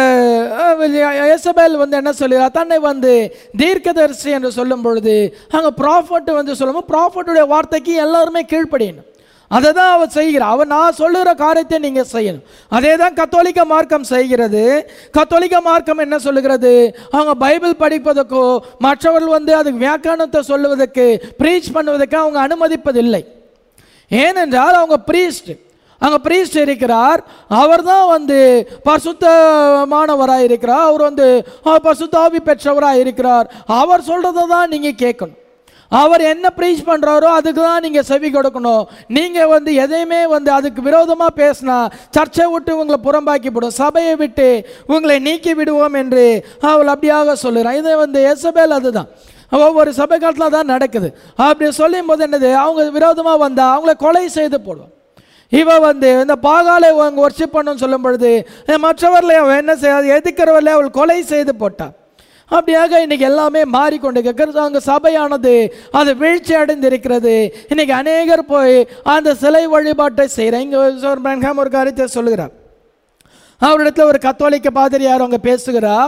எசபேல் வந்து என்ன சொல்லுறா தன்னை வந்து தீர்க்கதரிசி என்று சொல்லும் பொழுது அங்கே ப்ராஃபட் வந்து சொல்லும்போது ப்ராஃபட்டுடைய வார்த்தைக்கு எல்லாருமே கீழ்ப்படியணும் அதை தான் அவன் செய்கிறான் அவன் நான் சொல்லுகிற காரியத்தை நீங்கள் செய்யணும் அதே தான் கத்தோலிக்க மார்க்கம் செய்கிறது கத்தோலிக்க மார்க்கம் என்ன சொல்லுகிறது அவங்க பைபிள் படிப்பதற்கோ மற்றவர்கள் வந்து அதுக்கு வியாக்கியானத்தை சொல்லுவதற்கு ப்ரீச் பண்ணுவதற்கு அவங்க அனுமதிப்பதில்லை ஏனென்றால் அவங்க ப்ரீஸ்ட் அங்கே ப்ரீஸ்ட் இருக்கிறார் அவர் தான் வந்து பரிசுத்தமானவராக இருக்கிறார் அவர் வந்து அவர் பரிசுத்தாவி பெற்றவராக இருக்கிறார் அவர் சொல்கிறத தான் நீங்கள் கேட்கணும் அவர் என்ன ப்ரீச் பண்ணுறாரோ அதுக்கு தான் நீங்கள் செவி கொடுக்கணும் நீங்கள் வந்து எதையுமே வந்து அதுக்கு விரோதமாக பேசினா சர்ச்சை விட்டு உங்களை புறம்பாக்கிவிடும் சபையை விட்டு உங்களை நீக்கி விடுவோம் என்று அவள் அப்படியாக சொல்லுறான் இதை வந்து எசபேல் அதுதான் ஒவ்வொரு சபை காலத்தில் தான் நடக்குது அப்படி சொல்லும் போது என்னது அவங்க விரோதமாக வந்தால் அவங்கள கொலை செய்து போடுவோம் இவ வந்து இந்த பாகாலை அவங்க ஒர்ஷிப் பண்ணுன்னு சொல்லும் பொழுது மற்றவர்களை அவன் என்ன செய்ய எதிர்க்கிறவர்களை அவள் கொலை செய்து போட்டான் அப்படியாக இன்னைக்கு எல்லாமே மாறிக்கொண்டு அங்கே சபையானது அது வீழ்ச்சி அடைந்திருக்கிறது இன்னைக்கு அநேகர் போய் அந்த சிலை வழிபாட்டை செய்கிறேன் இங்கே ஒரு காரியத்தை சொல்லுகிறார் அவரிடத்துல ஒரு கத்தோலிக்க பாதிரியார் அவங்க பேசுகிறார்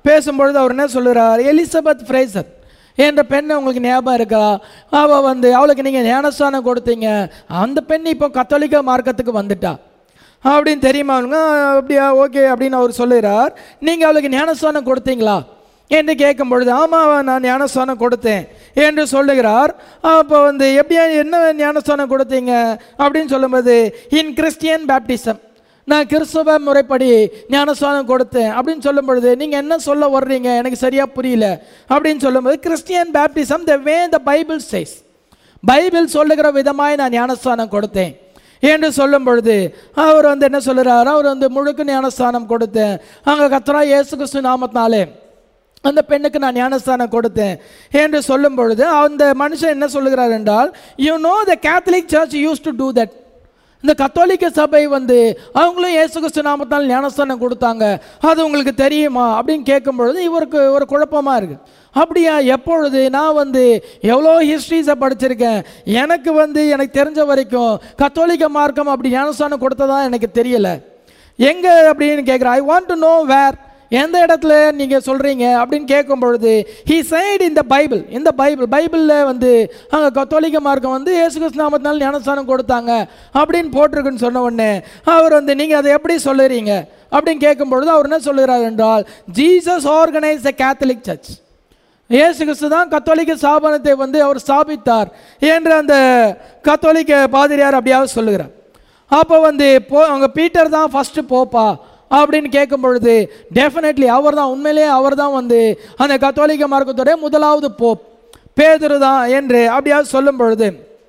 பேசும்பொழுது அவர் என்ன சொல்லுறார் எலிசபெத் ஃப்ரேசர் என்ற பெண்ணை உங்களுக்கு ஞாபகம் இருக்கா அவள் வந்து அவளுக்கு நீங்கள் ஞானஸ்தானம் கொடுத்தீங்க அந்த பெண் இப்போ கத்தோலிக்க மார்க்கத்துக்கு வந்துட்டா அப்படின்னு தெரியுமா அவனுங்க "ஆ, அப்படியா ஓகே அப்படின்னு அவர் சொல்லுகிறார் நீங்கள் அவளுக்கு ஞானஸ்தானம் கொடுத்தீங்களா என்று கேட்கும் பொழுது ஆமாம் நான் ஞானஸ்தானம் கொடுத்தேன் என்று சொல்லுகிறார் அப்போ வந்து எப்படியா என்ன ஞானஸ்தானம் கொடுத்தீங்க அப்படின்னு சொல்லும்போது இன் கிறிஸ்டியன் பேப்டிசம் நான் கிறிஸ்தவ முறைப்படி ஞானஸ்தானம் கொடுத்தேன் அப்படின்னு சொல்லும் பொழுது நீங்கள் என்ன சொல்ல வர்றீங்க எனக்கு சரியாக புரியல அப்படின்னு சொல்லும்போது Christian baptism the way the Bible says Bible சொல்லுகிற விதமாய் நான் ஞானஸ்தானம் கொடுத்தேன் என்று சொல்லும் பொழுது அவர் வந்து என்ன சொல்லுறாரு அவர் வந்து முழுக்க ஞானஸ்தானம் கொடுத்தேன் அங்கே கத்ரா இயேசு கிறிஸ்து நாமத்தினாலே அந்த பெண்ணுக்கு நான் ஞானஸ்தானம் கொடுத்தேன் என்று சொல்லும் பொழுது அந்த மனுஷன் என்ன சொல்லுகிறார் என்றால் you know the Catholic church use to do that இந்த கத்தோலிக்க சபை வந்து அவங்களும் இயேசு கிறிஸ்து நாமத்தால் ஞானஸ்தானம் கொடுத்தாங்க அது உங்களுக்கு தெரியுமா அப்படின்னு கேட்கும் பொழுது இவருக்கு ஒரு குழப்பமாக இருக்கு அப்படியா எப்பொழுது நான் வந்து எவ்வளோ ஹிஸ்ட்ரிஸை படிச்சிருக்கேன் எனக்கு வந்து எனக்கு தெரிஞ்ச வரைக்கும் கத்தோலிக்க மார்க்கம் அப்படி ஞானஸ்தானம் கொடுத்ததா எனக்கு தெரியல எங்கே அப்படின்னு கேட்குறேன் I want to know where எந்த இடத்துல நீங்கள் சொல்கிறீங்க அப்படின்னு கேட்கும் பொழுது ஹி சைடு இந்த பைபிள் இந்த பைபிள் பைபிளில் வந்து அங்கே கத்தோலிக்க மார்க்கம் வந்து இயேசு கிறிஸ்து நாமத்தினால ஞானஸ்தானம் கொடுத்தாங்க அப்படின்னு போட்டிருக்குன்னு சொன்ன உடனே அவர் வந்து நீங்கள் அதை எப்படி சொல்லுறீங்க அப்படின்னு கேட்கும் பொழுது அவர் என்ன சொல்லுகிறார் என்றால் Jesus organise the Catholic church இயேசு கிறிஸ்து தான் கத்தோலிக்க ஸ்தாபனத்தை வந்து அவர் ஸ்தாபித்தார் என்று அந்த கத்தோலிக்க பாதிரியார் அப்படியாவது சொல்லுகிறார் அப்போ வந்து போ அவங்க பீட்டர் தான் ஃபஸ்ட்டு போப்பா அப்படின்னு கேட்கும் பொழுது டெஃபினெட்லி அவர் தான் உண்மையிலேயே அவர் தான் வந்து அந்த கத்தோலிக்க மார்க்கத்துடைய முதலாவது போப் பேதுரு தான் என்று அப்படியாவது சொல்லும் பொழுது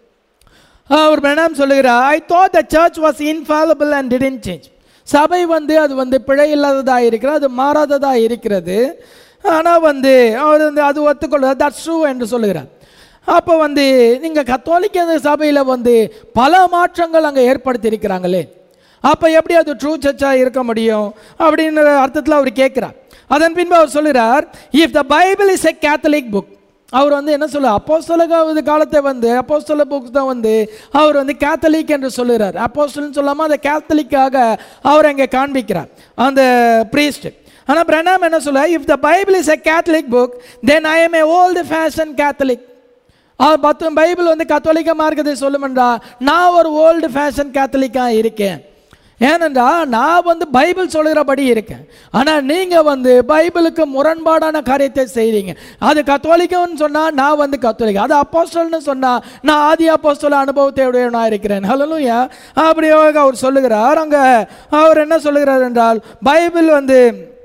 அவர் மேடம் சொல்லுகிறார் I thought the church was infallible and didn't change சபை வந்து அது வந்து பிழை இல்லாததாக இருக்கிறது அது மாறாததாக இருக்கிறது ஆனால் வந்து அவர் வந்து அது ஒத்துக்கொள்ள தட்ஸ் ட்ரூ என்று சொல்லுகிறார் அப்போ வந்து நீங்கள் கத்தோலிக்க சபையில் வந்து பல மாற்றங்கள் அங்கே ஏற்படுத்தியிருக்கிறாங்களே அப்போ எப்படி அது ட்ரூ சர்ச்சாக இருக்க முடியும் அப்படின்ற அர்த்தத்தில் அவர் கேட்குறார் அதன் பின்பு அவர் சொல்லுகிறார் if the Bible is a Catholic book அவர் வந்து என்ன சொல்ல அப்போஸ்தலகாவது காலத்தை வந்து அப்போஸ்தல புக்ஸ் தான் வந்து அவர் வந்து கேத்தலிக் என்று சொல்லுகிறார் அப்போஸ்தலன்னு சொல்லாமல் அந்த கேத்தலிக்காக அவர் அங்கே காண்பிக்கிறார் அந்த ப்ரீஸ்ட் ஆனால் பிரணாம் என்ன சொல்ல if the Bible is a Catholic book then I am a old fashion Catholic அது பத்து பைபிள் வந்து கத்தோலிக்க மார்க்கத்தை சொல்லுமென்றா நான் ஒரு ஓல்டு ஃபேஷன் கேத்தலிக்காக இருக்கேன் ஏனென்றா நான் வந்து பைபிள் சொல்கிறபடி இருக்கேன் ஆனால் நீங்கள் வந்து பைபிளுக்கு முரண்பாடான காரியத்தை செய்கிறீங்க அது கத்தோலிக்கம்னு சொன்னால் நான் வந்து கத்தோலிக்க அது அப்போஸ்டல்னு சொன்னால் நான் ஆதி அப்போஸ்தல அனுபவத்தை உடையவனாக இருக்கிறேன் ஹலோலுயா அப்படியாக அவர் சொல்லுகிறார் அங்கே அவர் என்ன சொல்லுகிறார் என்றால் பைபிள் வந்து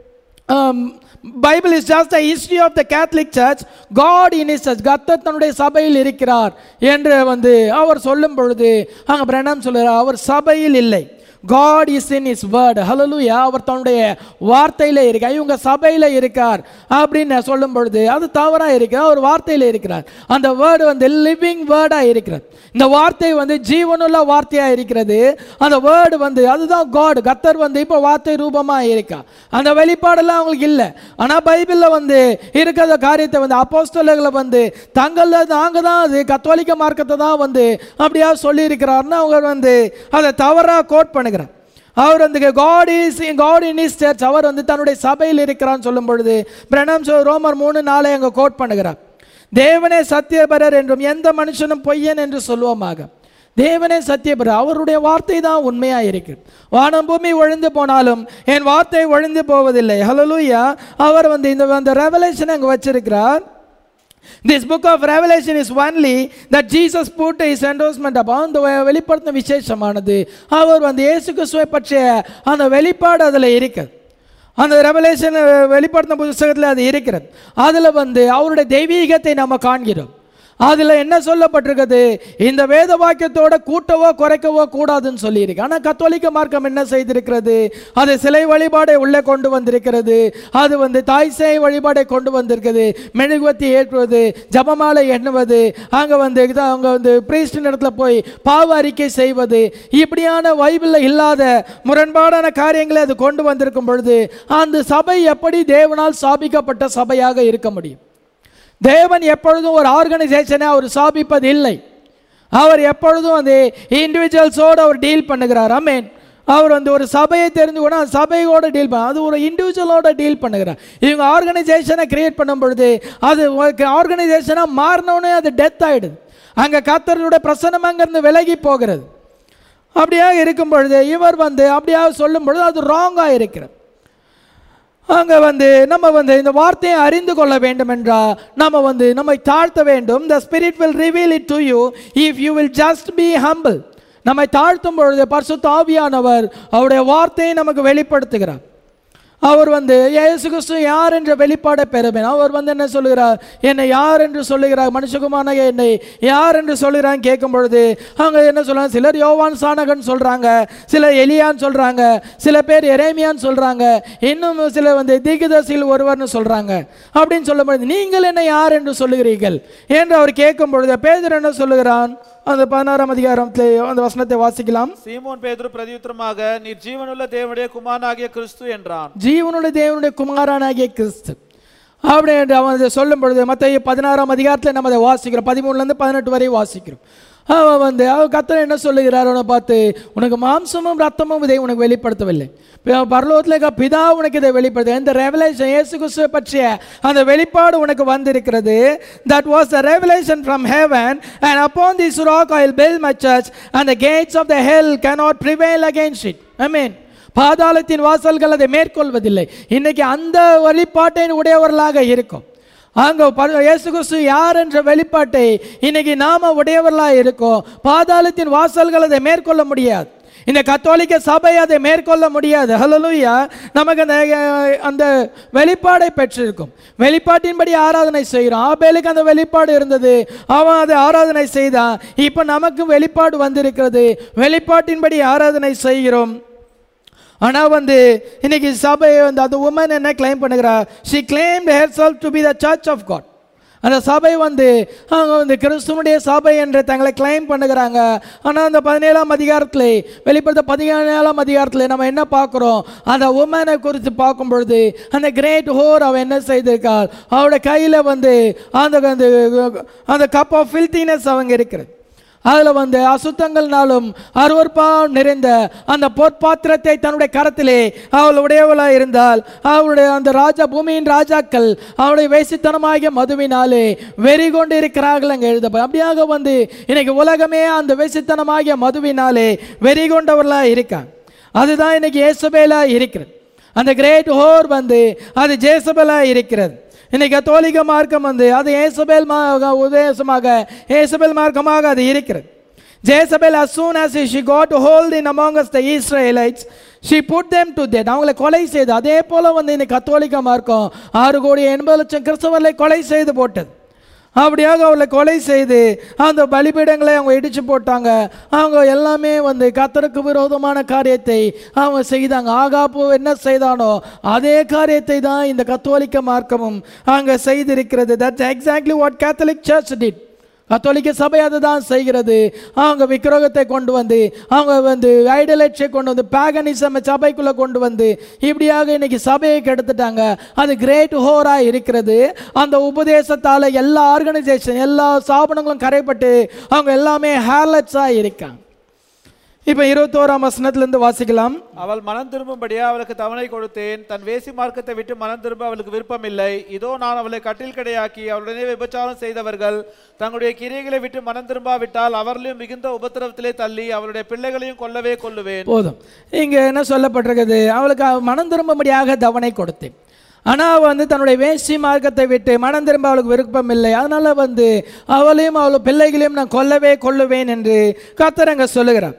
Bible is just the history of the Catholic church God in his church கத்தர் தன்னுடைய சபையில் இருக்கிறார் என்று வந்து அவர் சொல்லும் பொழுது அங்கே பிரணாம் சொல்லுகிறார் அவர் சபையில் இல்லை God is in his word hallelujah அவர் தன்னுடைய வார்த்தையில் இருக்கார் இவங்க சபையில் இருக்கார் அப்படின்னு சொல்லும் பொழுது அது தவறாக இருக்கிறார் அவர் வார்த்தையில் இருக்கிறார் அந்த வேர்டு வந்து லிவிங் வேர்டாக இருக்கிறது இந்த வார்த்தை வந்து ஜீவனுள்ள வார்த்தையாக இருக்கிறது அந்த வேர்டு வந்து அதுதான் காட் கத்தர் வந்து இப்போ வார்த்தை ரூபமாக இருக்கா அந்த வெளிப்பாடெல்லாம் அவங்களுக்கு இல்லை ஆனால் பைபிளில் வந்து இருக்கிற காரியத்தை வந்து அப்போஸ்தலர்களை வந்து தங்களில் நாங்கள் தான் அது கத்தோலிக்க மார்க்கத்தை தான் வந்து அப்படியா சொல்லியிருக்கிறாருன்னு அவங்க வந்து அதை தவறாக கோட் பண்ணுகிறார் அவர் வந்து God is God in his church அவர் வந்து தன்னுடைய சபையில் இருக்கிறான்னு சொல்லும் பொழுது பிரணம் சொ- ரோமர் மூணு நாளை அங்கே கோட் பண்ணுகிறார் தேவனே சத்தியபரர் என்றும் எந்த மனுஷனும் பொய்யன் என்று சொல்லுவோமாக தேவனே சத்தியபரர் அவருடைய வார்த்தை தான் உண்மையாக இருக்கு வானம் பூமி ஒழிந்து போனாலும் என் வார்த்தை ஒழிந்து போவதில்லை ஹலலூயா அவர் வந்து இந்த அந்த ரெவலேஷன் அங்கே வச்சிருக்கிறார் This book of Revelation is only that Jesus put his endorsement upon the வெளிப்படுத்தின விசேஷமானது அவர் வந்து இயேசு கிறிஸ்துவை பற்றிய அந்த வெளிப்பாடு அதில் இருக்குது அந்த ரெவலேஷன் வெளிப்படுத்தின புத்தகத்தில் அது இருக்கிறது அதில் வந்து அவருடைய தெய்வீகத்தை நம்ம காண்கிறோம் அதில் என்ன சொல்லப்பட்டிருக்குது இந்த வேத வாக்கியத்தோட கூட்டவோ குறைக்கவோ கூடாதுன்னு சொல்லியிருக்கு ஆனால் கத்தோலிக்க மார்க்கம் என்ன செய்திருக்கிறது அது சிலை வழிபாடை உள்ளே கொண்டு வந்திருக்கிறது அது வந்து தாய் சேய் வழிபாடை கொண்டு வந்திருக்குது மெழுகுவத்தி ஏற்றுவது ஜபமாலை எண்ணுவது அங்கே வந்து இது அவங்க வந்து பிரீஸ்டின் இடத்துல போய் பாவ அறிக்கை செய்வது இப்படியான பைபிளில் இல்லாத முரண்பாடான காரியங்களை அது கொண்டு வந்திருக்கும் பொழுது அந்த சபை எப்படி தேவனால் ஸ்தாபிக்கப்பட்ட சபையாக இருக்க முடியும் தேவன் எப்பொழுதும் ஒரு ஆர்கனைசேஷனை அவர் ஸ்தாபிப்பது இல்லை அவர் எப்பொழுதும் அந்த இண்டிவிஜுவல்ஸோடு அவர் டீல் பண்ணுகிறார் அமேன் அவர் வந்து ஒரு சபையை தெரிந்து கூட அந்த சபையோட டீல் பண்ண அது ஒரு இண்டிவிஜுவலோட டீல் பண்ணுகிறார் இவங்க ஆர்கனைசேஷனை கிரியேட் பண்ணும் பொழுது அது ஆர்கனைசேஷனாக மாறினோடனே அது டெத் ஆயிடுது அங்கே கத்தர்களுடைய பிரசனம் அங்கேருந்து விலகி போகிறது அப்படியாக இருக்கும் பொழுது இவர் வந்து அப்படியாக சொல்லும் பொழுது அது ராங்காக இருக்கிறது அங்கே வந்து நம்ம வந்து இந்த வார்த்தையை அறிந்து கொள்ள வேண்டும் என்றால் நம்ம வந்து நம்மை தாழ்த்த வேண்டும் the spirit will reveal it to you if you will just be humble நம்மை தாழ்த்தும் பொழுது பரிசுத்த ஆவியானவர் அவருடைய வார்த்தையை நமக்கு வெளிப்படுத்துகிறார் அவர் வந்து இயேசு கிறிஸ்து யார் என்ற வெளிப்பாடை பெறுவேன் அவர் வந்து என்ன சொல்லுகிறார் என்னை யார் என்று சொல்லுகிறார் மனுஷகுமான என்னை யார் என்று சொல்லுகிறான் கேட்கும் பொழுது அவங்க என்ன சொல்றாங்க சிலர் யோவான் சானகன் சொல்றாங்க சிலர் எலியான்னு சொல்றாங்க சில பேர் எரேமியான்னு சொல்றாங்க இன்னும் சில வந்து தீகதர்சியில் ஒருவர்னு சொல்றாங்க அப்படின்னு சொல்லும் பொழுது நீங்கள் என்ன யார் என்று சொல்லுகிறீர்கள் என்று அவர் கேட்கும் பொழுது பேதர் என்ன சொல்லுகிறான் அந்த பதினாறாம் அதிகாரத்தில் அந்த வசனத்தை வாசிக்கலாம் சீமோன் பேதுரு பிரதியுத்தரமாக நீர் ஜீவனுள்ள தேவனுடைய குமாரனாகிய கிறிஸ்து என்றான் ஜீவனுடைய தேவனுடைய குமாரனாகிய கிறிஸ்து அப்படி என்று அவன் அதை சொல்லும் பொழுது மற்ற பதினாறாம் அதிகாரத்தில் நம்ம அதை வாசிக்கிறோம் பதிமூணுலேருந்து பதினெட்டு வரை வாசிக்கிறோம் அவன் வந்து அவன் கத்தர் என்ன சொல்லுகிறார் அவனை பார்த்து உனக்கு மாம்சமும் ரத்தமும் இதை உனக்கு வெளிப்படுத்தவில்லை பி- பரலோகத்தில் இருக்க பிதா உனக்கு இதை வெளிப்படுத்த இந்த ரெவலேஷன் இயேசு கிறிஸ்துவை பற்றிய அந்த வெளிப்பாடு உனக்கு வந்திருக்கிறது that was the revelation from heaven and upon this rock I will build my church and the gates of the hell cannot prevail against it amen பாதாளத்தின் வாசல்கள் அதை மேற்கொள்வதில்லை இன்னைக்கு அந்த வெளிப்பாட்டை உடையவர்களாக இருக்கும் அங்க பர- இயேசு கிறிஸ்து யார் என்ற வெளிப்பாட்டை இன்னைக்கு நாம உடையவர்களாக இருக்கோம் பாதாளத்தின் வாசல்கள் அதை மேற்கொள்ள முடியாது இந்த கத்தோலிக்க சபை அதை மேற்கொள்ள முடியாது ஹலலூயா நமக்கு அந்த அஹ், அந்த வெளிப்பாடை பெற்றிருக்கும் வெளிப்பாட்டின்படி ஆராதனை செய்கிறோம் ஆபேலுக்கு அந்த வெளிப்பாடு இருந்தது அவன் அதை ஆராதனை செய்தான் இப்போ நமக்கு வெளிப்பாடு வந்திருக்கிறது வெளிப்பாட்டின்படி ஆராதனை செய்கிறோம் ஆனால் வந்து இன்னைக்கு சபை வந்து அந்த உமன் என்ன கிளைம் பண்ணுகிறா she claim herself to be the church of God அந்த சபை வந்து அவங்க வந்து கிறிஸ்துவனுடைய சபை என்று தங்களை கிளைம் பண்ணுகிறாங்க ஆனால் அந்த பதினேழாம் அதிகாரத்தில் வெளிப்படுத்த பதினேழாம் அதிகாரத்தில் நம்ம என்ன பார்க்குறோம் அந்த உமனை குறித்து பார்க்கும் பொழுது அந்த கிரேட் ஹோர் அவன் என்ன செய்திருக்காள் அவருடைய கையில் வந்து அந்த அந்த அந்த கப் ஆஃப் ஃபில்த்தினஸ் அவங்க இருக்கிறது அதில் வந்து அசுத்தங்கள்னாலும் அருவருப்பால் நிறைந்த அந்த பொற்பாத்திரத்தை தன்னுடைய கரத்திலே அவள் உடையவளாக இருந்தால் அவளுடைய அந்த ராஜா பூமியின் ராஜாக்கள் அவளுடைய வேசித்தனமாகிய மதுவினாலே வெறி கொண்டு இருக்கிறார்கள் அங்கே எழுத அப்படியாக வந்து இன்னைக்கு உலகமே அந்த வேசித்தனமாகிய மதுவினாலே வெறி கொண்டவர்களாக இருக்காங்க அதுதான் இன்னைக்கு ஏசபேலா இருக்கிறது அந்த கிரேட் ஹோர் வந்து அது ஜேசபேலா இருக்கிறது இன்னைக்கு கத்தோலிக்க மார்க்கம் வந்து அது ஏசபேல் மா- உபதேசமாக ஏசபேல் மார்க்கமாக அது இருக்கிறது ஜேசபேல் as soon as she got hold in among us the Israelites she put them to death அவங்களை கொலை செய்து அதே போல வந்து இன்னைக்கு கத்தோலிக்க மார்க்கம் ஆறு கோடி எண்பது லட்சம் கிறிஸ்தவர்களை கொலை செய்து போட்டது அப்படியாக அவளை கொலை செய்து அந்த பலிபீடங்களை அவங்க இடிச்சு போட்டாங்க அவங்க எல்லாமே வந்து கத்தருக்கு விரோதமான காரியத்தை அவங்க செய்தாங்க ஆகாப்பு என்ன செய்தானோ அதே காரியத்தை தான் இந்த கத்தோலிக்க மார்க்கமும் அங்கே செய்திருக்கிறது that's exactly what Catholic church did கத்தோலிக்க சபை அதுதான் செய்கிறது அவங்க விக்கிரகத்தை கொண்டு வந்து அவங்க வந்து ஐடலட்சை கொண்டு வந்து பேகனிசம் சபைக்குள்ள கொண்டு வந்து இப்படியாக இன்னைக்கு சபையை கெடுத்துட்டாங்க அது கிரேட் ஹோரா இருக்கிறது அந்த உபதேசத்தால எல்லா ஆர்கனைசேஷன் எல்லா ஸ்தாபனங்களும் கரைப்பட்டு அவங்க எல்லாமே ஹேர்லட்ஸா இருக்காங்க இப்போ இருபத்தோராம் வசனத்திலிருந்து வாசிக்கலாம் அவள் மனம் திரும்பும்படியா அவளுக்கு தவணை கொடுத்தேன் தன் வேசி மார்க்கத்தை விட்டு மனம் திரும்ப அவளுக்கு விருப்பமில்லை இதோ நான் அவளை கட்டில் கடையாக்கி அவளுடனே விபச்சாரம் செய்தவர்கள் தங்களுடைய கிரியைகளை விட்டு மனம் திரும்பாவிட்டால் அவர்களையும் மிகுந்த உபத்திரவத்திலே தள்ளி அவளுடைய பிள்ளைகளையும் கொல்லவே கொல்லுவேன் போதும் இங்க என்ன சொல்லப்பட்டிருக்குது அவளுக்கு அவ மனம் திரும்பும்படியாக தவணை கொடுத்தேன் ஆனால் அவள் வந்து தன்னுடைய வேசி மார்க்கத்தை விட்டு மனம் திரும்ப அவளுக்கு விருப்பம் இல்லை அதனால வந்து அவளையும் அவள் பிள்ளைகளையும் நான் கொல்லவே கொல்லுவேன் என்று கர்த்தர் அங்க சொல்லுகிறார்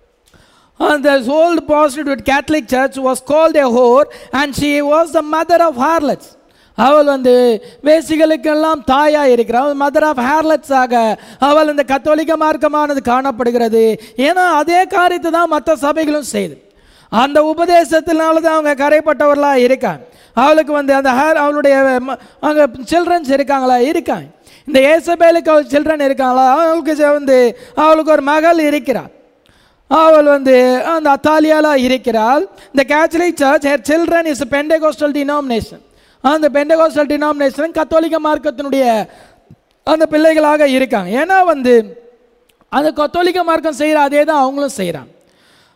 And the old prostitute Catholic church was called a whore and she was the mother of harlots. அவள் வந்து வேசிகளுக்கெல்லாம் தாயாக இருக்கிறாள் மதர் ஆஃப் ஹேர்லட்ஸாக அவள் இந்த கத்தோலிக்க மார்க்கமானது காணப்படுகிறது ஏன்னா அதே காரியத்தை தான் மற்ற சபைகளும் செய்யுது அந்த உபதேசத்தினால தான் அவங்க கரைப்பட்டவர்களாக இருக்காங்க அவளுக்கு வந்து அந்த ஹேர் அவளுடைய ம- அங்கே சில்ட்ரன்ஸ் இருக்காங்களா இருக்காங்க இந்த ஏசபேலுக்கு அவள் சில்ட்ரன் இருக்காங்களா அவளுக்கு வந்து அவளுக்கு ஒரு மகள் இருக்கிறாள் அவள் வந்து அந்த அத்தாலியாலா இருக்கிறாள் இந்த Catholic church her children is Pentecostal denomination அந்த பெண்டகோஸ்டல் டினாமினேஷன் கத்தோலிக்க மார்க்கத்தினுடைய அந்த பிள்ளைகளாக இருக்காங்க ஏன்னா வந்து அந்த கத்தோலிக்க மார்க்கம் செய்கிற அதே தான் அவங்களும் செய்கிறாங்க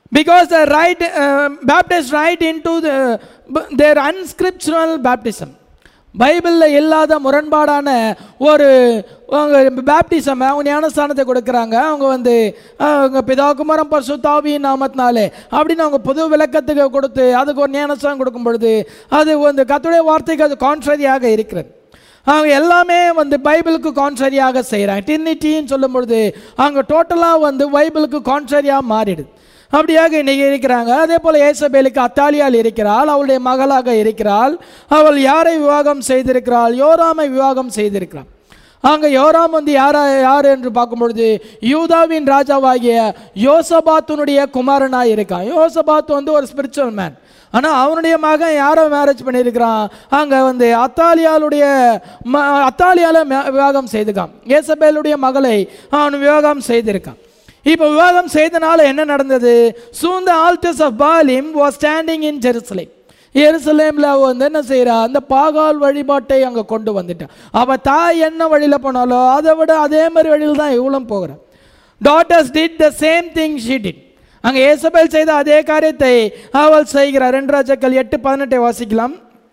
because they right uh, baptized right into the, their unscriptural baptism பைபிளில் இல்லாத முரண்பாடான ஒரு அவங்க பேப்டிசம் அவங்க ஞானஸ்தானத்தை கொடுக்குறாங்க அவங்க வந்து அஹ், அவங்க பிதாகுமரம் பசுத்தாவி நாமத்தினாலே அப்படின்னு அவங்க புது விளக்கத்துக்கு கொடுத்து அதுக்கு ஒரு ஞானஸ்தானம் கொடுக்கும் பொழுது அது வந்து கத்துடைய வார்த்தைக்கு அது கான்ட்ரரியாக இருக்கிறது அவங்க எல்லாமே வந்து பைபிளுக்கு கான்ட்ரரியாக செய்கிறாங்க டின்னிட்டின்னு சொல்லும் பொழுது அவங்க டோட்டலாக வந்து பைபிளுக்கு கான்ட்ரரியாக மாறிடுது அப்படியாக இன்னைக்கு இருக்கிறாங்க அதே போல் ஏசபேலுக்கு அத்தாலியால் இருக்கிறாள் அவளுடைய மகளாக இருக்கிறாள் அவள் யாரை விவாகம் செய்திருக்கிறாள் யோராமை விவாகம் செய்திருக்கிறாள் அங்கே யோராம் வந்து யாரா யார் என்று பார்க்கும் பொழுது யூதாவின் ராஜாவாகிய யோசபாத்துனுடைய குமாரனாக இருக்கான் யோசபாத் வந்து ஒரு ஸ்பிரிச்சுவல் மேன் ஆனால் அவனுடைய மகன் யாரை மேரேஜ் பண்ணியிருக்கிறான் அங்கே வந்து அத்தாலியாளுடைய ம அத்தாலியால மே- விவாகம் செய்திருக்கான் ஏசபேலுடைய மகளை அவன் விவாகம் செய்திருக்கான் இப்போ விவாகம் செய்தனால என்ன நடந்தது soon the altars of Baalim was standing in Jerusalem எருசலேமில் அவ வந்து என்ன செய்றா அந்த பாகால் வழிபாட்டை அங்கே கொண்டு வந்துட்டான் அவள் தாய் என்ன வழியில் போனாலோ அதை விட அதே மாதிரி வழியில் தான் இவளும் போகிறான் daughters did the same thing she did அங்கே ஏசபேல் செய்த அதே காரியத்தை அவள் செய்கிறார் ரெண்டு ராஜாக்கள் எட்டு பதினெட்டை வாசிக்கலாம்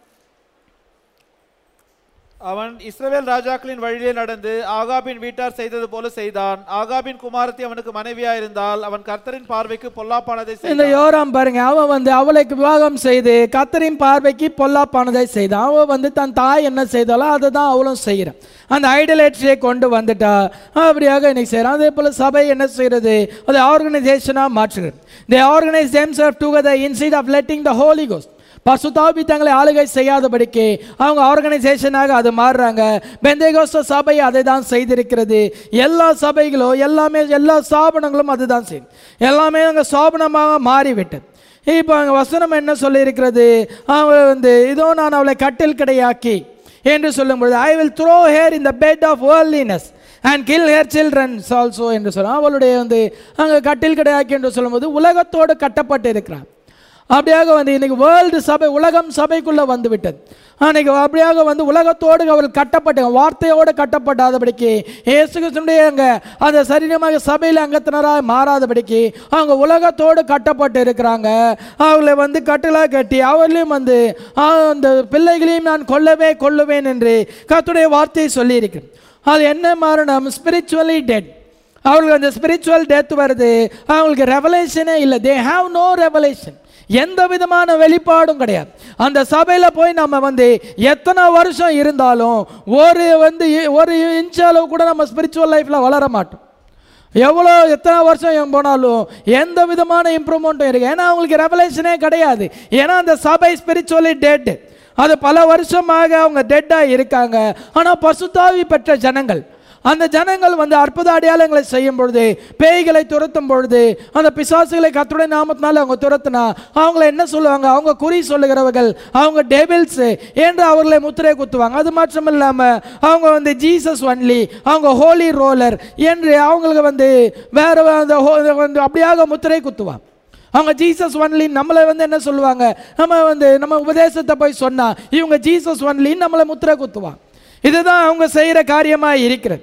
அவன் இஸ்ரவேல் ராஜாக்களின் வழியிலே நடந்து ஆகாபின் வீட்டார் செய்தது போல செய்தான் ஆகாபின் குமாரத்தி அவனுக்கு மனைவியா இருந்தால் அவன் கர்த்தரின் பார்வைக்கு பொல்லாப்பானதை இந்த செய்தான் யோராம் பாருங்க அவன் வந்து அவளுக்கு விவாகம் செய்து கத்தரின் பார்வைக்கு பொல்லாப்பானதை செய்தான் அவன் வந்து தன் தாய் என்ன செய்தாலோ அதை தான் அவளும் செய்கிறான் அந்த ஐடலேட்ரியை கொண்டு வந்துட்டா அப்படியாக இன்னைக்கு செய்கிறான் அதே போல் சபை என்ன செய்கிறது அது ஆர்கனைசேஷனாக மாற்றுகிறது they organize themselves together instead of letting the holy ghost பசுதாபி தங்களை ஆளுகை செய்யாதபடிக்கு அவங்க ஆர்கனைசேஷனாக அது மாறுறாங்க பெந்தேகோஸ்த சபை அதை தான் செய்திருக்கிறது எல்லா சபைகளும் எல்லாமே எல்லா ஸ்தாபனங்களும் அதுதான் செய்யும் எல்லாமே அங்கே ஸ்தாபனமாக மாறிவிட்டது இப்போ அங்கே வசனம் என்ன சொல்லியிருக்கிறது அவன் வந்து இதோ நான் அவளை கட்டில் கிடையாக்கி என்று சொல்லும் பொழுது I will throw her in the bed of worldliness and kill her childrens also என்று சொல்லுவான் அவளுடைய வந்து அங்கே கட்டில் கிடையாக்கி என்று சொல்லும்போது உலகத்தோடு கட்டப்பட்டு இருக்கிறான் அப்படியாக வந்து இன்னைக்கு வேர்ல்டு சபை உலகம் சபைக்குள்ளே வந்து விட்டது அன்னைக்கு அப்படியாக வந்து உலகத்தோடு அவள் கட்டப்பட்ட வார்த்தையோடு கட்டப்படாதபடிக்கு இயேசு கிறிஸ்துனுடைய அங்கே அந்த சரீரமாக சபையில் அங்கத்தினராக மாறாதபடிக்கு அவங்க உலகத்தோடு கட்டப்பட்டு இருக்கிறாங்க அவளை வந்து கட்டலாக கட்டி அவர்களையும் வந்து ஆ, அந்த பிள்ளைகளையும் நான் கொல்லவே கொல்லுவேன் என்று கர்த்தருடைய வார்த்தையை சொல்லியிருக்கிறேன் அது என்ன மரணம் ஸ்பிரிச்சுவலி டெட் அவங்களுக்கு அந்த ஸ்பிரிச்சுவல் டெத் வருது அவங்களுக்கு ரெவலேஷனே இல்லை தே ஹாவ் நோ ரெவலேஷன் எந்த விதமான வெளிப்பாடும் கிடையாது அந்த சபையில் போய் நம்ம வந்து எத்தனை வருஷம் இருந்தாலும் ஒரு வந்து இ- ஒரு இன்ச் அளவு கூட நம்ம ஸ்பிரிச்சுவல் லைஃப்பில் வளர மாட்டோம் எவ்வளோ எத்தனை வருஷம் எங்க போனாலும் எந்த விதமான இம்ப்ரூவ்மெண்ட்டும் இருக்கு ஏன்னா அவங்களுக்கு ரெவலேஷனே கிடையாது ஏன்னா அந்த சபை ஸ்பிரிச்சுவலி டெட் அது பல வருஷமாக அவங்க டெட்டாக இருக்காங்க ஆனால் பசுத்தாவி பெற்ற ஜனங்கள் அந்த ஜனங்கள் வந்து அற்புத அடையாளங்களை செய்யும் பொழுது பேய்களை துரத்தும் பொழுது அந்த பிசாசுகளை கத்துடைய நாமத்தினால அவங்க துரத்துனா அவங்கள என்ன சொல்லுவாங்க அவங்க குறி சொல்லுகிறவர்கள் அவங்க டெபிள்ஸ் என்று அவர்களை முத்திரை குத்துவாங்க அது மட்டும் இல்லாமல் அவங்க வந்து ஜீசஸ் ஒன்லி அவங்க ஹோலி ரோலர் என்று அவங்களுக்கு வந்து வேற அந்த ho- வந்து அப்படியாக முத்திரை குத்துவாங்க அவங்க ஜீசஸ் ஒன்லி நம்மளை வந்து என்ன சொல்லுவாங்க நம்ம வந்து நம்ம உபதேசத்தை போய் சொன்னா இவங்க ஜீசஸ் ஒன்லின்னு நம்மளை முத்திரை குத்துவாங்க இதுதான் அவங்க செய்கிற காரியமாக இருக்கிறது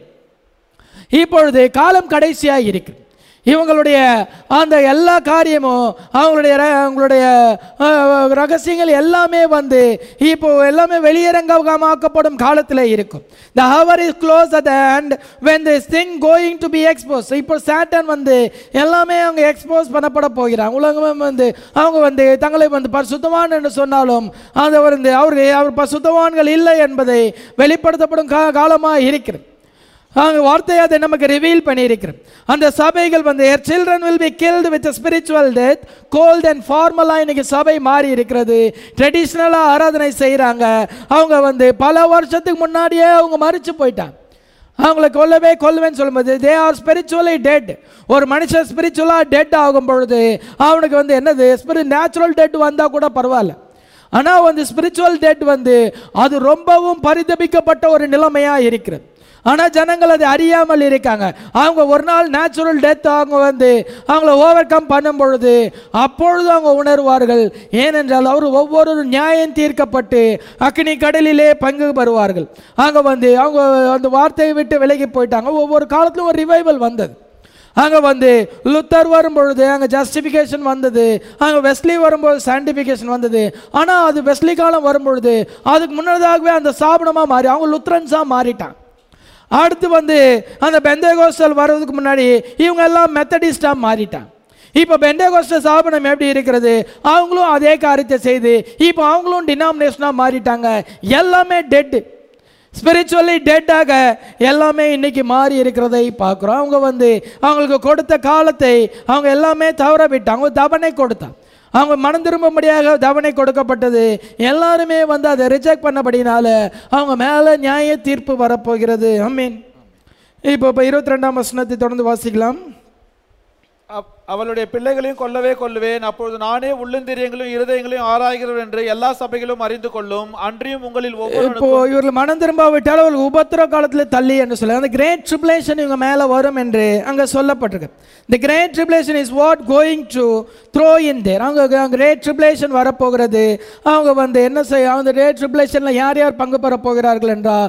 இப்பொழுது காலம் கடைசியாக இருக்கு இவங்களுடைய அந்த எல்லா காரியமும் அவங்களுடைய ர- அவங்களுடைய அஹ், ரகசியங்கள் எல்லாமே வந்து இப்போ எல்லாமே வெளியரங்கமாக்கப்படும் காலத்தில் இருக்கும் the hour is close at and when this thing going to be expose இப்போ சாட்டன் வந்து எல்லாமே அவங்க எக்ஸ்போஸ் பண்ணப்பட போகிறாங்க உலகம் வந்து அவங்க வந்து தங்களை வந்து பரிசுத்தவான் என்று சொன்னாலும் அது வந்து அவர்கள் அவர் பரிசுத்தவான்கள் இல்லை என்பதை வெளிப்படுத்தப்படும் கா காலமாக இருக்கிறது அங்கே வார்த்தையை அதை நமக்கு ரிவீல் பண்ணியிருக்கிறோம் அந்த சபைகள் வந்து her children will be killed with spiritual death cold and ஃபார்மலாக இன்னைக்கு சபை மாறி இருக்கிறது ட்ரெடிஷ்னலாக ஆராதனை செய்கிறாங்க அவங்க வந்து பல வருஷத்துக்கு முன்னாடியே அவங்க மறிச்சு போயிட்டாங்க அவங்கள கொல்லவே கொல்லுவேன்னு சொல்லும்போது தே ஆர் ஸ்பிரிச்சுவலி டெட் ஒரு மனுஷன் ஸ்பிரிச்சுவலாக டெட் ஆகும் பொழுது அவனுக்கு வந்து என்னது ஸ்பிரி நேச்சுரல் டெட் வந்தால் கூட பரவாயில்ல ஆனால் வந்து ஸ்பிரிச்சுவல் டெட் வந்து அது ரொம்பவும் பரிதபிக்கப்பட்ட ஒரு நிலைமையாக இருக்கிறது ஆனால் ஜனங்கள் அதை அறியாமல் இருக்காங்க அவங்க ஒரு நாள் நேச்சுரல் டெத் அவங்க வந்து அவங்கள ஓவர் கம் பண்ணும் பொழுது அப்பொழுது அவங்க உணர்வார்கள் ஏனென்றால் அவர் ஒவ்வொரு நியாயம் தீர்க்கப்பட்டு அக்னி கடலிலே பங்கு பெறுவார்கள் அங்கே வந்து அவங்க அந்த வார்த்தையை விட்டு விலகி போயிட்டாங்க ஒவ்வொரு காலத்திலும் ஒரு ரிவைவல் வந்தது அங்கே வந்து லுத்தர் வரும்பொழுது அங்கே ஜஸ்டிஃபிகேஷன் வந்தது அங்கே வெஸ்லி வரும்போது சான்டிஃபிகேஷன் வந்தது ஆனால் அது வெஸ்லி காலம் வரும்பொழுது அதுக்கு முன்னதாகவே அந்த ஸ்தாபனமாக மாறி அவங்க லுத்ரன்ஸாக மாறிட்டாங்க அடுத்து வந்து அந்த பெந்தேகோஸ்டல் வர்றதுக்கு முன்னாடி இவங்க எல்லாம் மெத்தடிஸ்டாக மாறிட்டாங்க இப்போ பெண்டேகோஸ்டல் ஸ்தாபனம் எப்படி இருக்கிறது அவங்களும் அதே காரியத்தை செய்து இப்போ அவங்களும் டினாமினேஷனாக மாறிட்டாங்க எல்லாமே டெட்டு ஸ்பிரிச்சுவலி டெட்டாக எல்லாமே இன்னைக்கு மாறி இருக்கிறதை பார்க்குறோம் அவங்க வந்து அவங்களுக்கு கொடுத்த காலத்தை அவங்க எல்லாமே தவற விட்டாங்க தவணை கொடுத்தாங்க அவங்க மனம் திரும்பும்படியாக தவணை கொடுக்கப்பட்டது எல்லாருமே வந்து அதை ரிஜெக்ட் பண்ணபடினால அவங்க மேலே நியாய தீர்ப்பு வரப்போகிறது அம்மீன் இப்போ இப்போ இருபத்தி ரெண்டாம் வசனத்தை தொடர்ந்து வாசிக்கலாம் அவ்- அவளுடைய பிள்ளைகளையும் கொல்லவே கொல்லுவேன் அப்பொழுது நானே உள்ளந்திரியங்களையும் இருதயங்களையும் ஆராய்கிறவன் என்று எல்லா சபைகளும் அறிந்து கொள்ளும் அன்றியும் உங்களில் இப்போ ஒவ்வொரு இவர்கள் மனம் திரும்பாவிட்டால் அவர்கள் உபத்திர காலத்தில் தள்ளி என்று சொல்லி அந்த கிரேட் ட்ரிபிளேஷன் இவங்க மேலே வரும் என்று அங்கே சொல்லப்பட்டிருக்கு இந்த great tribulation is what going to throw in there அவங்க கிரேட் ட்ரிபிளேஷன் வரப்போகிறது அவங்க வந்து என்ன செய்ய அந்த கிரேட் ட்ரிபிளேஷனில் யார் யார் பங்கு பெற போகிறார்கள் என்றால்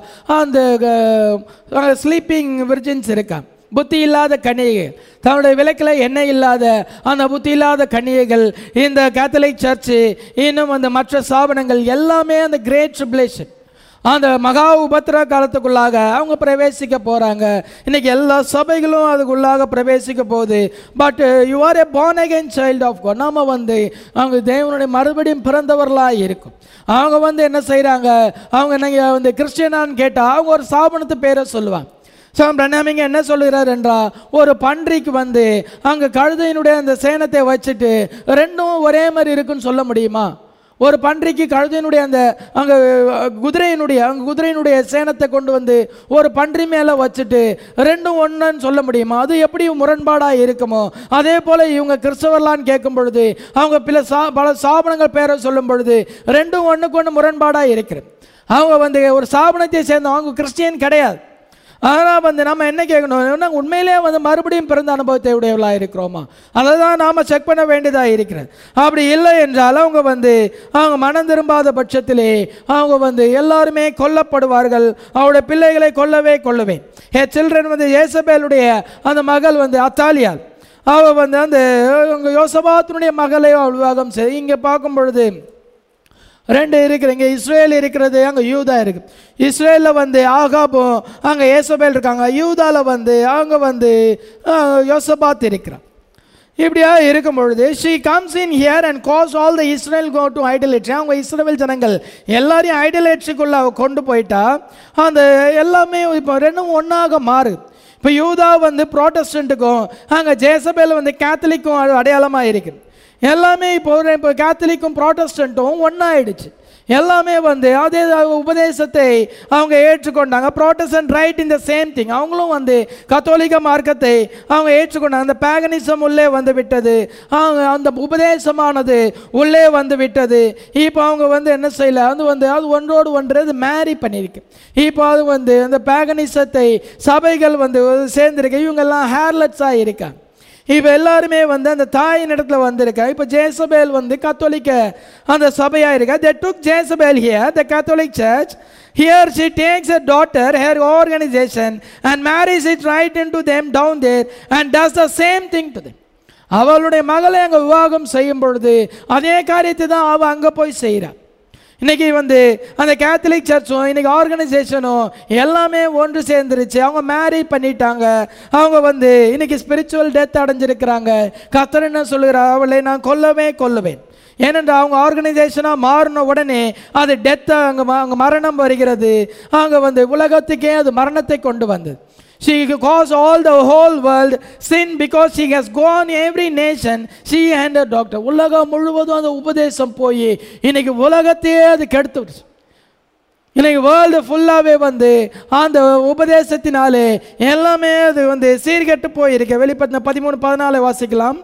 அந்த ஸ்லீப்பிங் விர்ஜின்ஸ் இருக்காங்க புத்தி இல்லாத கன்னிகைகள் தன்னுடைய விளக்கில் எண்ணெய் இல்லாத அந்த புத்தி இல்லாத கன்னிகைகள் இந்த கேத்தலிக் சர்ச்சு இன்னும் அந்த மற்ற ஸ்தாபனங்கள் எல்லாமே அந்த கிரேட் ட்ரிபிளேஷன் அந்த மகா உபத்திர காலத்துக்குள்ளாக அவங்க பிரவேசிக்க போகிறாங்க இன்னைக்கு எல்லா சபைகளும் அதுக்குள்ளாக பிரவேசிக்க போகுது but you are a born again child of God நாம வந்து அவங்க தேவனுடைய மறுபடியும் பிறந்தவர்களாக இருக்கும் அவங்க வந்து என்ன செய்கிறாங்க அவங்க நீங்கள் வந்து கிறிஸ்டியனான்னு கேட்டால் அவங்க ஒரு ஸ்தாபனத்து பேரை சொல்லுவாங்க ஸோ பிரணாமிங்க என்ன சொல்லுகிறார் என்றால் ஒரு பன்றிக்கு வந்து அங்கே கழுதையினுடைய அந்த சேனத்தை வச்சுட்டு ரெண்டும் ஒரே மாதிரி இருக்குன்னு சொல்ல முடியுமா ஒரு பன்றிக்கு கழுதையினுடைய அந்த அங்கே குதிரையினுடைய அங்கே குதிரையினுடைய சேனத்தை கொண்டு வந்து ஒரு பன்றி மேலே வச்சுட்டு ரெண்டும் ஒன்றுன்னு சொல்ல முடியுமா அது எப்படி முரண்பாடாக இருக்குமோ அதே போல் இவங்க கிறிஸ்தவர்லான்னு கேட்கும் பொழுது அவங்க பிற சா பல சாபனங்கள் பேரை சொல்லும் பொழுது ரெண்டும் ஒன்றுக்கு ஒன்று முரண்பாடாக இருக்கிறது அவங்க வந்து ஒரு சாபனத்தை சேர்ந்தவங்க அவங்க கிறிஸ்டியன் கிடையாது ஆனால் வந்து நம்ம என்ன கேட்கணும் உண்மையிலே வந்து மறுபடியும் பிறந்த அனுபவத்தை உடையவளாக இருக்கிறோமா அதை தான் நாம் செக் பண்ண வேண்டியதாக இருக்கிறது அப்படி இல்லை என்றால் அவங்க வந்து அவங்க மனம் திரும்பாத பட்சத்திலே அவங்க வந்து எல்லாருமே கொல்லப்படுவார்கள் அவருடைய பிள்ளைகளை கொல்லவே கொல்லுவேன் ஏ சில்ட்ரன் வந்து ஏசபேலுடைய அந்த மகள் வந்து அத்தாலியால் அவள் வந்து அந்த அவங்க யோசபாத்தினுடைய மகளை அவள் விவாகம் செய் இங்கே பார்க்கும் பொழுது ரெண்டு இருக்குது இங்கே இஸ்ரேல் இருக்கிறது அங்கே யூதா இருக்கு இஸ்ரேலில் வந்து ஆகாபும் அங்கே ஏசபேல் இருக்காங்க யூதாவில் வந்து அவங்க வந்து ஆஹ், யோசபாத் இருக்கிறான் இப்படியா இருக்கும் பொழுது she comes in here and cause all the Israel go to idolatry அவங்க இஸ்ரேல் ஜனங்கள் எல்லாரையும் ஐடலேட்ரிக்குள்ள அவ கொண்டு போயிட்டா அந்த எல்லாமே இப்போ ரெண்டும் ஒன்றாக மாறு இப்போ யூதா வந்து ப்ராட்டஸ்டண்ட்டுக்கும் அங்கே ஜேசபேல் வந்து கேத்தலிக்கும் அடையாளமாக இருக்குது எல்லாமே இப்போ ஒரு- இப்போ கேத்தலிக்கும் ப்ராட்டஸ்டண்ட்டும் ஒன்றாயிடுச்சு எல்லாமே வந்து அதே உபதேசத்தை அவங்க ஏற்றுக்கொண்டாங்க ப்ராட்டஸ்டன்ட் ரைட் இந்த சேம் திங் அவங்களும் வந்து கத்தோலிக்க மார்க்கத்தை அவங்க ஏற்றுக்கொண்டாங்க அந்த பேகனிசம் உள்ளே வந்து விட்டது அவங்க அந்த உபதேசமானது உள்ளே வந்து விட்டது இப்போ அவங்க வந்து என்ன செய்யல அது வந்து அது ஒன்றோடு ஒன்று அது மேரி பண்ணியிருக்கு இப்போ அது வந்து அந்த பேகனிசத்தை சபைகள் வந்து சேர்ந்திருக்கு இவங்கெல்லாம் ஹேர்லெட்ஸாக இருக்காங்க இப்போ எல்லாருமே வந்து அந்த தாயின் இடத்துல வந்திருக்கா இப்போ ஜேசபேல் வந்து கத்தோலிக்க அந்த சபையாக இருக்கா they took Jezebel here the Catholic church here she takes a daughter her organization and marriage it right into them down there and does the same thing to them அவளுடைய மகளை அங்கே விவாகம் செய்யும் பொழுது அதே காரியத்தை தான் அவள் அங்கே போய் செய்கிறாள் இன்னைக்கு வந்து அந்த கேத்தலிக் சர்ச்சும் இன்னைக்கு ஆர்கனைசேஷனும் எல்லாமே ஒன்று சேர்ந்துருச்சு அவங்க மேரி பண்ணிட்டாங்க அவங்க வந்து இன்னைக்கு ஸ்பிரிச்சுவல் டெத் அடைஞ்சிருக்கிறாங்க கத்தர் என்ன சொல்லுகிறா அவளை நான் கொல்லவே கொல்லுவேன் ஏனென்றால் அவங்க ஆர்கனைசேஷனாக மாறின உடனே அது டெத்தை அங்கே அங்கே மரணம் வருகிறது அங்கே வந்து உலகத்துக்கே அது மரணத்தை கொண்டு வந்தது She caused all the whole world sin because she has gone every nation, she and her doctor. உலகம் முழுவதும் அந்த உபதேசம் போய் இன்னைக்கு உலகத்தையே அது கெடுத்துடுச்சு இன்னைக்கு வேர்ல்டு ஃபுல்லாகவே வந்து அந்த உபதேசத்தினாலே எல்லாமே அது வந்து சீர்கெட்டு போயிருக்கு வெளிப்பத்தின பதிமூணு பதினாலை வாசிக்கலாம்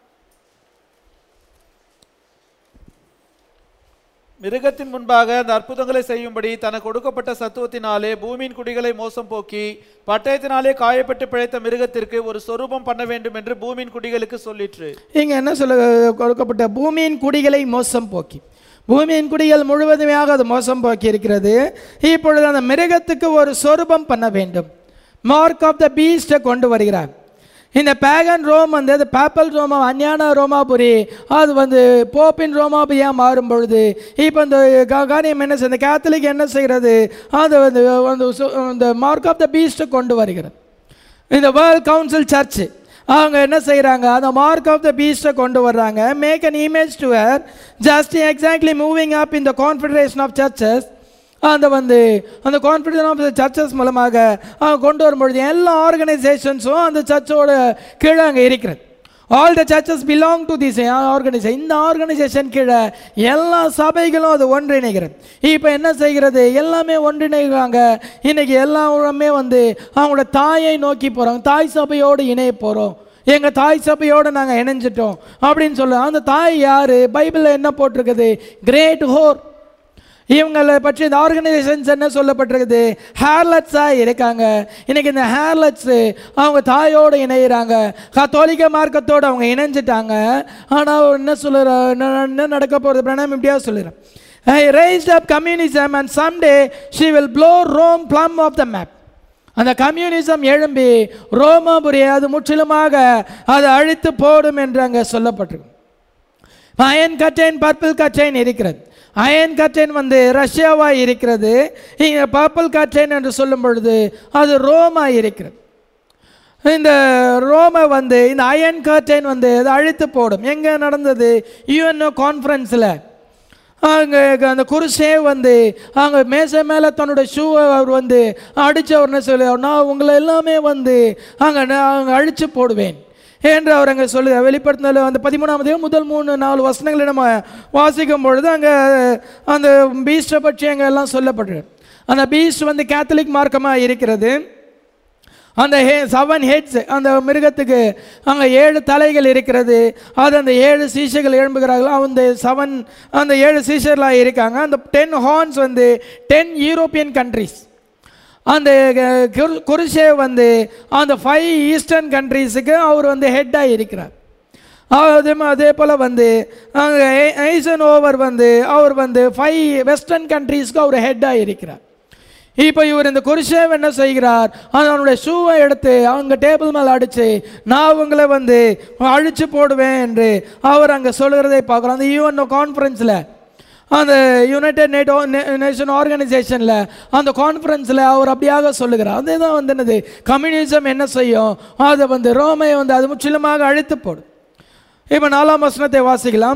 மிருகத்தின் முன்பாக அந்த அற்புதங்களை செய்யும்படி தனக்கு கொடுக்கப்பட்ட சத்துவத்தினாலே பூமியின் குடிகளை மோசம் போக்கி பட்டயத்தினாலே காயப்பட்டு பிழைத்த மிருகத்திற்கு ஒரு சொரூபம் பண்ண வேண்டும் என்று பூமியின் குடிகளுக்கு சொல்லிற்று இங்கே என்ன சொல்ல கொடுக்கப்பட்ட பூமியின் குடிகளை மோசம் போக்கி பூமியின் குடிகள் முழுவதுமையாக அது மோசம் போக்கி இருக்கிறது இப்பொழுது அந்த மிருகத்துக்கு ஒரு சொரூபம் பண்ண வேண்டும் மார்க் ஆஃப் த பீஸ்டை கொண்டு வருகிறார் இந்த பேகன் ரோம் வந்து அது பேப்பல் ரோமா அஞ்ஞான ரோமாபுரி அது வந்து போப்பின் ரோமாபுரியாக மாறும் பொழுது இப்போ இந்த கா- காரியம் என்ன செய்ய இந்த கேத்தலிக் என்ன செய்கிறது அது வந்து வந்து சு- இந்த மார்க் ஆஃப் த பீஸ்ட்டை கொண்டு வருகிறது இந்த வேர்ல்ட் கவுன்சில் சர்ச் அவங்க என்ன செய்கிறாங்க அந்த மார்க் ஆஃப் த பீஸ்ட்டை கொண்டு வர்றாங்க make an image to where just exactly moving up இந்த கான்ஃபெடரேஷன் ஆஃப் சர்ச்சஸ் அந்த வந்து அந்த கான்ஃபிடன்ஸ் ஆஃப் த சர்ச்சஸ் மூலமாக அவங்க கொண்டு வரும்பொழுது எல்லா ஆர்கனைசேஷன்ஸும் அந்த சர்ச்சோட கீழே அங்கே இருக்கிறது all the churches belong to this organization இந்த ஆர்கனைசேஷன் கீழே எல்லா சபைகளும் அது ஒன்றிணைகிறது இப்போ என்ன செய்கிறது எல்லாமே ஒன்றிணைகிறாங்க இன்னைக்கு எல்லாருமே வந்து அவங்களோட தாயை நோக்கி போகிறாங்க தாய் சபையோடு இணைய போகிறோம் எங்கள் தாய் சபையோடு நாங்கள் இணைஞ்சிட்டோம் அப்படின்னு சொல்ல அந்த தாய் யார் பைபிளில் என்ன போட்டிருக்குது கிரேட் ஹோர் இவங்களை பற்றி இந்த ஆர்கனைசேஷன்ஸ் என்ன சொல்லப்பட்டிருக்குது ஹேர்லட்ஸாக இருக்காங்க இன்னைக்கு இந்த ஹேர்லட்ஸு அவங்க தாயோடு இணையிறாங்க கத்தோலிக்க மார்க்கத்தோடு அவங்க இணைஞ்சிட்டாங்க ஆனால் என்ன சொல்லுற என்ன நடக்க போகிறது பிரணாம் இப்படியா சொல்லுறேன் I raised up communism and someday she will blow Rome plumb off the map அந்த கம்யூனிசம் எழும்பி ரோமாபுரியை அது முற்றிலுமாக அது அழித்து போடும் என்று அங்கே சொல்லப்பட்டிருக்கு அயன் கட்டைன் பர்பிள் கட்டைன் இருக்கிறது அயன் கட்டைன் வந்து ரஷ்யாவாக இருக்கிறது இங்கே பர்பிள் கட்டைன் என்று சொல்லும் பொழுது அது ரோமா இருக்கிறது இந்த ரோமை வந்து இந்த அயன் கர்டைன் வந்து அது அழித்து போடும் எங்கே நடந்தது யூஎன்ஓ கான்ஃபரன்ஸில் அங்கே அந்த குருசே வந்து அங்கே மேசை மேலே தன்னோட ஷூவை அவர் வந்து அடித்தவர்னு சொல்லி நான் உங்களை எல்லாமே வந்து அங்கே நான் அங்கே அழித்து போடுவேன் என்று அவர் அங்கே சொல்லு வெளிப்படுத்தினால அந்த பதிமூணாமதே முதல் மூணு நாலு வசனங்களை நம்ம வாசிக்கும் பொழுது அங்கே அந்த பீஸ்டை பற்றி அங்கே எல்லாம் சொல்லப்படுது அந்த பீஸ்ட் வந்து கேத்தலிக் மார்க்கமாக இருக்கிறது அந்த ஹே செவன் ஹெட்ஸ் அந்த மிருகத்துக்கு அங்கே ஏழு தலைகள் இருக்கிறது அது அந்த ஏழு சீஷர்கள் எழும்புகிறார்கள் அந்த செவன் அந்த ஏழு சீஷர்களாக இருக்காங்க அந்த டென் ஹார்ன்ஸ் வந்து டென் யூரோப்பியன் கண்ட்ரிஸ் அந்த அஹ், குரு- குருஷே வந்து அந்த ஃபைவ் ஈஸ்டர்ன் கண்ட்ரீஸுக்கு அவர் வந்து ஹெட்டாக இருக்கிறார் அதே மா- அதே போல் வந்து அங்கே ஐசன் ஓவர் வந்து அவர் வந்து ஃபைவ் வெஸ்டர்ன் கண்ட்ரீஸ்க்கு அவர் ஹெட்டாக இருக்கிறார் இப்போ இவர் இந்த குருஷேவ் என்ன செய்கிறார் அவனுடைய ஷூவை எடுத்து அவங்க டேபிள் மேலே அடித்து நான் உங்களை வந்து அழிச்சு போடுவேன் என்று அவர் அங்கே சொல்கிறதை பார்க்குறோம் அந்த யூஎன்ஓ கான்ஃபரன்ஸில் அந்த யுனைடெட் நேட்டோ நேஷன் ஆர்கனைசேஷனில் அந்த கான்ஃபரன்ஸில் அவர் அப்படியாக சொல்லுகிறார் அதுதான் வந்து என்னது கம்யூனிசம் என்ன செய்யும் அதை வந்து ரோமையை வந்து அது முற்றிலுமாக அழித்து போடும் இப்போ நாலாம் வசனத்தை வாசிக்கலாம்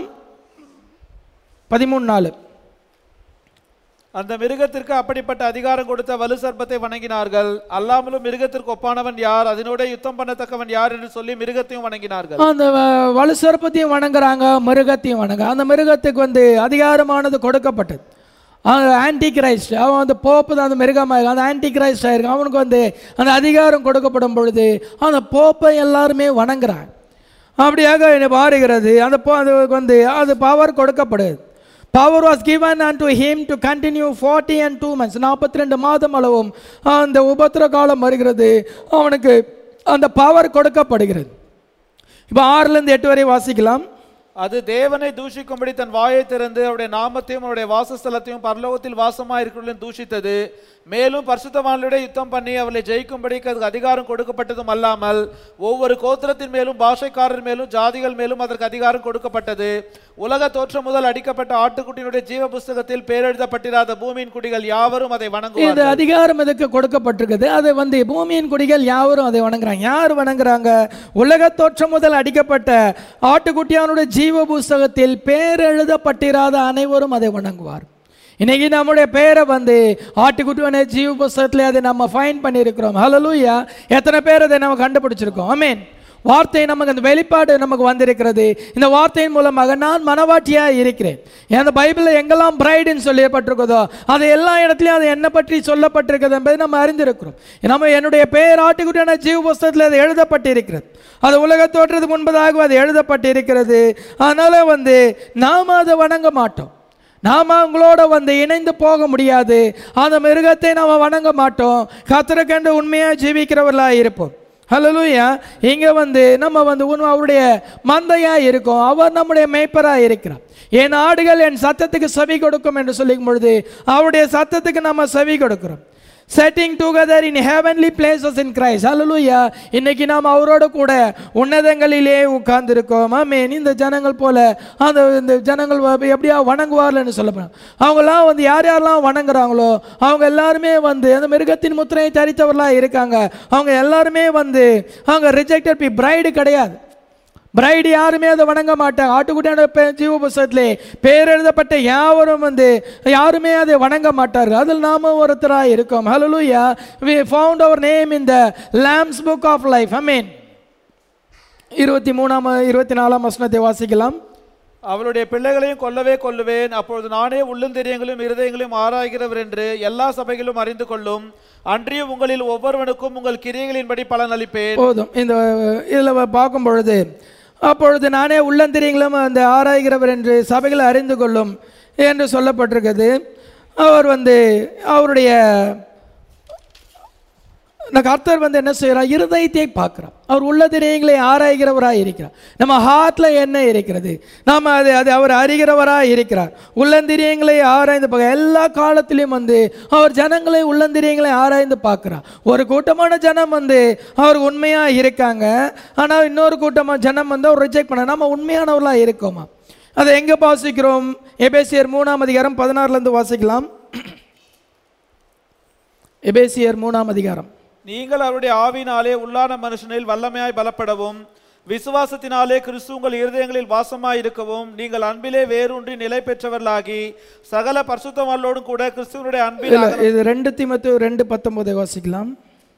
பதிமூணு நாலு அந்த மிருகத்திற்கு அப்படிப்பட்ட அதிகாரம் கொடுத்த வலு சர்ப்பத்தை வணங்கினார்கள் அல்லாமலும் மிருகத்திற்கு ஒப்பானவன் யார் அதனோட யுத்தம் பண்ணத்தக்கவன் யார் என்று சொல்லி மிருகத்தையும் வணங்கினார்கள் அந்த வ- வலு சர்ப்பத்தையும் வணங்குறாங்க மிருகத்தையும் வணங்க அந்த மிருகத்துக்கு வந்து அதிகாரமானது கொடுக்கப்பட்டது அந்த ஆன்டி கிரைஸ்ட் அவன் வந்து போப்பு தான் அந்த மிருகமாக அந்த ஆன்டி கிரைஸ்ட் ஆயிருக்கு அவனுக்கு வந்து அந்த அதிகாரம் கொடுக்கப்படும் பொழுது அந்த போப்பை எல்லாருமே வணங்குறாங்க அப்படியாக என்னை மாறுகிறது அந்த போ அதுக்கு வந்து அது பவர் கொடுக்கப்படுது power was given unto him to continue 40 and two months நாற்பத்தி ரெண்டு மாதம் அளவும் அந்த உபத்திர காலம் வருகிறது அவனுக்கு அந்த பவர் கொடுக்கப்படுகிறது இப்போ ஆறுலேருந்து எட்டு வரை வாசிக்கலாம் அது தேவனை தூஷிக்கும்படி தன் வாயை திறந்து அவருடைய நாமத்தையும் அவருடைய வாசஸ்தலத்தையும் பரலோகத்தில் வாசமாக இருக்கிறவர்களையும் தூஷித்தது மேலும் பரிசுத்தவான்களுடைய யுத்தம் பண்ணி அவளை ஜெயிக்கும்படிக்கு அதுக்கு அதிகாரம் கொடுக்கப்பட்டதும் அல்லாமல் ஒவ்வொரு கோத்திரத்தின் மேலும் பாஷைக்காரர் மேலும் ஜாதிகள் மேலும் அதற்கு அதிகாரம் கொடுக்கப்பட்டது உலக தோற்றம் முதல் அடிக்கப்பட்ட ஆட்டுக்குட்டியினுடைய ஜீவ புஸ்தகத்தில் பேரெழுதப்பட்டிராத பூமியின் குடிகள் யாவரும் அதை இது வணங்குவார்கள் அதிகாரம் இதுக்கு கொடுக்கப்பட்டிருக்குது அது வந்து பூமியின் குடிகள் யாவரும் அதை வணங்குறாங்க யார் வணங்குறாங்க உலக தோற்றம் முதல் அடிக்கப்பட்ட ஆட்டுக்குட்டியானுடைய ஜீவ புஸ்தகத்தில் பேரெழுதப்பட்டிராத அனைவரும் அதை வணங்குவார் இன்னைக்கு நம்முடைய பேரை வந்து ஆட்டுக்குட்டியான ஜீவ புஸ்தகத்தில் அதை நம்ம ஃபைன் பண்ணியிருக்கிறோம் ஹalleluya எத்தனை பேர் அதை நம்ம கண்டுபிடிச்சிருக்கோம் ஆமென் வார்த்தை நமக்கு அந்த வெளிப்பாடு நமக்கு வந்திருக்கிறது இந்த வார்த்தையின் மூலமாக நான் மனவாட்டியாக இருக்கிறேன் அந்த பைபிளில் எங்கெல்லாம் பிரைடுன்னு சொல்லப்பட்டிருக்குதோ அது எல்லா இடத்துலையும் அது என்ன பற்றி சொல்லப்பட்டிருக்கிறது என்பதை நம்ம அறிந்திருக்கிறோம் நம்ம என்னுடைய பெயர் ஆட்டுக்குட்டியான ஜீவ புஸ்தகத்தில் அது எழுதப்பட்டிருக்கிறது அது உலக தோற்றத்துக்கு முன்பதாக அது எழுதப்பட்டிருக்கிறது அதனால வந்து நாம் அதை வணங்க மாட்டோம் நாம அவங்களோட வந்து இணைந்து போக முடியாது அந்த மிருகத்தை நாம வணங்க மாட்டோம் கத்திரக்கண்டு உண்மையா ஜீவிக்கிறவர்களா இருப்போம் ஹalleluya இங்க வந்து நம்ம வந்து உண்மை அவருடைய மந்தையா இருக்கோம் அவர் நம்முடைய மேய்ப்பரா இருக்கிறார் என் ஆடுகள் என் சத்தத்துக்கு செவி கொடுக்கும் என்று சொல்லிக்கும் பொழுது அவருடைய சத்தத்துக்கு நம்ம செவி கொடுக்கிறோம் setting together in heavenly places in Christ ஹalleluya இன்னைக்கு நாம் அவரோட கூட உன்னதங்களிலே உட்கார்ந்திருக்கோம் ஆமென் இந்த ஜனங்கள் போல அந்த இந்த ஜனங்கள் வ- எப்படியா வணங்குவார்கள்னு சொல்லப்படும் அவங்கெல்லாம் வந்து யார் யாரெல்லாம் வணங்குறாங்களோ அவங்க எல்லாருமே வந்து அந்த மிருகத்தின் முத்திரையை தரித்தவர்களாக இருக்காங்க அவங்க எல்லாருமே வந்து அவங்க ரிஜெக்டட் பி பிரைடு கிடையாது பிரைடு யாருமே அதை வணங்க மாட்டாங்க ஆட்டுக்குட்டியான பே- ஜீவ புஸ்தகத்திலே பேர் எழுதப்பட்ட யாவரும் வந்து யாருமே அதை வணங்க மாட்டார்கள் அதில் நாம ஒருத்தராக இருக்கோம் ஹalleluya we found our name in the lamb's book of life i mean இருபத்தி மூணாம் இருபத்தி நாலாம் வசனத்தை வாசிக்கலாம் அவளுடைய பிள்ளைகளையும் கொல்லவே கொல்லுவேன் அப்பொழுது நானே உள்ளந்தெரியங்களையும் இருதயங்களையும் ஆராய்கிறவர் என்று எல்லா சபைகளும் அறிந்து கொள்ளும் அன்றியும் உங்களில் ஒவ்வொருவனுக்கும் உங்கள் கிரியைகளின்படி பலன் அளிப்பேன் போதும் இந்த இதில் பார்க்கும் பொழுது அப்பொழுது நானே உள்ளந்திரியங்களும் அந்த ஆராய்கிறவர் என்று சபைகளை அறிந்து கொள்ளும் என்று சொல்லப்பட்டிருக்குது அவர் வந்து அவருடைய இந்த கர்த்தர் வந்து என்ன செய்கிறார் இருதயத்தை பார்க்குறார் அவர் உள்ளதிரியங்களை ஆராய்கிறவராக இருக்கிறார் நம்ம ஹார்ட்ல என்ன இருக்கிறது நாம் அது அது அவர் அறிகிறவராக இருக்கிறார் உள்ளந்திரியங்களை ஆராய்ந்து பார்க்க எல்லா காலத்திலையும் வந்து அவர் ஜனங்களை உள்ளந்திரியங்களை ஆராய்ந்து பார்க்குறார் ஒரு கூட்டமான ஜனம் வந்து அவர் உண்மையாக இருக்காங்க ஆனால் இன்னொரு கூட்டமாக ஜனம் வந்து அவர் ரிஜெக்ட் பண்ண நம்ம உண்மையானவர்களாக இருக்கோமா அதை எங்கே வாசிக்கிறோம் எபேசியர் மூணாம் அதிகாரம் பதினாறுலேருந்து வாசிக்கலாம் எபேசியர் மூணாம் அதிகாரம் நீங்கள் அவருடைய ஆவினாலே உள்ளான மனுஷனில் வல்லமையாய் பலப்படவும் விசுவாசத்தினாலே கிறிஸ்து உங்கள் இருதயங்களில் வாசமாய் இருக்கவும் நீங்கள் அன்பிலே வேரூன்றி நிலை பெற்றவர்களாகி சகல பரிசுத்தவான்களோடும் கூட கிறிஸ்துவனுடைய அன்பில் இல்ல இது ரெண்டு திமுத்து ரெண்டு பத்தொன்பதை வாசிக்கலாம்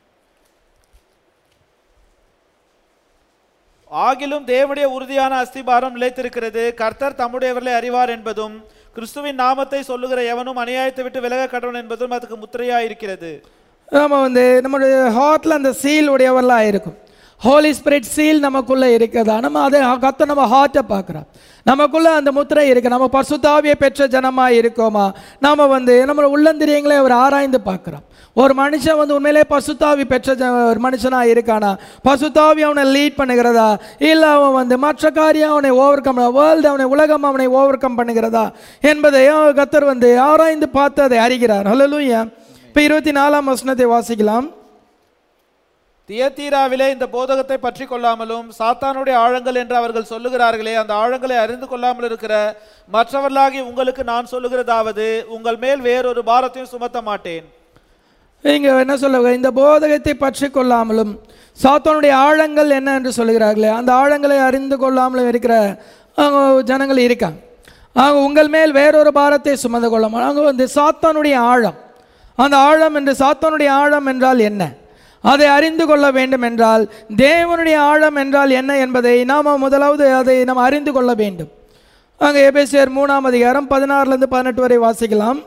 ஆகிலும் தேவனுடைய உறுதியான அஸ்திபாரம் நிலைத்திருக்கிறது கர்த்தர் தம்முடையவர்களை அறிவார் என்பதும் கிறிஸ்துவின் நாமத்தை சொல்லுகிற எவனும் அநியாயத்தை விட்டு விலக கடவன் என்பதும் அதுக்கு முத்திரையா இருக்கிறது நம்ம வந்து நம்மளுடைய ஹார்ட்ல அந்த சீல் உடையவர்களாக இருக்கும் ஹோலி ஸ்பிரிட் சீல் நமக்குள்ள இருக்குதா நம்ம அதை கத்த நம்ம ஹார்ட்டை பார்க்குறோம் நமக்குள்ள அந்த முத்திரை இருக்கு நம்ம பசுத்தாவியை பெற்ற ஜனமா இருக்கோமா நாம வந்து நம்ம உள்ளந்திரியங்களை அவர் ஆராய்ந்து பார்க்குறோம் ஒரு மனுஷன் வந்து உண்மையிலே பசுத்தாவி பெற்ற ஜ- ஒரு மனுஷனா இருக்கானா பசுத்தாவி அவனை லீட் பண்ணுகிறதா இல்லை அவன் வந்து மற்ற காரியம் அவனை ஓவர் கம் வேர்ல்டு அவனை உலகம் அவனை ஓவர் கம் பண்ணுகிறதா என்பதை அவர் கத்தர் வந்து ஆராய்ந்து பார்த்து அதை அறிகிறார் ஹalleluya இப்போ இருபத்தி நாலாம் வசனத்தை வாசிக்கலாம் தியத்தீராவிலே இந்த போதகத்தை பற்றி கொள்ளாமலும் சாத்தானுடைய ஆழங்கள் என்று அவர்கள் சொல்லுகிறார்களே அந்த ஆழங்களை அறிந்து கொள்ளாமல் இருக்கிற மற்றவர்களாகி உங்களுக்கு நான் சொல்லுகிறதாவது உங்கள் மேல் வேறொரு பாரத்தையும் சுமத்த மாட்டேன் இங்க என்ன சொல்ல இந்த போதகத்தை பற்றி கொள்ளாமலும் சாத்தானுடைய ஆழங்கள் என்ன என்று சொல்லுகிறார்களே அந்த ஆழங்களை அறிந்து கொள்ளாமலும் இருக்கிற அவங்க ஜனங்கள் இருக்காங்க அவங்க உங்கள் மேல் வேறொரு பாரத்தை சுமந்து கொள்ளாமல் அவங்க வந்து சாத்தானுடைய ஆழம் அந்த ஆழம் என்று சாத்தானுடைய ஆழம் என்றால் என்ன அதை அறிந்து கொள்ள வேண்டும் என்றால் தேவனுடைய ஆழம் என்றால் என்ன என்பதை நாம் முதலாவது அதை நாம் அறிந்து கொள்ள வேண்டும் அங்கே எபேசியர் மூணாம் அதிகாரம் பதினாறுலேருந்து பதினெட்டு வரை வாசிக்கலாம்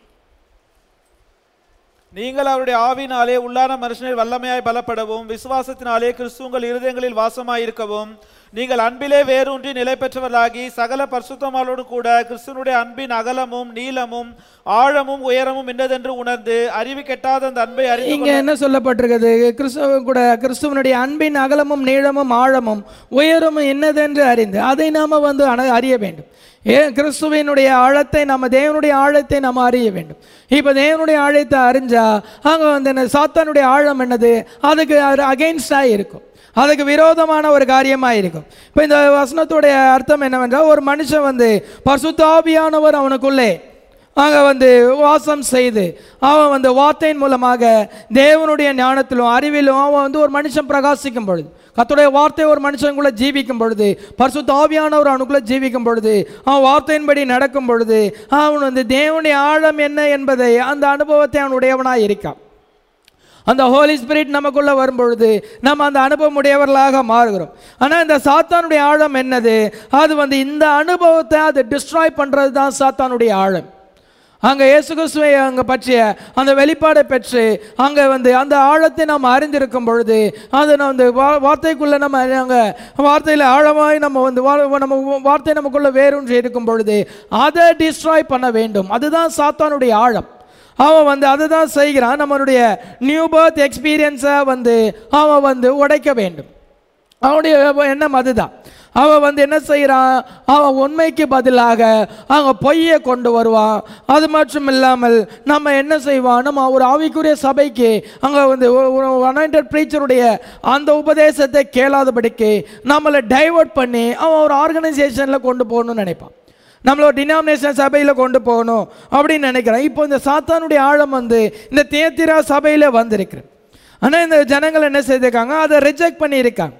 நீங்கள் அவருடைய ஆவினாலே உள்ளான மனுஷனில் வல்லமையாய் பலப்படவும் விசுவாசத்தினாலே கிறிஸ்து உங்கள் இருதயங்களில் வாசமாய் இருக்கவும் நீங்கள் அன்பிலே வேரூன்றி நிலை பெற்றவர்களாகி சகல பரிசுத்தமாளோடு கூட கிறிஸ்துவனுடைய அன்பின் அகலமும் நீளமும் ஆழமும் உயரமும் இன்னதென்று உணர்ந்து அறிவு கெட்டாத அந்த அன்பை அறிந்து இங்க என்ன சொல்லப்பட்டிருக்கிறது கிறிஸ்துவ கூட கிறிஸ்துவனுடைய அன்பின் அகலமும் நீளமும் ஆழமும் உயரமும் என்னதென்று அறிந்து அதை நாம வந்து அண- அறிய வேண்டும் ஏன் கிறிஸ்துவினுடைய ஆழத்தை நம்ம தேவனுடைய ஆழத்தை நம்ம அறிய வேண்டும் இப்போ தேவனுடைய ஆழத்தை அறிஞ்சா அங்க வந்து என்ன சாத்தானுடைய ஆழம் என்னது அதுக்கு அகெயின்ஸ்டாக இருக்கும் அதுக்கு விரோதமான ஒரு காரியமாக இருக்கும் இப்போ இந்த வசனத்துடைய அர்த்தம் என்னவென்றால் ஒரு மனுஷன் வந்து பசுத்தாபியானவர் அவனுக்குள்ளே அங்கே வந்து வாசம் செய்து அவன் வந்து வார்த்தையின் மூலமாக தேவனுடைய ஞானத்திலும் அறிவிலும் அவன் வந்து ஒரு மனுஷன் பிரகாசிக்கும் பொழுது கர்த்தருடைய வார்த்தை ஒரு மனுஷனுக்குள்ள ஜீவிக்கும் பொழுது பரிசுத்த ஆவியானவர் அவனுக்குள்ள ஜீவிக்கும் பொழுது அவன் வார்த்தையின்படி நடக்கும் பொழுது அவன் வந்து தேவனுடைய ஆழம் என்ன என்பதை அந்த அனுபவத்தை அவன் உடையவனாக இருக்கான் அந்த ஹோலி ஸ்பிரிட் நமக்குள்ள வரும் பொழுது நம்ம அந்த அனுபவம் உடையவர்களாக மாறுகிறோம் ஆனால் இந்த சாத்தானுடைய ஆழம் என்னது அது வந்து இந்த அனுபவத்தை அது டிஸ்ட்ராய் பண்ணுறது தான் சாத்தானுடைய ஆழம் அங்கே இயேசு கிறிஸ்துவை அங்கே பற்றிய அந்த வெளிப்பாடை பெற்று அங்கே வந்து அந்த ஆழத்தை நாம் அறிந்திருக்கும் பொழுது அது நம்ம வந்து வா வார்த்தைக்குள்ளே நம்ம அங்கே வார்த்தையில் ஆழமாய் நம்ம வந்து வா- நம்ம வார்த்தை நமக்குள்ளே வேரூன்றி இருக்கும் பொழுது அதை டிஸ்ட்ராய் பண்ண வேண்டும் அதுதான் சாத்தானுடைய ஆழம் அவன் வந்து அதை தான் செய்கிறான் நம்மளுடைய நியூ பர்த் எக்ஸ்பீரியன்ஸை வந்து அவன் வந்து உடைக்க வேண்டும் அவனுடைய எண்ணம் அதுதான் அவன் வந்து என்ன செய்கிறான் அவன் உண்மைக்கு பதிலாக அவங்க பொய்யை கொண்டு வருவான் அது மட்டும் இல்லாமல் நம்ம என்ன செய்வான் நம்ம ஒரு ஆவிக்குரிய சபைக்கு அங்கே வந்து அனாயிண்டட் ப்ரீச்சருடைய அந்த உபதேசத்தை கேளாதபடிக்கு நம்மளை டைவர்ட் பண்ணி அவன் ஒரு ஆர்கனைசேஷனில் கொண்டு போகணும்னு நினைப்பான் நம்மள ஒரு டினாமினேஷன் சபையில் கொண்டு போகணும் அப்படின்னு நினைக்கிறேன் இப்போ இந்த சாத்தானுடைய ஆழம் வந்து இந்த தேத்திரா சபையில் வந்திருக்கிறேன் ஆனால் இந்த ஜனங்கள் என்ன செய்திருக்காங்க அதை ரிஜெக்ட் பண்ணியிருக்காங்க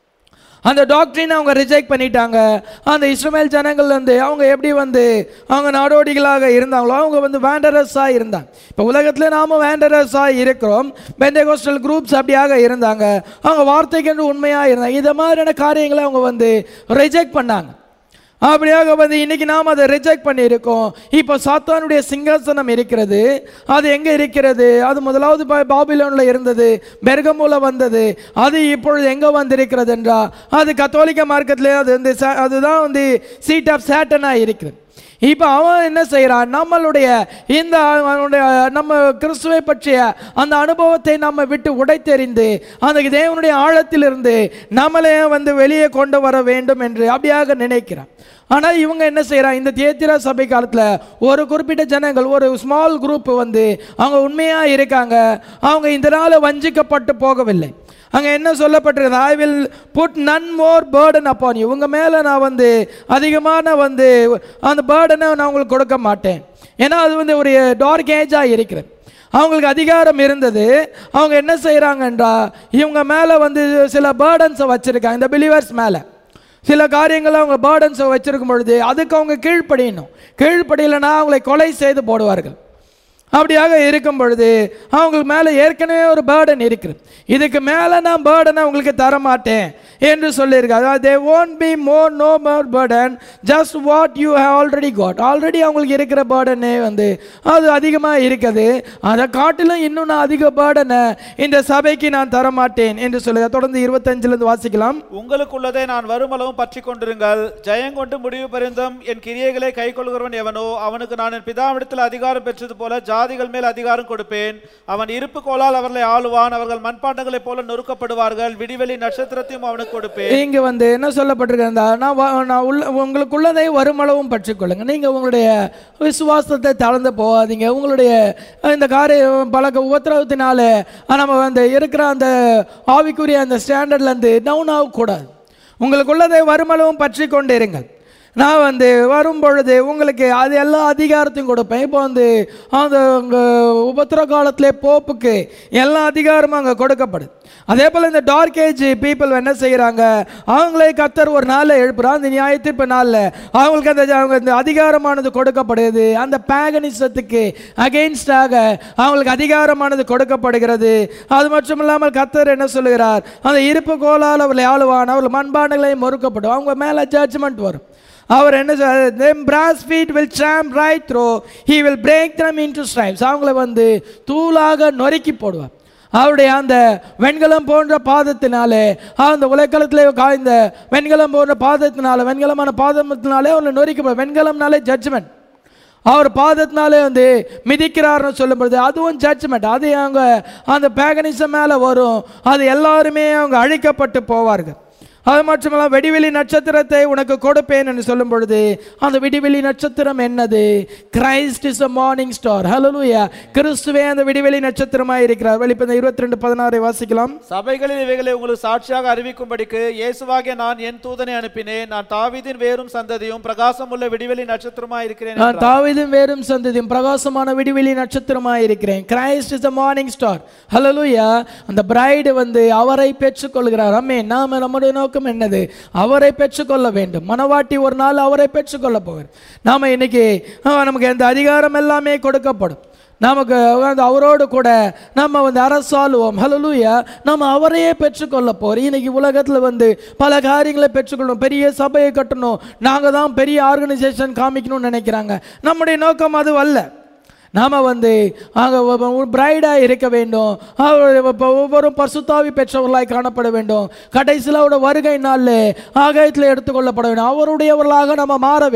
அந்த டாக்டரினை அவங்க ரிஜெக்ட் பண்ணிட்டாங்க அந்த இஸ்ரேல் ஜனங்கள் வந்து அவங்க எப்படி வந்து அவங்க நாடோடிகளாக இருந்தாங்களோ அவங்க வந்து வேண்டரஸாக இருந்தாங்க இப்போ உலகத்தில் நாம் வேண்டரஸாக இருக்கிறோம் பெண்டகோஸ்டல் குரூப்ஸ் அப்படியாக இருந்தாங்க அவங்க வார்த்தைக்கு உண்மையாக இருந்தாங்க இதை மாதிரியான காரியங்களை அவங்க வந்து ரிஜெக்ட் பண்ணாங்க அப்படியாக வந்து இன்னைக்கு நாம் அதை ரிஜெக்ட் பண்ணியிருக்கோம் இப்போ சாத்தானுடைய சிங்காசனம் இருக்கிறது அது எங்கே இருக்கிறது அது முதலாவது பா- பாபிலோனில் இருந்தது பெர்கமூல வந்தது அது இப்பொழுது எங்கே வந்திருக்கிறது என்றால் அது கத்தோலிக்க மார்க்கத்திலே அது வந்து ச- அதுதான் வந்து சீட் ஆஃப் சேட்டனாக இருக்கிறது இப்போ அவன் என்ன செய்கிறான் நம்மளுடைய இந்த அவனுடைய நம்ம கிறிஸ்துவை பற்றிய அந்த அனுபவத்தை நம்ம விட்டு உடைத்தெறிந்து அந்த தேவனுடைய ஆழத்திலிருந்து நம்மளே வந்து வெளியே கொண்டு வர வேண்டும் என்று அப்படியாக நினைக்கிறான் ஆனால் இவங்க என்ன செய்கிறாங்க இந்த தேத்திரா சபை காலத்தில் ஒரு குறிப்பிட்ட ஜனங்கள் ஒரு ஸ்மால் குரூப் வந்து அவங்க உண்மையாக இருக்காங்க அவங்க இந்த நாள் வஞ்சிக்கப்பட்டு போகவில்லை அங்கே என்ன சொல்லப்பட்டிருக்குது I will put none more burden upon இவங்க மேலே நான் வந்து அதிகமான வந்து அந்த பேர்டனை நான் உங்களுக்கு கொடுக்க மாட்டேன் ஏன்னா அது வந்து ஒரு டார்க் ஏஜாக இருக்கிறது அவங்களுக்கு அதிகாரம் இருந்தது அவங்க என்ன செய்கிறாங்கன்றா இவங்க மேலே வந்து சில பேர்டன்ஸை வச்சுருக்காங்க இந்த பிலீவர்ஸ் மேலே சில காரியங்களை அவங்க பேர்டன்ஸை வச்சிருக்கும் பொழுது அதுக்கு அவங்க கீழ்ப்படியணும் கீழ்ப்படியலைன்னா அவங்களை கொலை செய்து போடுவார்கள் அப்படியாக இருக்கும் பொழுது அவங்களுக்கு மேலே ஏற்கனவே ஒரு பேர்டன் இருக்குது இதுக்கு மேலே நான் பேர்டனை உங்களுக்கு தர மாட்டேன் என்று சொல்லியிருக்காரு அதாவது they won't be more no more burden just what you have already got already அவங்களுக்கு இருக்கிற பேர்டனே வந்து அது அதிகமாக இருக்குது அதை காட்டிலும் இன்னும் நான் அதிக பேர்டனை இந்த சபைக்கு நான் தர மாட்டேன் என்று சொல்லுங்க தொடர்ந்து இருபத்தஞ்சிலிருந்து வாசிக்கலாம் உங்களுக்குள்ளதை நான் வருமளவும் பற்றி கொண்டிருங்கள் ஜெயங்கொண்டு முடிவு பரிந்தும் என் கிரியைகளை கைக்கொள்கிறவன் எவனோ அவனுக்கு நான் என் பிதாவிடத்தில் அதிகாரம் பெற்றது போல ஜாதிகள் மேல் அதிகாரம் கொடுப்பேன் அவன் இருப்பு கோலால் அவர்களை ஆளுவான் அவர்கள் மண்பாண்டங்களைப் போல நொறுக்கப்படுவார்கள் விடிவெளி நட்சத்திரத்தையும் அவனுக்கு கொடுப்பேன் இங்க வந்து என்ன சொல்லப்பட்டிருக்கிறதா நான் வ- நான் உள்ள உங்களுக்குள்ளதை வருமளவும் பற்றிக்கொள்ளுங்க நீங்க உங்களுடைய விசுவாசத்தை தளர்ந்து போகாதீங்க உங்களுடைய இந்த காரிய பழக்க உபத்திரவத்தினால நம்ம வந்து இருக்கிற அந்த ஆவிக்குரிய அந்த ஸ்டாண்டர்ட்ல இருந்து டவுன் ஆகக்கூடாது உங்களுக்குள்ளதை வருமளவும் பற்றி கொண்டு இருங்கள் நான் வந்து வரும் பொழுது உங்களுக்கு அது எல்லா அதிகாரத்தையும் கொடுப்பேன் இப்போ வந்து அந்த அங்கே உபத்திர காலத்திலே போப்புக்கு எல்லா அதிகாரமும் அங்கே கொடுக்கப்படுது அதே போல் இந்த டார்க் ஏஜ் பீப்புள் என்ன செய்கிறாங்க அவங்களே கத்தர் ஒரு நாளில் எழுப்புறான் அந்த நியாய தீர்ப்பு நாளில் அவங்களுக்கு அந்த அவங்க இந்த அதிகாரமானது கொடுக்கப்படுது அந்த பேகனிசத்துக்கு அகெயின்ஸ்டாக அவங்களுக்கு அதிகாரமானது கொடுக்கப்படுகிறது அது மட்டும் இல்லாமல் கத்தர் என்ன சொல்லுகிறார் அந்த இருப்பு கோலால் அவர்களை ஆளுவான் அவர்கள் மண்பாண்டங்களையும் மறுக்கப்படும் அவங்க மேலே ஜட்ஜ்மெண்ட் வரும் அவர் என்ன them brass feet will tramp right through he will break them into stripes அவங்கள வந்து தூளாக நொறுக்கி போடுவார் அவருடைய அந்த வெண்கலம் போன்ற பாதத்தினாலே அந்த உலகளத்திலே காய்ந்த வெண்கலம் போன்ற பாதத்தினால வெண்கலமான பாதத்தினாலே அவங்களை நொறுக்க வெண்கலம்னாலே ஜட்ஜ்மெண்ட் அவர் பாதத்தினாலே வந்து மிதிக்கிறார்னு சொல்லும்பொழுது அதுவும் ஜட்ஜ்மெண்ட் அது அவங்க அந்த பேகனிசம் மேலே வரும் அது எல்லாருமே அவங்க அழிக்கப்பட்டு போவார்கள் அது மட்டுமல்ல வெடிவெளி நட்சத்திரத்தை உனக்கு கொடுப்பேன் என்று சொல்லும் பொழுது அந்த விடிவெளி நட்சத்திரம் என்னது Christ is a morning star ஹalleluya கிறிஸ்துவே அந்த விடிவெளி நட்சத்திரமாய் இருக்கிறார் வெளிப்பந்த இருபத்தி ரெண்டு பதினாறை வாசிக்கலாம் சபைகளில் இவைகளை உங்களுக்கு சாட்சியாக அறிவிக்கும்படிக்கு இயேசுவாகிய நான் என் தூதனை அனுப்பினேன் நான் தாவீதின் வேரும் சந்ததியும் பிரகாசமுள்ள விடிவெளி நட்சத்திரமா இருக்கிறேன் நான் தாவீதும் வேறும் சந்ததியும் பிரகாசமான விடிவெளி நட்சத்திரமாய் இருக்கிறேன் Christ is a morning star ஹalleluya அந்த பிரைடு வந்து அவரை பெற்றுக்கொள்கிறார் அம்மே நாம நம்முடைய நோக்கம் என்னது அவரை பெற்றுக்கொள்ள வேண்டும் மனவாட்டி ஒரு நாள் அவரை பெற்றுக்கொள்ள போகிறார் நாம இன்னைக்கு ஆ, நமக்கு இந்த அதிகாரம் எல்லாமே கொடுக்கப்படும் நமக்கு வந்து அவரோடு கூட நம்ம வந்து அரசாளுவோம் ஹலலூயா நம்ம அவரையே பெற்றுக்கொள்ள போறோம் இன்னைக்கு உலகத்தில் வந்து பல காரியங்களை பெற்றுக்கொள்ளணும் பெரிய சபையை கட்டணும் நாங்கள் தான் பெரிய ஆர்கனைசேஷன் காமிக்கணும்னு நினைக்கிறாங்க நம்முடைய நோக்கம் அது அல்ல நாம் வந்து அங்கே பிரைடாக இருக்க வேண்டும் அவர் இப்ப ஒவ்வொரு பசுத்தாவி பெற்றவர்களாய் காணப்பட வேண்டும் கடைசியில் அவருடைய வருகை நாளில் ஆகாயத்தில் எடுத்துக்கொள்ளப்பட வேண்டும் அவருடையவர்களாக நம்ம மாற வேண்டும்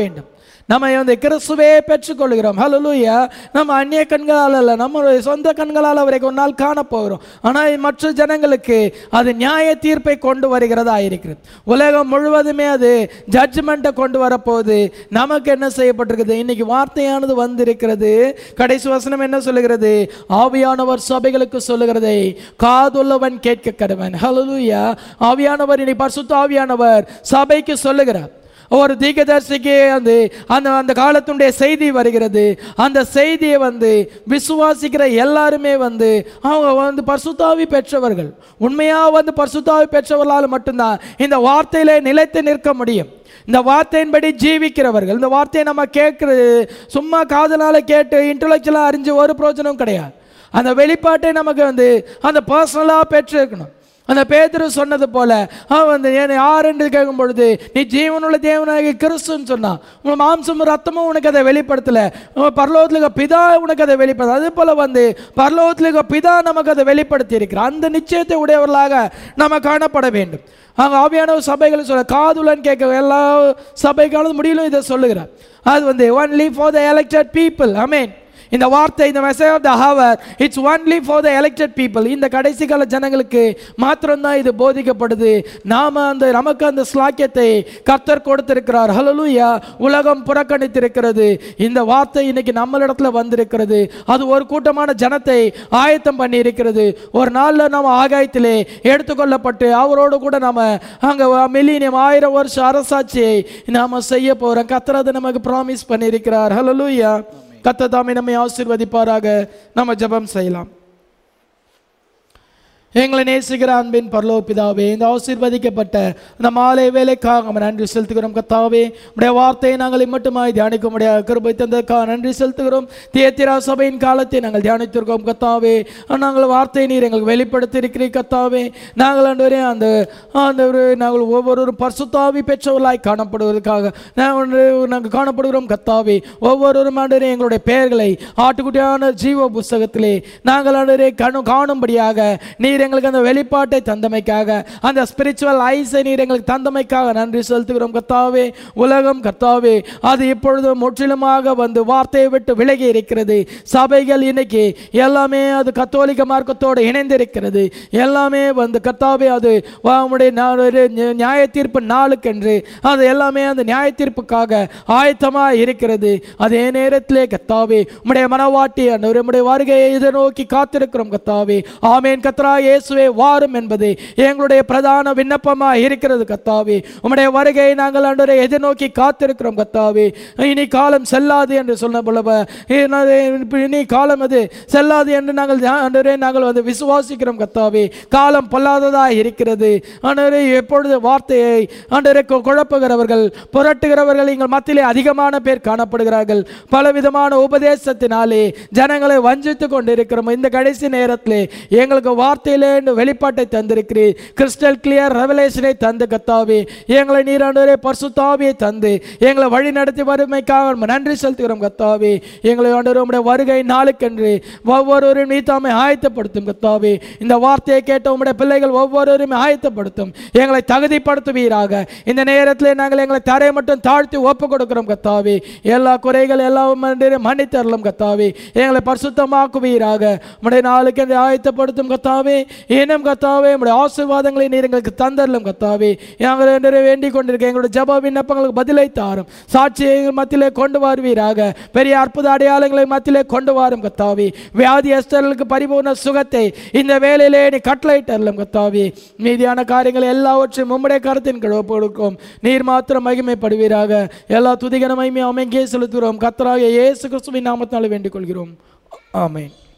நம்ம வந்து கிறிஸ்துவே பெற்றுக்கொள்கிறோம் ஹalleluya நம்ம அந்நிய கண்களால் அல்ல நம்மளுடைய சொந்த கண்களால் அவரை ஒரு நாள் காண போகிறோம் ஆனால் மற்ற ஜனங்களுக்கு அது நியாய தீர்ப்பை கொண்டு வருகிறதா இருக்கிறது உலகம் முழுவதுமே அது ஜட்ஜ்மெண்ட்டை கொண்டு வரப்போகுது நமக்கு என்ன செய்யப்பட்டிருக்குது இன்னைக்கு வார்த்தையானது வந்திருக்கிறது கடைசி வசனம் என்ன சொல்லுகிறது ஆவியானவர் சபைகளுக்கு சொல்லுகிறதை காதுள்ளவன் கேட்க கடவன் ஹalleluya ஆவியானவர் இன்னைக்கு பரிசுத்த ஆவியானவர் சபைக்கு சொல்லுகிறார் ஒரு தீர்க்கதரிசிக்கு வந்து அந்த அந்த காலத்துடைய செய்தி வருகிறது அந்த செய்தியை வந்து விசுவாசிக்கிற எல்லாருமே வந்து அவங்க வந்து பரிசுத்தாவி பெற்றவர்கள் உண்மையாக வந்து பரிசுத்தாவி பெற்றவர்களால் மட்டும்தான் இந்த வார்த்தையில நிலைத்து நிற்க முடியும் இந்த வார்த்தையின்படி ஜீவிக்கிறவர்கள் இந்த வார்த்தையை நம்ம கேட்கறது சும்மா காதலால கேட்டு இன்டலெக்சுவலாக அறிஞ்சு ஒரு பிரயோஜனம் கிடையாது அந்த வெளிப்பாட்டை நமக்கு வந்து அந்த பர்சனலாக பெற்றிருக்கணும் அந்த பேதுரு சொன்னது போல அவன் வந்து என்னை யார் என்று கேட்கும் பொழுது நீ ஜீவனுள்ள தேவனாகிய கிறிஸ்துன்னு சொன்னான் உன் மாம்சமும் ரத்தமும் உனக்கு அதை வெளிப்படுத்தல உன் பரலோகத்தில் இருக்க பிதா உனக்கு அதை வெளிப்படுத்த அதே போல வந்து பரலோகத்தில் இருக்க பிதா நமக்கு அதை வெளிப்படுத்தி இருக்கிறார் அந்த நிச்சயத்தை உடையவர்களாக நம்ம காணப்பட வேண்டும் அங்கே ஆவியான சபைகள் சொல்ல காதுலன்னு கேட்க எல்லா சபைக்காலும் முடியலும் இதை சொல்லுகிறார் அது வந்து only for the elected people amen இந்த வார்த்தை இந்த message of the hour it's only for the elected people இந்த கடைசி கால ஜனங்களுக்கு மாத்திரம்தான் இது போதிக்கப்படுது நாம அந்த நமக்கு அந்த ஸ்லாக்கியத்தை கர்த்தர் கொடுத்திருக்கிறார் ஹalleluya உலகம் புறக்கணித்திருக்கிறது இந்த வார்த்தை இன்னைக்கு நம்மளிடத்துல வந்திருக்கிறது அது ஒரு கூட்டமான ஜனத்தை ஆயத்தம் பண்ணி இருக்கிறது ஒரு நாளில் நாம் ஆகாயத்திலே எடுத்துக்கொள்ளப்பட்டு அவரோடு கூட நாம அங்கே மில்லினியம் ஆயிரம் வருஷம் அரசாட்சியை நாம செய்ய போறோம் கர்த்தர் அதை நமக்கு ப்ராமிஸ் பண்ணியிருக்கிறார் ஹalleluya கத்த தாமே நம்மை ஆசீர்வதிப்பாராக நம்ம ஜெபம் செய்யலாம் எங்களை நேசிக்கிற அன்பின் பரலோ பிதாவே இந்த ஆசீர்வதிக்கப்பட்ட இந்த மாலை வேலைக்காக நம்ம நன்றி செலுத்துகிறோம் கத்தாவே உடைய வார்த்தையை நாங்கள் இம்மட்டுமாய் தியானிக்க முடியாது கிருபை தந்ததுக்காக நன்றி செலுத்துகிறோம் தியத்திரா சபையின் காலத்தை நாங்கள் தியானித்திருக்கோம் கத்தாவே நாங்கள் வார்த்தையை நீர் எங்களுக்கு வெளிப்படுத்தி இருக்கிறீர் கத்தாவே நாங்கள் ஆண்டவரே அந்த ஆண்டவரே நாங்கள் ஒவ்வொருவரும் பரிசுத்தாவி பெற்றவர்களாய் காணப்படுவதற்காக நாங்கள் நாங்கள் காணப்படுகிறோம் கத்தாவே ஒவ்வொருவரும் ஆண்டவரே எங்களுடைய பெயர்களை ஆட்டுக்குட்டியான ஜீவ புஸ்தகத்திலே நாங்கள் ஆண்டவரே கணு காணும்படியாக நீர் எங்களுக்கு அந்த வெளிப்பாட்டை தந்தமைக்காக அந்த ஸ்பிரிச்சுவல் ஐஸை நீர் எங்களுக்கு தந்தமைக்காக நன்றி செலுத்துகிறோம் கத்தாவே உலகம் கத்தாவே அது இப்பொழுது முற்றிலுமாக வந்து வார்த்தையை விட்டு விலகி இருக்கிறது சபைகள் இன்னைக்கு எல்லாமே அது கத்தோலிக்க மார்க்கத்தோடு இணைந்திருக்கிறது எல்லாமே வந்து கத்தாவே அது உம்முடைய நா- ஒரு நியா- நியாய தீர்ப்பு நாளுக்கென்று அது எல்லாமே அந்த நியாய தீர்ப்புக்காக ஆயத்தமாக இருக்கிறது அதே நேரத்திலே கத்தாவே உம்முடைய மனவாட்டி அந்த உம்முடைய வருகையை இதை நோக்கி காத்திருக்கிறோம் கத்தாவே ஆமேன் கத்ரா இயேசுவே வாரும் என்பது எங்களுடைய பிரதான விண்ணப்பமாக இருக்கிறது கத்தாவே உம்முடைய வருகையை நாங்கள் ஆண்டவரை எதிர்நோக்கி காத்திருக்கிறோம் கத்தாவே இனி காலம் செல்லாது என்று சொன்ன போல இனி காலம் அது செல்லாது என்று நாங்கள் ஆண்டவரே நாங்கள் வந்து விசுவாசிக்கிறோம் கத்தாவே காலம் பொல்லாததாக இருக்கிறது ஆண்டவரே எப்பொழுது வார்த்தையை ஆண்டவரை கு- குழப்புகிறவர்கள் புரட்டுகிறவர்கள் எங்கள் மத்தியிலே அதிகமான பேர் காணப்படுகிறார்கள் பலவிதமான உபதேசத்தினாலே ஜனங்களை வஞ்சித்து கொண்டிருக்கிறோம் இந்த கடைசி நேரத்திலே எங்களுக்கு வார்த்தையிலே இந்த வெளிப்பாட்டை தந்திருக்கிறீர் கிறிஸ்டல் கிளியர் ரெவலேஷனை தந்து கத்தாவே எங்களை நீராண்டவரே பரிசுத்தாவியை தந்து எங்களை வழி நடத்தி வருமைக்காக நம்ம நன்றி செலுத்துகிறோம் கத்தாவே எங்களை ஆண்டவர் உம்முடைய வருகை நாளுக்கென்று ஒவ்வொருவரும் நீ தாமே ஆயத்தப்படுத்தும் கத்தாவே இந்த வார்த்தையை கேட்ட உம்முடைய பிள்ளைகள் ஒவ்வொருவரையும் ஆயத்தப்படுத்தும் எங்களை தகுதிப்படுத்துவீராக இந்த நேரத்தில் நாங்கள் எங்களை தரை மட்டும் தாழ்த்தி ஒப்பு கொடுக்கிறோம் கத்தாவே எல்லா குறைகள் எல்லாம் மன்னித்தரலும் கத்தாவே எங்களை பரிசுத்தமாக்குவீராக உம்முடைய நாளுக்கு என்று ஆயத்தப்படுத்தும் கத்தாவே இன்னும் கத்தாவே உம்முடைய ஆசீர்வாதங்களை நீர் எங்களுக்கு தந்தரலும் கத்தாவே நாங்கள் என்று வேண்டிக் கொண்டிருக்க எங்களுடைய ஜப விண்ணப்பங்களுக்கு பதிலை தாரும் சாட்சியை எங்கள் மத்தியிலே கொண்டு வருவீராக பெரிய அற்புத அடையாளங்களை மத்தியிலே கொண்டு வாரும் கத்தாவே வியாதி அஸ்தர்களுக்கு பரிபூர்ண சுகத்தை இந்த வேலையிலே நீ கட்டளையிட்டரலும் கத்தாவே மீதியான காரியங்களை எல்லாவற்றையும் உம்முடைய கருத்தின் கீழ் ஒப்புக் கொடுக்கும் நீர் மாத்திரம் மகிமைப்படுவீராக எல்லா துதிகன மகிமை அமைங்கே செலுத்துகிறோம் கத்தராக இயேசு கிறிஸ்துவின் நாமத்தினால வேண்டிக் கொள்கிறோம் ஆமென்